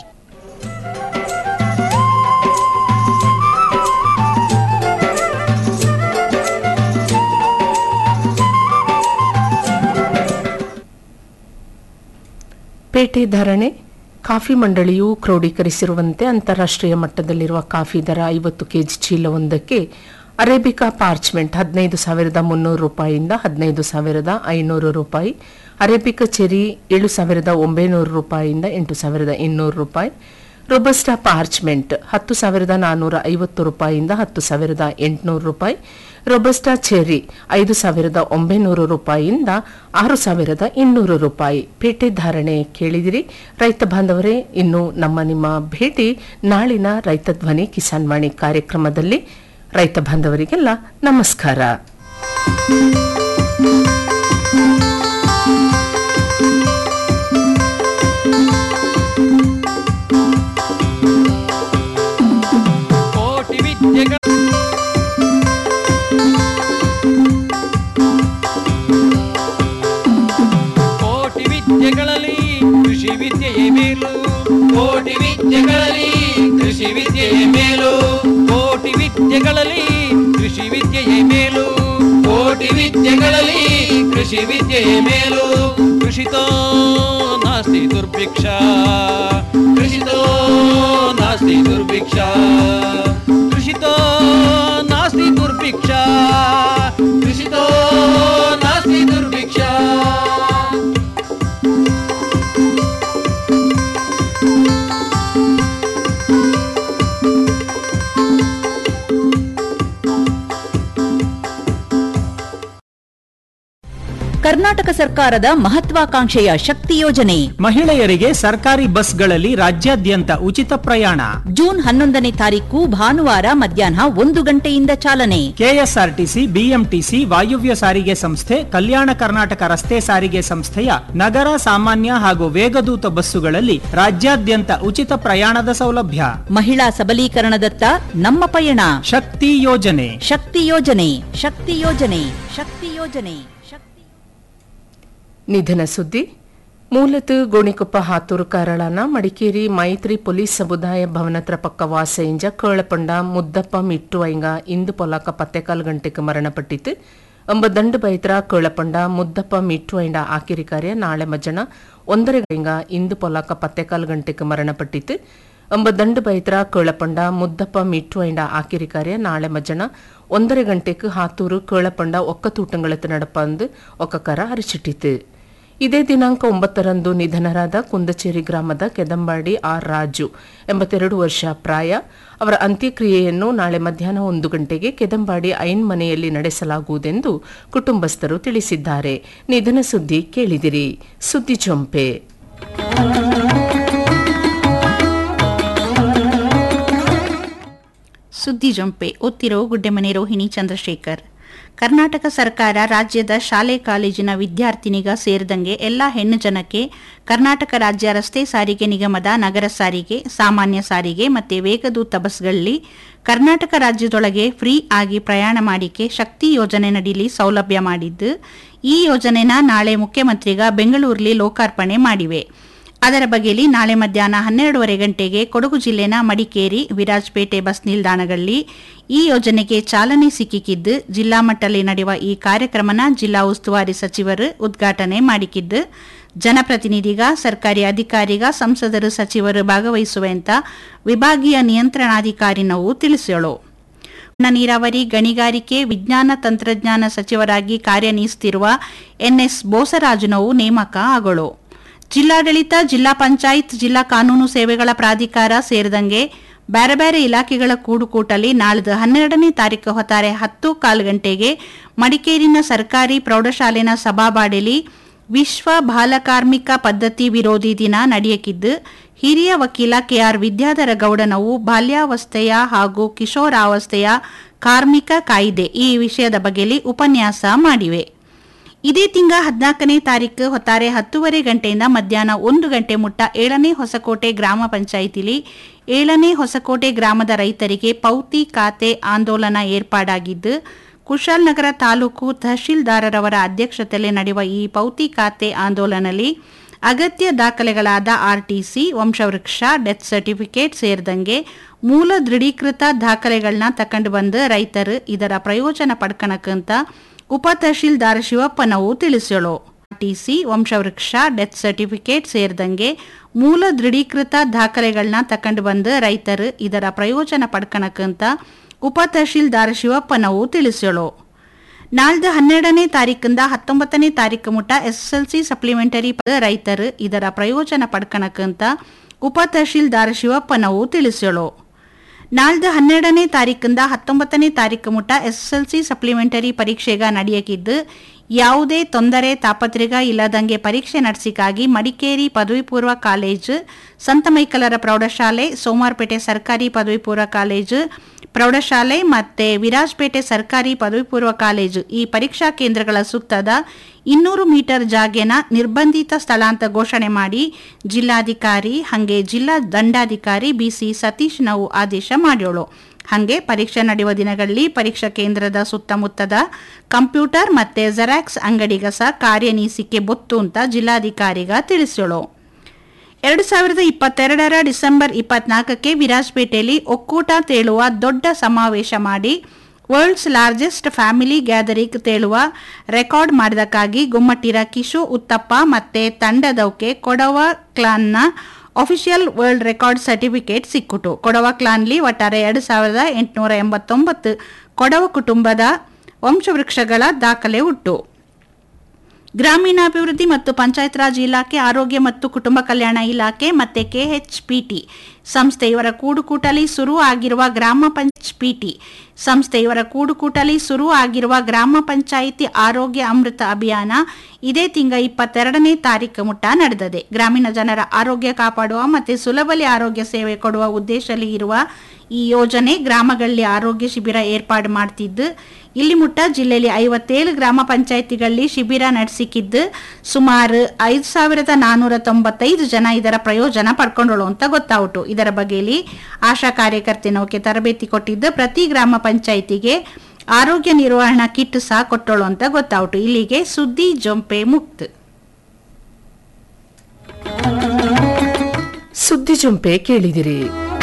ಪೇಟೆ ಧಾರಣೆ ಕಾಫಿ ಮಂಡಳಿಯು ಕ್ರೋಢೀಕರಿಸಿರುವಂತೆ ಅಂತಾರಾಷ್ಟ್ರೀಯ ಮಟ್ಟದಲ್ಲಿರುವ ಕಾಫಿ ದರ ಐವತ್ತು ಕೆಜಿ ಚೀಲವೊಂದಕ್ಕೆ ಅರೇಬಿಕಾ ಪಾರ್ಚ್ಮೆಂಟ್ ಹದಿನೈದು ಸಾವಿರದ ಮುನ್ನೂರು ರೂಪಾಯಿಯಿಂದ ಹದಿನೈದು ಸಾವಿರದ ಐನೂರು ರೂಪಾಯಿ ಅರೇಬಿಕಾ ಚೆರಿ ಏಳು ಸಾವಿರದ ಒಂಬೈನೂರು ರೂಪಾಯಿಯಿಂದ ಎಂಟು ಸಾವಿರದ ಇನ್ನೂರು ರೂಪಾಯಿ ರೊಬಸ್ಟಾ ಪಾರ್ಚ್ಮೆಂಟ್ ಹತ್ತು ಸಾವಿರದ ನಾನ್ನೂರ ಐವತ್ತು ರೂಪಾಯಿಯಿಂದ ಹತ್ತು ಸಾವಿರದ ಎಂಟುನೂರು ರೂಪಾಯಿ ರೊಬಸ್ಟಾ ಚೆರಿ ಐದು ಸಾವಿರದ ಒಂಬೈನೂರು ರೂಪಾಯಿಯಿಂದ ಆರು ಸಾವಿರದ ಇನ್ನೂರು ರೂಪಾಯಿ ಪೇಟೆ ಧಾರಣೆ ಕೇಳಿದಿರಿ ರೈತ ಬಾಂಧವರೇ ಇನ್ನು ನಮ್ಮ ನಿಮ್ಮ ಭೇಟಿ ನಾಳಿನ ರೈತ ಧ್ವನಿ ಕಿಸಾನ್ ವಾಣಿ ಕಾರ್ಯಕ್ರಮದಲ್ಲಿ ರೈತ ಬಾಂಧವರಿಗೆಲ್ಲ ನಮಸ್ಕಾರ ಕೋಟಿ ವಿದ್ಯೆಗಳ ಕೋಟಿ ವಿದ್ಯೆಗಳಲ್ಲಿ ಕೃಷಿ ವಿದ್ಯೆಯೇ ಮೇಲು ಕೋಟಿ ವಿದ್ಯೆಗಳಲ್ಲಿ ಕೃಷಿ ವಿದ್ಯೆಯೇ ಮೇಲು ಕೋಟಿ ವಿದ್ಯೆಗಳಲ್ಲಿ ಕೃಷಿ ವಿದ್ಯೆಯೇ ಮೇಲು ಕೋಟಿ ವಿದ್ಯೆಗಳಲ್ಲಿ ಕೃಷಿ ವಿದ್ಯೆಯೇ ಮೇಲು ಕೃಷಿತೋ ನಾಸ್ತಿ ದುರ್ಭಿಕ್ಷ ಕೃಷಿತೋ ನಾಸ್ತಿ ದುರ್ಭಿಕ್ಷ ಕೃಷಿತೋ ನಾಸ್ತಿ ದುರ್ಭಿಕ್ಷ ಕೃಷಿತೋ ನಾಸ್ತಿ ದುರ್ಭಿಕ್ಷ ಕರ್ನಾಟಕ ಸರ್ಕಾರದ ಮಹತ್ವಾಕಾಂಕ್ಷೆಯ ಶಕ್ತಿ ಯೋಜನೆ ಮಹಿಳೆಯರಿಗೆ ಸರ್ಕಾರಿ ಬಸ್ಗಳಲ್ಲಿ ರಾಜ್ಯಾದ್ಯಂತ ಉಚಿತ ಪ್ರಯಾಣ ಜೂನ್ ಹನ್ನೊಂದನೇ ತಾರೀಕು ಭಾನುವಾರ ಮಧ್ಯಾಹ್ನ ಒಂದು ಗಂಟೆಯಿಂದ ಚಾಲನೆ ಕೆಎಸ್ಆರ್ಟಿಸಿ ಬಿಎಂಟಿಸಿ ವಾಯುವ್ಯ ಸಾರಿಗೆ ಸಂಸ್ಥೆ ಕಲ್ಯಾಣ ಕರ್ನಾಟಕ ರಸ್ತೆ ಸಾರಿಗೆ ಸಂಸ್ಥೆಯ ನಗರ ಸಾಮಾನ್ಯ ಹಾಗೂ ವೇಗದೂತ ಬಸ್ಸುಗಳಲ್ಲಿ ರಾಜ್ಯಾದ್ಯಂತ ಉಚಿತ ಪ್ರಯಾಣದ ಸೌಲಭ್ಯ ಮಹಿಳಾ ಸಬಲೀಕರಣದತ್ತ ನಮ್ಮ ಪಯಣ ಶಕ್ತಿ ಯೋಜನೆ ಶಕ್ತಿ ಯೋಜನೆ ಶಕ್ತಿ ಯೋಜನೆ ಶಕ್ತಿ ಯೋಜನೆ ನಿಧನ ಸುದ್ದಿ ಮೂಲತು ಗೋಣಿಕೊಪ್ಪ ಹಾತೂರು ಕಾರಳನ ಮಡಿಕೇರಿ ಮೈತ್ರಿ ಪೊಲೀಸ್ ಸಮುದಾಯ ಭವನತ್ರ ಪಕ್ಕ ವಾಸೆಯಿಂದ ಕೇಳಪಂಡ ಮುದ್ದಪ್ಪ ಮಿಟ್ಟು ಐಂಗ ಇಂದು ಪೊಲಾಕ ಪತ್ತೆಕಾಲ್ ಗಂಟೆಗೆ ಮರಣಪಟ್ಟಿತು ಎಂಬ ದಂಡು ಬೈತ್ರ ಕೇಳಪಂಡ ಮುದ್ದಪ್ಪ ಮಿಟ್ಟು ಐಂಡ ಆಕಿರಿ ಕಾರ್ಯ ನಾಳೆ ಮಜ್ಜನ ಒಂದರೆ ಐಂಗ ಇಂದು ಪೊಲಾಕ ಪತ್ತೆಕಾಲ್ ಗಂಟೆಗೆ ಮರಣಪಟ್ಟಿತು ಎಂಬ ದಂಡು ಬೈತ್ರ ಕೇಳಪಂಡ ಮುದ್ದಪ್ಪ ಮಿಟ್ಟು ಐಂಡ ಆಕಿರಿ ಕಾರ್ಯ ನಾಳೆ ಮಜ್ಜನ ಒಂದರೆ ಗಂಟೆಗೆ ಹಾತೂರು ಕೇಳಪಂಡ ಒಕ್ಕತೂಟಂಗಳತ್ತು ನಡಪಂದು ಒಕ್ಕಕರ ಅರಿಚಿಟ್ಟಿತು ಇದೇ ದಿನಾಂಕ ಒಂಬತ್ತರಂದು ನಿಧನರಾದ ಕುಂದಚೇರಿ ಗ್ರಾಮದ ಕೆದಂಬಾಡಿ ಆರ್ ರಾಜು ಎಂಬತ್ತೆರಡು ವರ್ಷ ಪ್ರಾಯ ಅವರ ಅಂತ್ಯಕ್ರಿಯೆಯನ್ನು ನಾಳೆ ಮಧ್ಯಾಹ್ನ ಒಂದು ಗಂಟೆಗೆ ಕೆದಂಬಾಡಿ ಐನ್ ಮನೆಯಲ್ಲಿ ನಡೆಸಲಾಗುವುದೆಂದು ಕುಟುಂಬಸ್ಥರು ತಿಳಿಸಿದ್ದಾರೆ ನಿಧನ ಸುದ್ದಿ ಕೇಳಿದಿರಿ ಸುದ್ದಿ ಚೊಂಪೆ ಸುದ್ದಿ ಜಂಪೆ ಒತ್ತಿರೋ ಗುಡ್ಡೆಮನೆ ರೋಹಿಣಿ ಚಂದ್ರಶೇಖರ್ ಕರ್ನಾಟಕ ಸರ್ಕಾರ ರಾಜ್ಯದ ಶಾಲೆ ಕಾಲೇಜಿನ ವಿದ್ಯಾರ್ಥಿನಿಗ ಸೇರಿದಂಗೆ ಎಲ್ಲ ಹೆಣ್ಣು ಜನಕ್ಕೆ ಕರ್ನಾಟಕ ರಾಜ್ಯ ರಸ್ತೆ ಸಾರಿಗೆ ನಿಗಮದ ನಗರ ಸಾರಿಗೆ ಸಾಮಾನ್ಯ ಸಾರಿಗೆ ಮತ್ತು ವೇಗದೂತ ಬಸ್ಗಳಲ್ಲಿ ಕರ್ನಾಟಕ ರಾಜ್ಯದೊಳಗೆ ಫ್ರೀ ಆಗಿ ಪ್ರಯಾಣ ಮಾಡಿಕೆ ಶಕ್ತಿ ಯೋಜನೆ ನಡೀಲಿ ಸೌಲಭ್ಯ ಮಾಡಿದ್ದು ಈ ಯೋಜನೆನ ನಾಳೆ ಮುಖ್ಯಮಂತ್ರಿಗ ಬೆಂಗಳೂರಲ್ಲಿ ಲೋಕಾರ್ಪಣೆ ಮಾಡಿವೆ ಅದರ ಬಗ್ಗೆಲಿ ನಾಳೆ ಮಧ್ಯಾಹ್ನ ಹನ್ನೆರಡೂವರೆ ಗಂಟೆಗೆ ಕೊಡಗು ಜಿಲ್ಲೆನ ಮಡಿಕೇರಿ ವಿರಾಜಪೇಟೆ ಬಸ್ ನಿಲ್ದಾಣಗಳಲ್ಲಿ ಈ ಯೋಜನೆಗೆ ಚಾಲನೆ ಸಿಕ್ಕಿದ್ದು ಜಿಲ್ಲಾ ಮಟ್ಟದಲ್ಲಿ ನಡೆಯುವ ಈ ಕಾರ್ಯಕ್ರಮನ ಜಿಲ್ಲಾ ಉಸ್ತುವಾರಿ ಸಚಿವರು ಉದ್ಘಾಟನೆ ಮಾಡಿಕಿದ್ದು ಜನಪ್ರತಿನಿಧಿಗ ಸರ್ಕಾರಿ ಅಧಿಕಾರಿಗ ಸಂಸದರು ಸಚಿವರು ಭಾಗವಹಿಸುವೆ ಅಂತ ವಿಭಾಗೀಯ ನಿಯಂತ್ರಣಾಧಿಕಾರಿ ನಾವು ತಿಳಿಸೋಳು ನೀರಾವರಿ ಗಣಿಗಾರಿಕೆ ವಿಜ್ಞಾನ ತಂತ್ರಜ್ಞಾನ ಸಚಿವರಾಗಿ ಕಾರ್ಯನಿರ್ವಹಿಸುತ್ತಿರುವ ಎನ್ಎಸ್ ಬೋಸರಾಜುನವು ನೇಮಕ ಆಗೋಳು ಜಿಲ್ಲಾಡಳಿತ ಜಿಲ್ಲಾ ಪಂಚಾಯತ್ ಜಿಲ್ಲಾ ಕಾನೂನು ಸೇವೆಗಳ ಪ್ರಾಧಿಕಾರ ಸೇರಿದಂಗೆ ಬೇರೆ ಬೇರೆ ಇಲಾಖೆಗಳ ಕೂಡುಕೂಟಲಿ ನಾಳ್ದು ಹನ್ನೆರಡನೇ ತಾರೀಕು ಹೊತ್ತಾರೆ ಹತ್ತು ಕಾಲು ಗಂಟೆಗೆ ಮಡಿಕೇರಿನ ಸರ್ಕಾರಿ ಪ್ರೌಢಶಾಲೆನ ಸಭಾಬಾಡೆಲಿ ವಿಶ್ವ ಬಾಲಕಾರ್ಮಿಕ ಪದ್ಧತಿ ವಿರೋಧಿ ದಿನ ನಡೆಯಕಿದ್ದು ಹಿರಿಯ ವಕೀಲ ಕೆಆರ್ ವಿದ್ಯಾಧರ ಗೌಡನವು ಬಾಲ್ಯಾವಸ್ಥೆಯ ಹಾಗೂ ಕಿಶೋರಾವಸ್ಥೆಯ ಕಾರ್ಮಿಕ ಕಾಯ್ದೆ ಈ ವಿಷಯದ ಬಗ್ಗೆಲಿ ಉಪನ್ಯಾಸ ಮಾಡಿವೆ ಇದೇ ತಿಂಗ ಹದಿನಾಲ್ಕನೇ ತಾರೀಕು ಹೊತ್ತಾರೆ ಹತ್ತೂವರೆ ಗಂಟೆಯಿಂದ ಮಧ್ಯಾಹ್ನ ಒಂದು ಗಂಟೆ ಮುಟ್ಟ ಏಳನೇ ಹೊಸಕೋಟೆ ಗ್ರಾಮ ಪಂಚಾಯಿತಿಲಿ ಏಳನೇ ಹೊಸಕೋಟೆ ಗ್ರಾಮದ ರೈತರಿಗೆ ಪೌತಿ ಖಾತೆ ಆಂದೋಲನ ಏರ್ಪಾಡಾಗಿದ್ದು ಕುಶಾಲನಗರ ತಾಲೂಕು ತಹಶೀಲ್ದಾರರವರ ಅಧ್ಯಕ್ಷತೆಯಲ್ಲಿ ನಡೆಯುವ ಈ ಪೌತಿ ಖಾತೆ ಆಂದೋಲನದಲ್ಲಿ ಅಗತ್ಯ ದಾಖಲೆಗಳಾದ ಆರ್ಟಿಸಿ ವಂಶವೃಕ್ಷ ಡೆತ್ ಸರ್ಟಿಫಿಕೇಟ್ ಸೇರಿದಂಗೆ ಮೂಲ ದೃಢೀಕೃತ ದಾಖಲೆಗಳನ್ನ ತಕೊಂಡು ಬಂದು ರೈತರು ಇದರ ಪ್ರಯೋಜನ ಪಡ್ಕಣಕ್ಕಂತ ಉಪ ತಹಶೀಲ್ದಾರ ಶಿವಪ್ಪನವು ತಿಳಿಸೋಳು ಟಿಸಿ ವಂಶವೃಕ್ಷ ಡೆತ್ ಸರ್ಟಿಫಿಕೇಟ್ ಸೇರಿದಂಗೆ ಮೂಲ ದೃಢೀಕೃತ ದಾಖಲೆಗಳನ್ನ ತಕೊಂಡು ಬಂದು ರೈತರು ಇದರ ಪ್ರಯೋಜನ ಪಡ್ಕಣಕ್ಕಂತ ಉಪ ತಹಶೀಲ್ದಾರ ಶಿವಪ್ಪನವು ತಿಳಿಸೋಳು ನಾಳ್ದು ಹನ್ನೆರಡನೇ ತಾರೀಕಿಂದ ಹತ್ತೊಂಬತ್ತನೇ ತಾರೀಕು ಮುಟ್ಟ ಎಸ್ಎಸ್ಎಲ್ಸಿ ಸಪ್ಲಿಮೆಂಟರಿ ರೈತರು ಇದರ ಪ್ರಯೋಜನ ಪಡ್ಕಣಕ್ಕಂತ ಉಪ ತಹಶೀಲ್ದಾರ ಶಿವಪ್ಪನವು ತಿಳಿಸೋಳು ನಾಳ್ದು ಹನ್ನೆರಡನೇ ತಾರೀಕಿಂದ ಹತ್ತೊಂಬತ್ತನೇ ತಾರೀಕು ಮುಟ್ಟ ಎಸ್ಎಸ್ಎಲ್ಸಿ ಸಪ್ಲಿಮೆಂಟರಿ ಪರೀಕ್ಷೆಗ ನಡೆಯಕಿದ್ದು ಯಾವುದೇ ತೊಂದರೆ ತಾಪತ್ರಿಗ ಇಲ್ಲದಂಗೆ ಪರೀಕ್ಷೆ ನಡೆಸಿಕಾಗಿ ಮಡಿಕೇರಿ ಪದವಿ ಪೂರ್ವ ಕಾಲೇಜು ಸಂತ ಮೈಕಲರ ಪ್ರೌಢಶಾಲೆ ಸೋಮಾರ್ಪೇಟೆ ಸರ್ಕಾರಿ ಪದವಿ ಪೂರ್ವ ಕಾಲೇಜು ಪ್ರೌಢಶಾಲೆ ಮತ್ತೆ ವಿರಾಜಪೇಟೆ ಸರ್ಕಾರಿ ಪದವಿ ಪೂರ್ವ ಕಾಲೇಜು ಈ ಪರೀಕ್ಷಾ ಕೇಂದ್ರಗಳ ಸುತ್ತದ ಇನ್ನೂರು ಮೀಟರ್ ಜಾಗೆನ ನಿರ್ಬಂಧಿತ ಸ್ಥಳ ಅಂತ ಘೋಷಣೆ ಮಾಡಿ ಜಿಲ್ಲಾಧಿಕಾರಿ ಹಾಗೆ ಜಿಲ್ಲಾ ದಂಡಾಧಿಕಾರಿ ಬಿಸಿ ಸತೀಶ್ ನಾವು ಆದೇಶ ಮಾಡ್ಯೋಳು ಹಾಗೆ ಪರೀಕ್ಷೆ ನಡೆಯುವ ದಿನಗಳಲ್ಲಿ ಪರೀಕ್ಷಾ ಕೇಂದ್ರದ ಸುತ್ತಮುತ್ತದ ಕಂಪ್ಯೂಟರ್ ಮತ್ತೆ ಜೆರಾಕ್ಸ್ ಅಂಗಡಿಗ ಸಹ ಕಾರ್ಯನೀಸಿಕೆ ಬೊತ್ತು ಅಂತ ಜಿಲ್ಲಾಧಿಕಾರಿಗ ತಿಳಿಸೋಳು ಎರಡು ಸಾವಿರದ ಇಪ್ಪತ್ತೆರಡರ ಡಿಸೆಂಬರ್ ಇಪ್ಪತ್ನಾಲ್ಕಕ್ಕೆ ವಿರಾಜಪೇಟೆಯಲ್ಲಿ ಒಕ್ಕೂಟ ತೇಳುವ ದೊಡ್ಡ ಸಮಾವೇಶ ಮಾಡಿ ವರ್ಲ್ಡ್ಸ್ ಲಾರ್ಜೆಸ್ಟ್ ಫ್ಯಾಮಿಲಿ ಗ್ಯಾದರಿಂಗ್ ತೇಳುವ ರೆಕಾರ್ಡ್ ಮಾಡಿದಕ್ಕಾಗಿ ಗುಮ್ಮಟ್ಟಿರ ಕಿಶು ಉತ್ತಪ್ಪ ಮತ್ತೆ ತಂಡದವಕ್ಕೆ ಕೊಡವ ಕ್ಲಾನ್ನ ಅಫಿಷಿಯಲ್ ವರ್ಲ್ಡ್ ರೆಕಾರ್ಡ್ ಸರ್ಟಿಫಿಕೇಟ್ ಸಿಕ್ಕುಟು ಕೊಡವ ಕ್ಲಾನ್ಲಿ ಒಟ್ಟಾರೆ ಎರಡು ಸಾವಿರದ ಎಂಟುನೂರ ಎಂಬತ್ತೊಂಬತ್ತು ಕೊಡವ ಕುಟುಂಬದ ವಂಶವೃಕ್ಷಗಳ ದಾಖಲೆ ಉಂಟು ಗ್ರಾಮೀಣಾಭಿವೃದ್ಧಿ ಮತ್ತು ಪಂಚಾಯತ್ ರಾಜ್ ಇಲಾಖೆ ಆರೋಗ್ಯ ಮತ್ತು ಕುಟುಂಬ ಕಲ್ಯಾಣ ಇಲಾಖೆ ಮತ್ತೆ ಕೆಎಚ್ಪಿಟಿ ಸಂಸ್ಥೆ ಇವರ ಕೂಡುಕೂಟಲಿ ಶುರು ಆಗಿರುವ ಗ್ರಾಮ ಪಂಚಾಯಿತಿ ಸಂಸ್ಥೆ ಇವರ ಕೂಡುಕೂಟಲಿ ಶುರು ಆಗಿರುವ ಗ್ರಾಮ ಪಂಚಾಯಿತಿ ಆರೋಗ್ಯ ಅಮೃತ ಅಭಿಯಾನ ಇದೇ ತಿಂಗ ಇಪ್ಪತ್ತೆರಡನೇ ತಾರೀಕು ಮುಟ್ಟ ನಡೆದಿದೆ ಗ್ರಾಮೀಣ ಜನರ ಆರೋಗ್ಯ ಕಾಪಾಡುವ ಮತ್ತು ಸುಲಭಲಿ ಆರೋಗ್ಯ ಸೇವೆ ಕೊಡುವ ಉದ್ದೇಶದಲ್ಲಿ ಇರುವ ಈ ಯೋಜನೆ ಗ್ರಾಮಗಳಲ್ಲಿ ಆರೋಗ್ಯ ಶಿಬಿರ ಏರ್ಪಾಡು ಮಾಡ್ತಿದ್ದು ಇಲ್ಲಿ ಮುಟ್ಟ ಜಿಲ್ಲೆಯಲ್ಲಿ ಐವತ್ತೇಳು ಗ್ರಾಮ ಪಂಚಾಯಿತಿಗಳಲ್ಲಿ ಶಿಬಿರ ನಡೆಸಿಕಿದ್ದು ಸುಮಾರು ಐದು ಸಾವಿರದ ನಾನ್ನೂರ ತೊಂಬತ್ತೈದು ಜನ ಇದರ ಪ್ರಯೋಜನ ಪಡ್ಕೊಂಡಳು ಅಂತ ಗೊತ್ತಾಯಿತು ಇದರ ಬಗ್ಗೆಯಲ್ಲಿ ಆಶಾ ಕಾರ್ಯಕರ್ತೆನೋಕೆ ತರಬೇತಿ ಕೊಟ್ಟಿದ್ದು ಪ್ರತಿ ಗ್ರಾಮ ಪಂಚಾಯಿತಿಗೆ ಆರೋಗ್ಯ ನಿರ್ವಹಣಾ ಕಿಟ್ ಸಹ ಕೊಟ್ಟಳು ಅಂತ ಗೊತ್ತಾಯಿತು ಇಲ್ಲಿಗೆ ಸುದ್ದಿ ಜೊಂಪೆ ಮುಕ್ತ ಸುದ್ದಿ ಜುಂಪೆ ಕೇಳಿದಿರಿ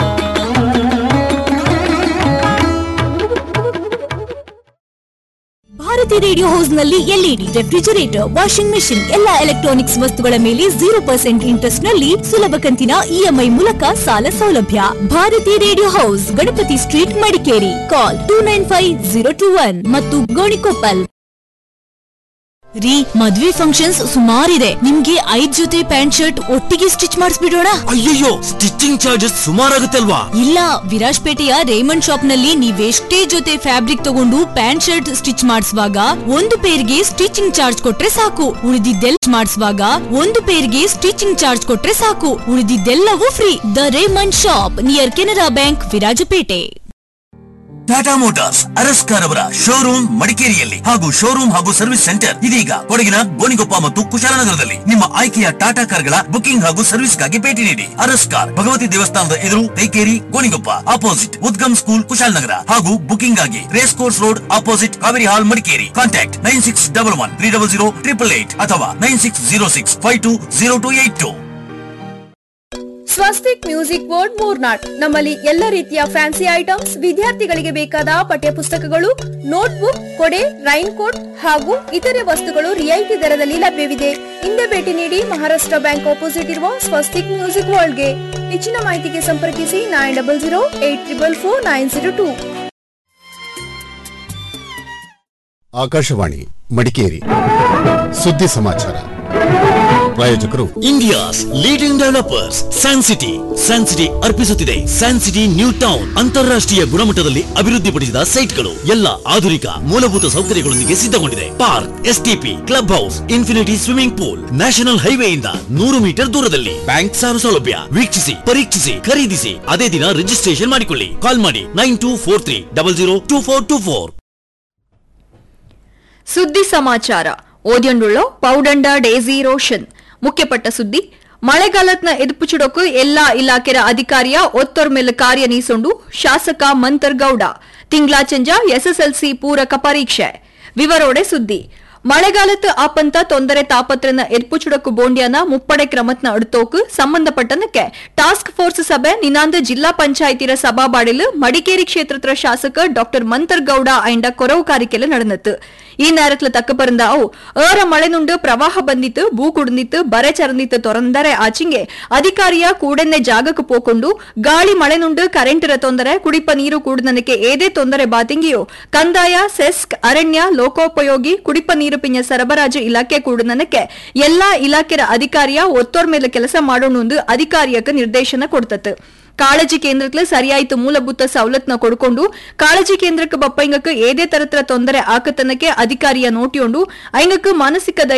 ಭಾರತಿ ರೇಡಿಯೋ ಹೌಸ್ ನಲ್ಲಿ ಎಲ್ಇಡಿ ರೆಫ್ರಿಜರೇಟರ್ ವಾಷಿಂಗ್ ಮೆಷಿನ್ ಎಲ್ಲಾ ಎಲೆಕ್ಟ್ರಾನಿಕ್ಸ್ ವಸ್ತುಗಳ ಮೇಲೆ ಜೀರೋ ಪರ್ಸೆಂಟ್ ಇಂಟ್ರೆಸ್ಟ್ ನಲ್ಲಿ ಸುಲಭ ಕಂತಿನ ಇಎಂಐ ಮೂಲಕ ಸಾಲ ಸೌಲಭ್ಯ Bharathi radio house Ganapathi street Madikeri call two nine five zero two one ಮತ್ತು ಗೋಣಿಕೊಪ್ಪಲ್ ರೀ ಮದ್ವೆ ಫಂಕ್ಷನ್ಸ್ ಸುಮಾರಿದೆ ನಿಮ್ಗೆ ಐದ್ ಜೊತೆ ಪ್ಯಾಂಟ್ ಶರ್ಟ್ ಒಟ್ಟಿಗೆ ಸ್ಟಿಚ್ ಮಾಡಿಸ್ಬಿಡೋಣ ಅಯ್ಯಯ್ಯೋ ಸ್ಟಿಚಿಂಗ್ ಚಾರ್ಜಸ್ ಸುಮಾರಾಗುತ್ತಲ್ವಾ ಇಲ್ಲ ವಿರಾಜ್ಪೇಟೆಯ ರೇಮಂಡ್ ಶಾಪ್ ನಲ್ಲಿ ನೀವೆಷ್ಟೇ ಜೊತೆ ಫ್ಯಾಬ್ರಿಕ್ ತಗೊಂಡು ಪ್ಯಾಂಟ್ ಶರ್ಟ್ ಸ್ಟಿಚ್ ಮಾಡಿಸುವಾಗ ಒಂದು ಪೇರ್ಗೆ ಸ್ಟಿಚಿಂಗ್ ಚಾರ್ಜ್ ಕೊಟ್ರೆ ಸಾಕು ಉಳಿದಿದ್ದೆಲ್ಲ ಮಾಡಿಸುವಾಗ ಒಂದು ಪೇರ್ಗೆ ಸ್ಟಿಚಿಂಗ್ ಚಾರ್ಜ್ ಕೊಟ್ರೆ ಸಾಕು ಉಳಿದಿದ್ದೆಲ್ಲವೂ free the Raymond shop near Canara bank Virajpete Tata Motors Araskar ಅವರ ಶೋರೂಮ್ ಮಡಿಕೇರಿಯಲ್ಲಿ ಹಾಗೂ ಶೋರೂಮ್ ಹಾಗೂ ಸರ್ವಿಸ್ ಸೆಂಟರ್ ಇದೀಗ ಕೊಡಗಿನ ಗೋಣಿಗೊಪ್ಪ ಮತ್ತು ಕುಶಾಲನಗರದಲ್ಲಿ ನಿಮ್ಮ ಆಯ್ಕೆಯ ಟಾಟಾ ಕಾರ್ಗಳ ಬುಕಿಂಗ್ ಹಾಗೂ ಸರ್ವಿಸ್ಗಾಗಿ ಭೇಟಿ ನೀಡಿ ಅರಸ್ಕಾರ್ ಭಗವತಿ ದೇವಸ್ಥಾನದ ಎದುರು ತೈಕೇರಿ ಗೋಣಿಗೊಪ್ಪ ಅಪೋಸಿಟ್ ಉದ್ಗಮ್ ಸ್ಕೂಲ್ ಕುಶಾಲನಗರ ಹಾಗೂ ಬುಕಿಂಗ್ ಆಗಿ race course road opposite Kaveri hall Madikeri contact nine six double one three double zero triple eight ಅಥವಾ nine six zero six five two zero two eight two Swastik music board Moornad ನಮ್ಮಲ್ಲಿ ಎಲ್ಲ ರೀತಿಯ ಫ್ಯಾನ್ಸಿ ಐಟಮ್ಸ್ ವಿದ್ಯಾರ್ಥಿಗಳಿಗೆ ಬೇಕಾದ ಪಠ್ಯ ಪುಸ್ತಕಗಳು ನೋಟ್ಬುಕ್ ಕೊಡೆ ರೈನ್ ಕೋಟ್ ಹಾಗೂ ಇತರೆ ವಸ್ತುಗಳು ರಿಯಾಯಿತಿ ದರದಲ್ಲಿ ಲಭ್ಯವಿದೆ ಹಿಂದೆ ಭೇಟಿ ನೀಡಿ ಮಹಾರಾಷ್ಟ್ರ ಬ್ಯಾಂಕ್ ಆಪೋಸಿಟ್ ಇರುವ ಸ್ವಸ್ತಿಕ್ ಮ್ಯೂಸಿಕ್ ವರ್ಲ್ಡ್ಗೆ ಹೆಚ್ಚಿನ ಮಾಹಿತಿಗೆ ಸಂಪರ್ಕಿಸಿ nine double zero eight triple four nine zero two Akashvani Madikeri ಸುದ್ದಿ ಸಮಾಚಾರ ಪ್ರಾಯೋಜಕರು India's leading developers San City San City ಅರ್ಪಿಸುತ್ತಿದೆ ಸ್ಯಾನ್ ಸಿಟಿ ನ್ಯೂ ಟೌನ್ ಅಂತಾರಾಷ್ಟ್ರೀಯ ಗುಣಮಟ್ಟದಲ್ಲಿ ಅಭಿವೃದ್ಧಿಪಡಿಸಿದ ಸೈಟ್ಗಳು ಎಲ್ಲ ಆಧುನಿಕ ಮೂಲಭೂತ ಸೌಕರ್ಯಗಳೊಂದಿಗೆ ಸಿದ್ಧಗೊಂಡಿದೆ park STP club house infinity swimming pool national ಹೈವೇಯಿಂದ ನೂರು ಮೀಟರ್ ದೂರದಲ್ಲಿ ಬ್ಯಾಂಕ್ ಸಾಲ ಸೌಲಭ್ಯ ವೀಕ್ಷಿಸಿ ಪರೀಕ್ಷಿಸಿ ಖರೀದಿಸಿ ಅದೇ ದಿನ ರಿಜಿಸ್ಟ್ರೇಷನ್ ಮಾಡಿಕೊಳ್ಳಿ ಕಾಲ್ ಮಾಡಿ nine two four three double zero two four two four ಸುದ್ದಿ ಸಮಾಚಾರ ಓದ್ಯಂಡುಳ್ಳೋ ಪೌಡಂಡ ಡೇಸಿ ರೋಷನ್ ಮುಖ್ಯಪಟ್ಟ ಸುದ್ದಿ ಮಳೆಗಾಲತ್ನ ಎದುಪುಚಿಡೋಕು ಎಲ್ಲಾ ಇಲಾಖೆರ ಅಧಿಕಾರಿಯ ಒತ್ತೊರ್ ಮೇಲೆ ಕಾರ್ಯ ನೀಸೊಂಡು ಶಾಸಕ ಮಂತರ್ ಗೌಡ ತಿಂಗ್ಲಾಚಂಜ ಎಸ್ಎಸ್ಎಲ್ಸಿ ಪೂರಕ ಪರೀಕ್ಷೆ ವಿವರೋಡೆ ಸುದ್ದಿ ಮಳೆಗಾಲത്ത് ಆಪಂತ ತೊಂದರೆ ತಾಪತ್ರನ ಎರ್ಪುಚುಡಕು ಬೋಂಡ್ಯನ ಮುಪ್ಪಡೆ ಕ್ರಮತ್ನ ಅಡ್ತೋಕು ಸಂಬಂಧಪಟ್ಟನಕ್ಕೆ ಟಾಸ್ಕ್ ಫೋರ್ಸ್ ಸಭೆ ನಿನಾಂದ ಜಿಲ್ಲಾ ಪಂಚಾಯತಿರ ಸಭಾಬಾಡಿಲು ಮಡಿಕೇರಿ ಕ್ಷೇತ್ರತ್ರ ಶಾಸಕ ಡಾಕ್ಟರ್ ಮಂತರ್ ಗೌಡ ಐಂಡ ಕೊರವು ಕಾರಿಕೆಲು நடந்தது ಈ நேரத்துல தக்க பிறந்த ಅವು ಏರ ಮಳೆ ನುಂಡು ಪ್ರವಾಹ ಬಂದಿತ್ತು ಭೂ ಕುಡಿದಿತ್ತು ಬರೆ ಚರಂದಿತ್ತು ತೊರಂದರೆ ಆಚಿಂಗೆ ಅಧಿಕಾರಿಯ ಕೂಡನ್ನೆ ಜಾಗಕ್ಕೆ ಪೋಕೊಂಡು ಗಾಳಿ ಮಳೆ ನುಂಡು ಕರೆಂಟರ ತೊಂದರೆ ಕುಡಿಪ ನೀರು ಕೂಡನಕ್ಕೆ ಏದೇ ತೊಂದರೆ ಬಾತಿಂಗಿಯೋ ಕಂದಾಯ ಸೆಸ್ಕ್ ಅರಣ್ಯ ಲೋಕೋಪಯೋಗಿ ಕುಡಿಪ ನೀರು ಪಿಂಜ ಸರಬರಾಜು ಇಲಾಖೆ ಕೂಡನಕ್ಕೆ ಎಲ್ಲಾ ಇಲಾಖೆರ ಅಧಿಕಾರಿಯ ಒತ್ತೋರ್ ಮೇಲೆ ಕೆಲಸ ಮಾಡೋಣ ಅಧಿಕಾರಿಯಕ್ಕೆ ನಿರ್ದೇಶನ ಕೊಡ್ತತ್ತು ಕಾಳಜಿ ಕೇಂದ್ರಕ್ಕೆ ಸರಿಯಾಯಿತು ಮೂಲಭೂತ ಸವಲತ್ನ ಕೊಡ್ಕೊಂಡು ಕಾಳಜಿ ಕೇಂದ್ರಕ್ಕೆ ಬಪ್ಪ ಇಂಗಕ್ಕೆ ಏದೇ ತರತ್ರ ತೊಂದರೆ ಆಕತನಕ್ಕೆ ಅಧಿಕಾರಿಯ ನೋಟಿಯೊಂಡು ಐಂಗಕ್ಕೆ ಮಾನಸಿಕ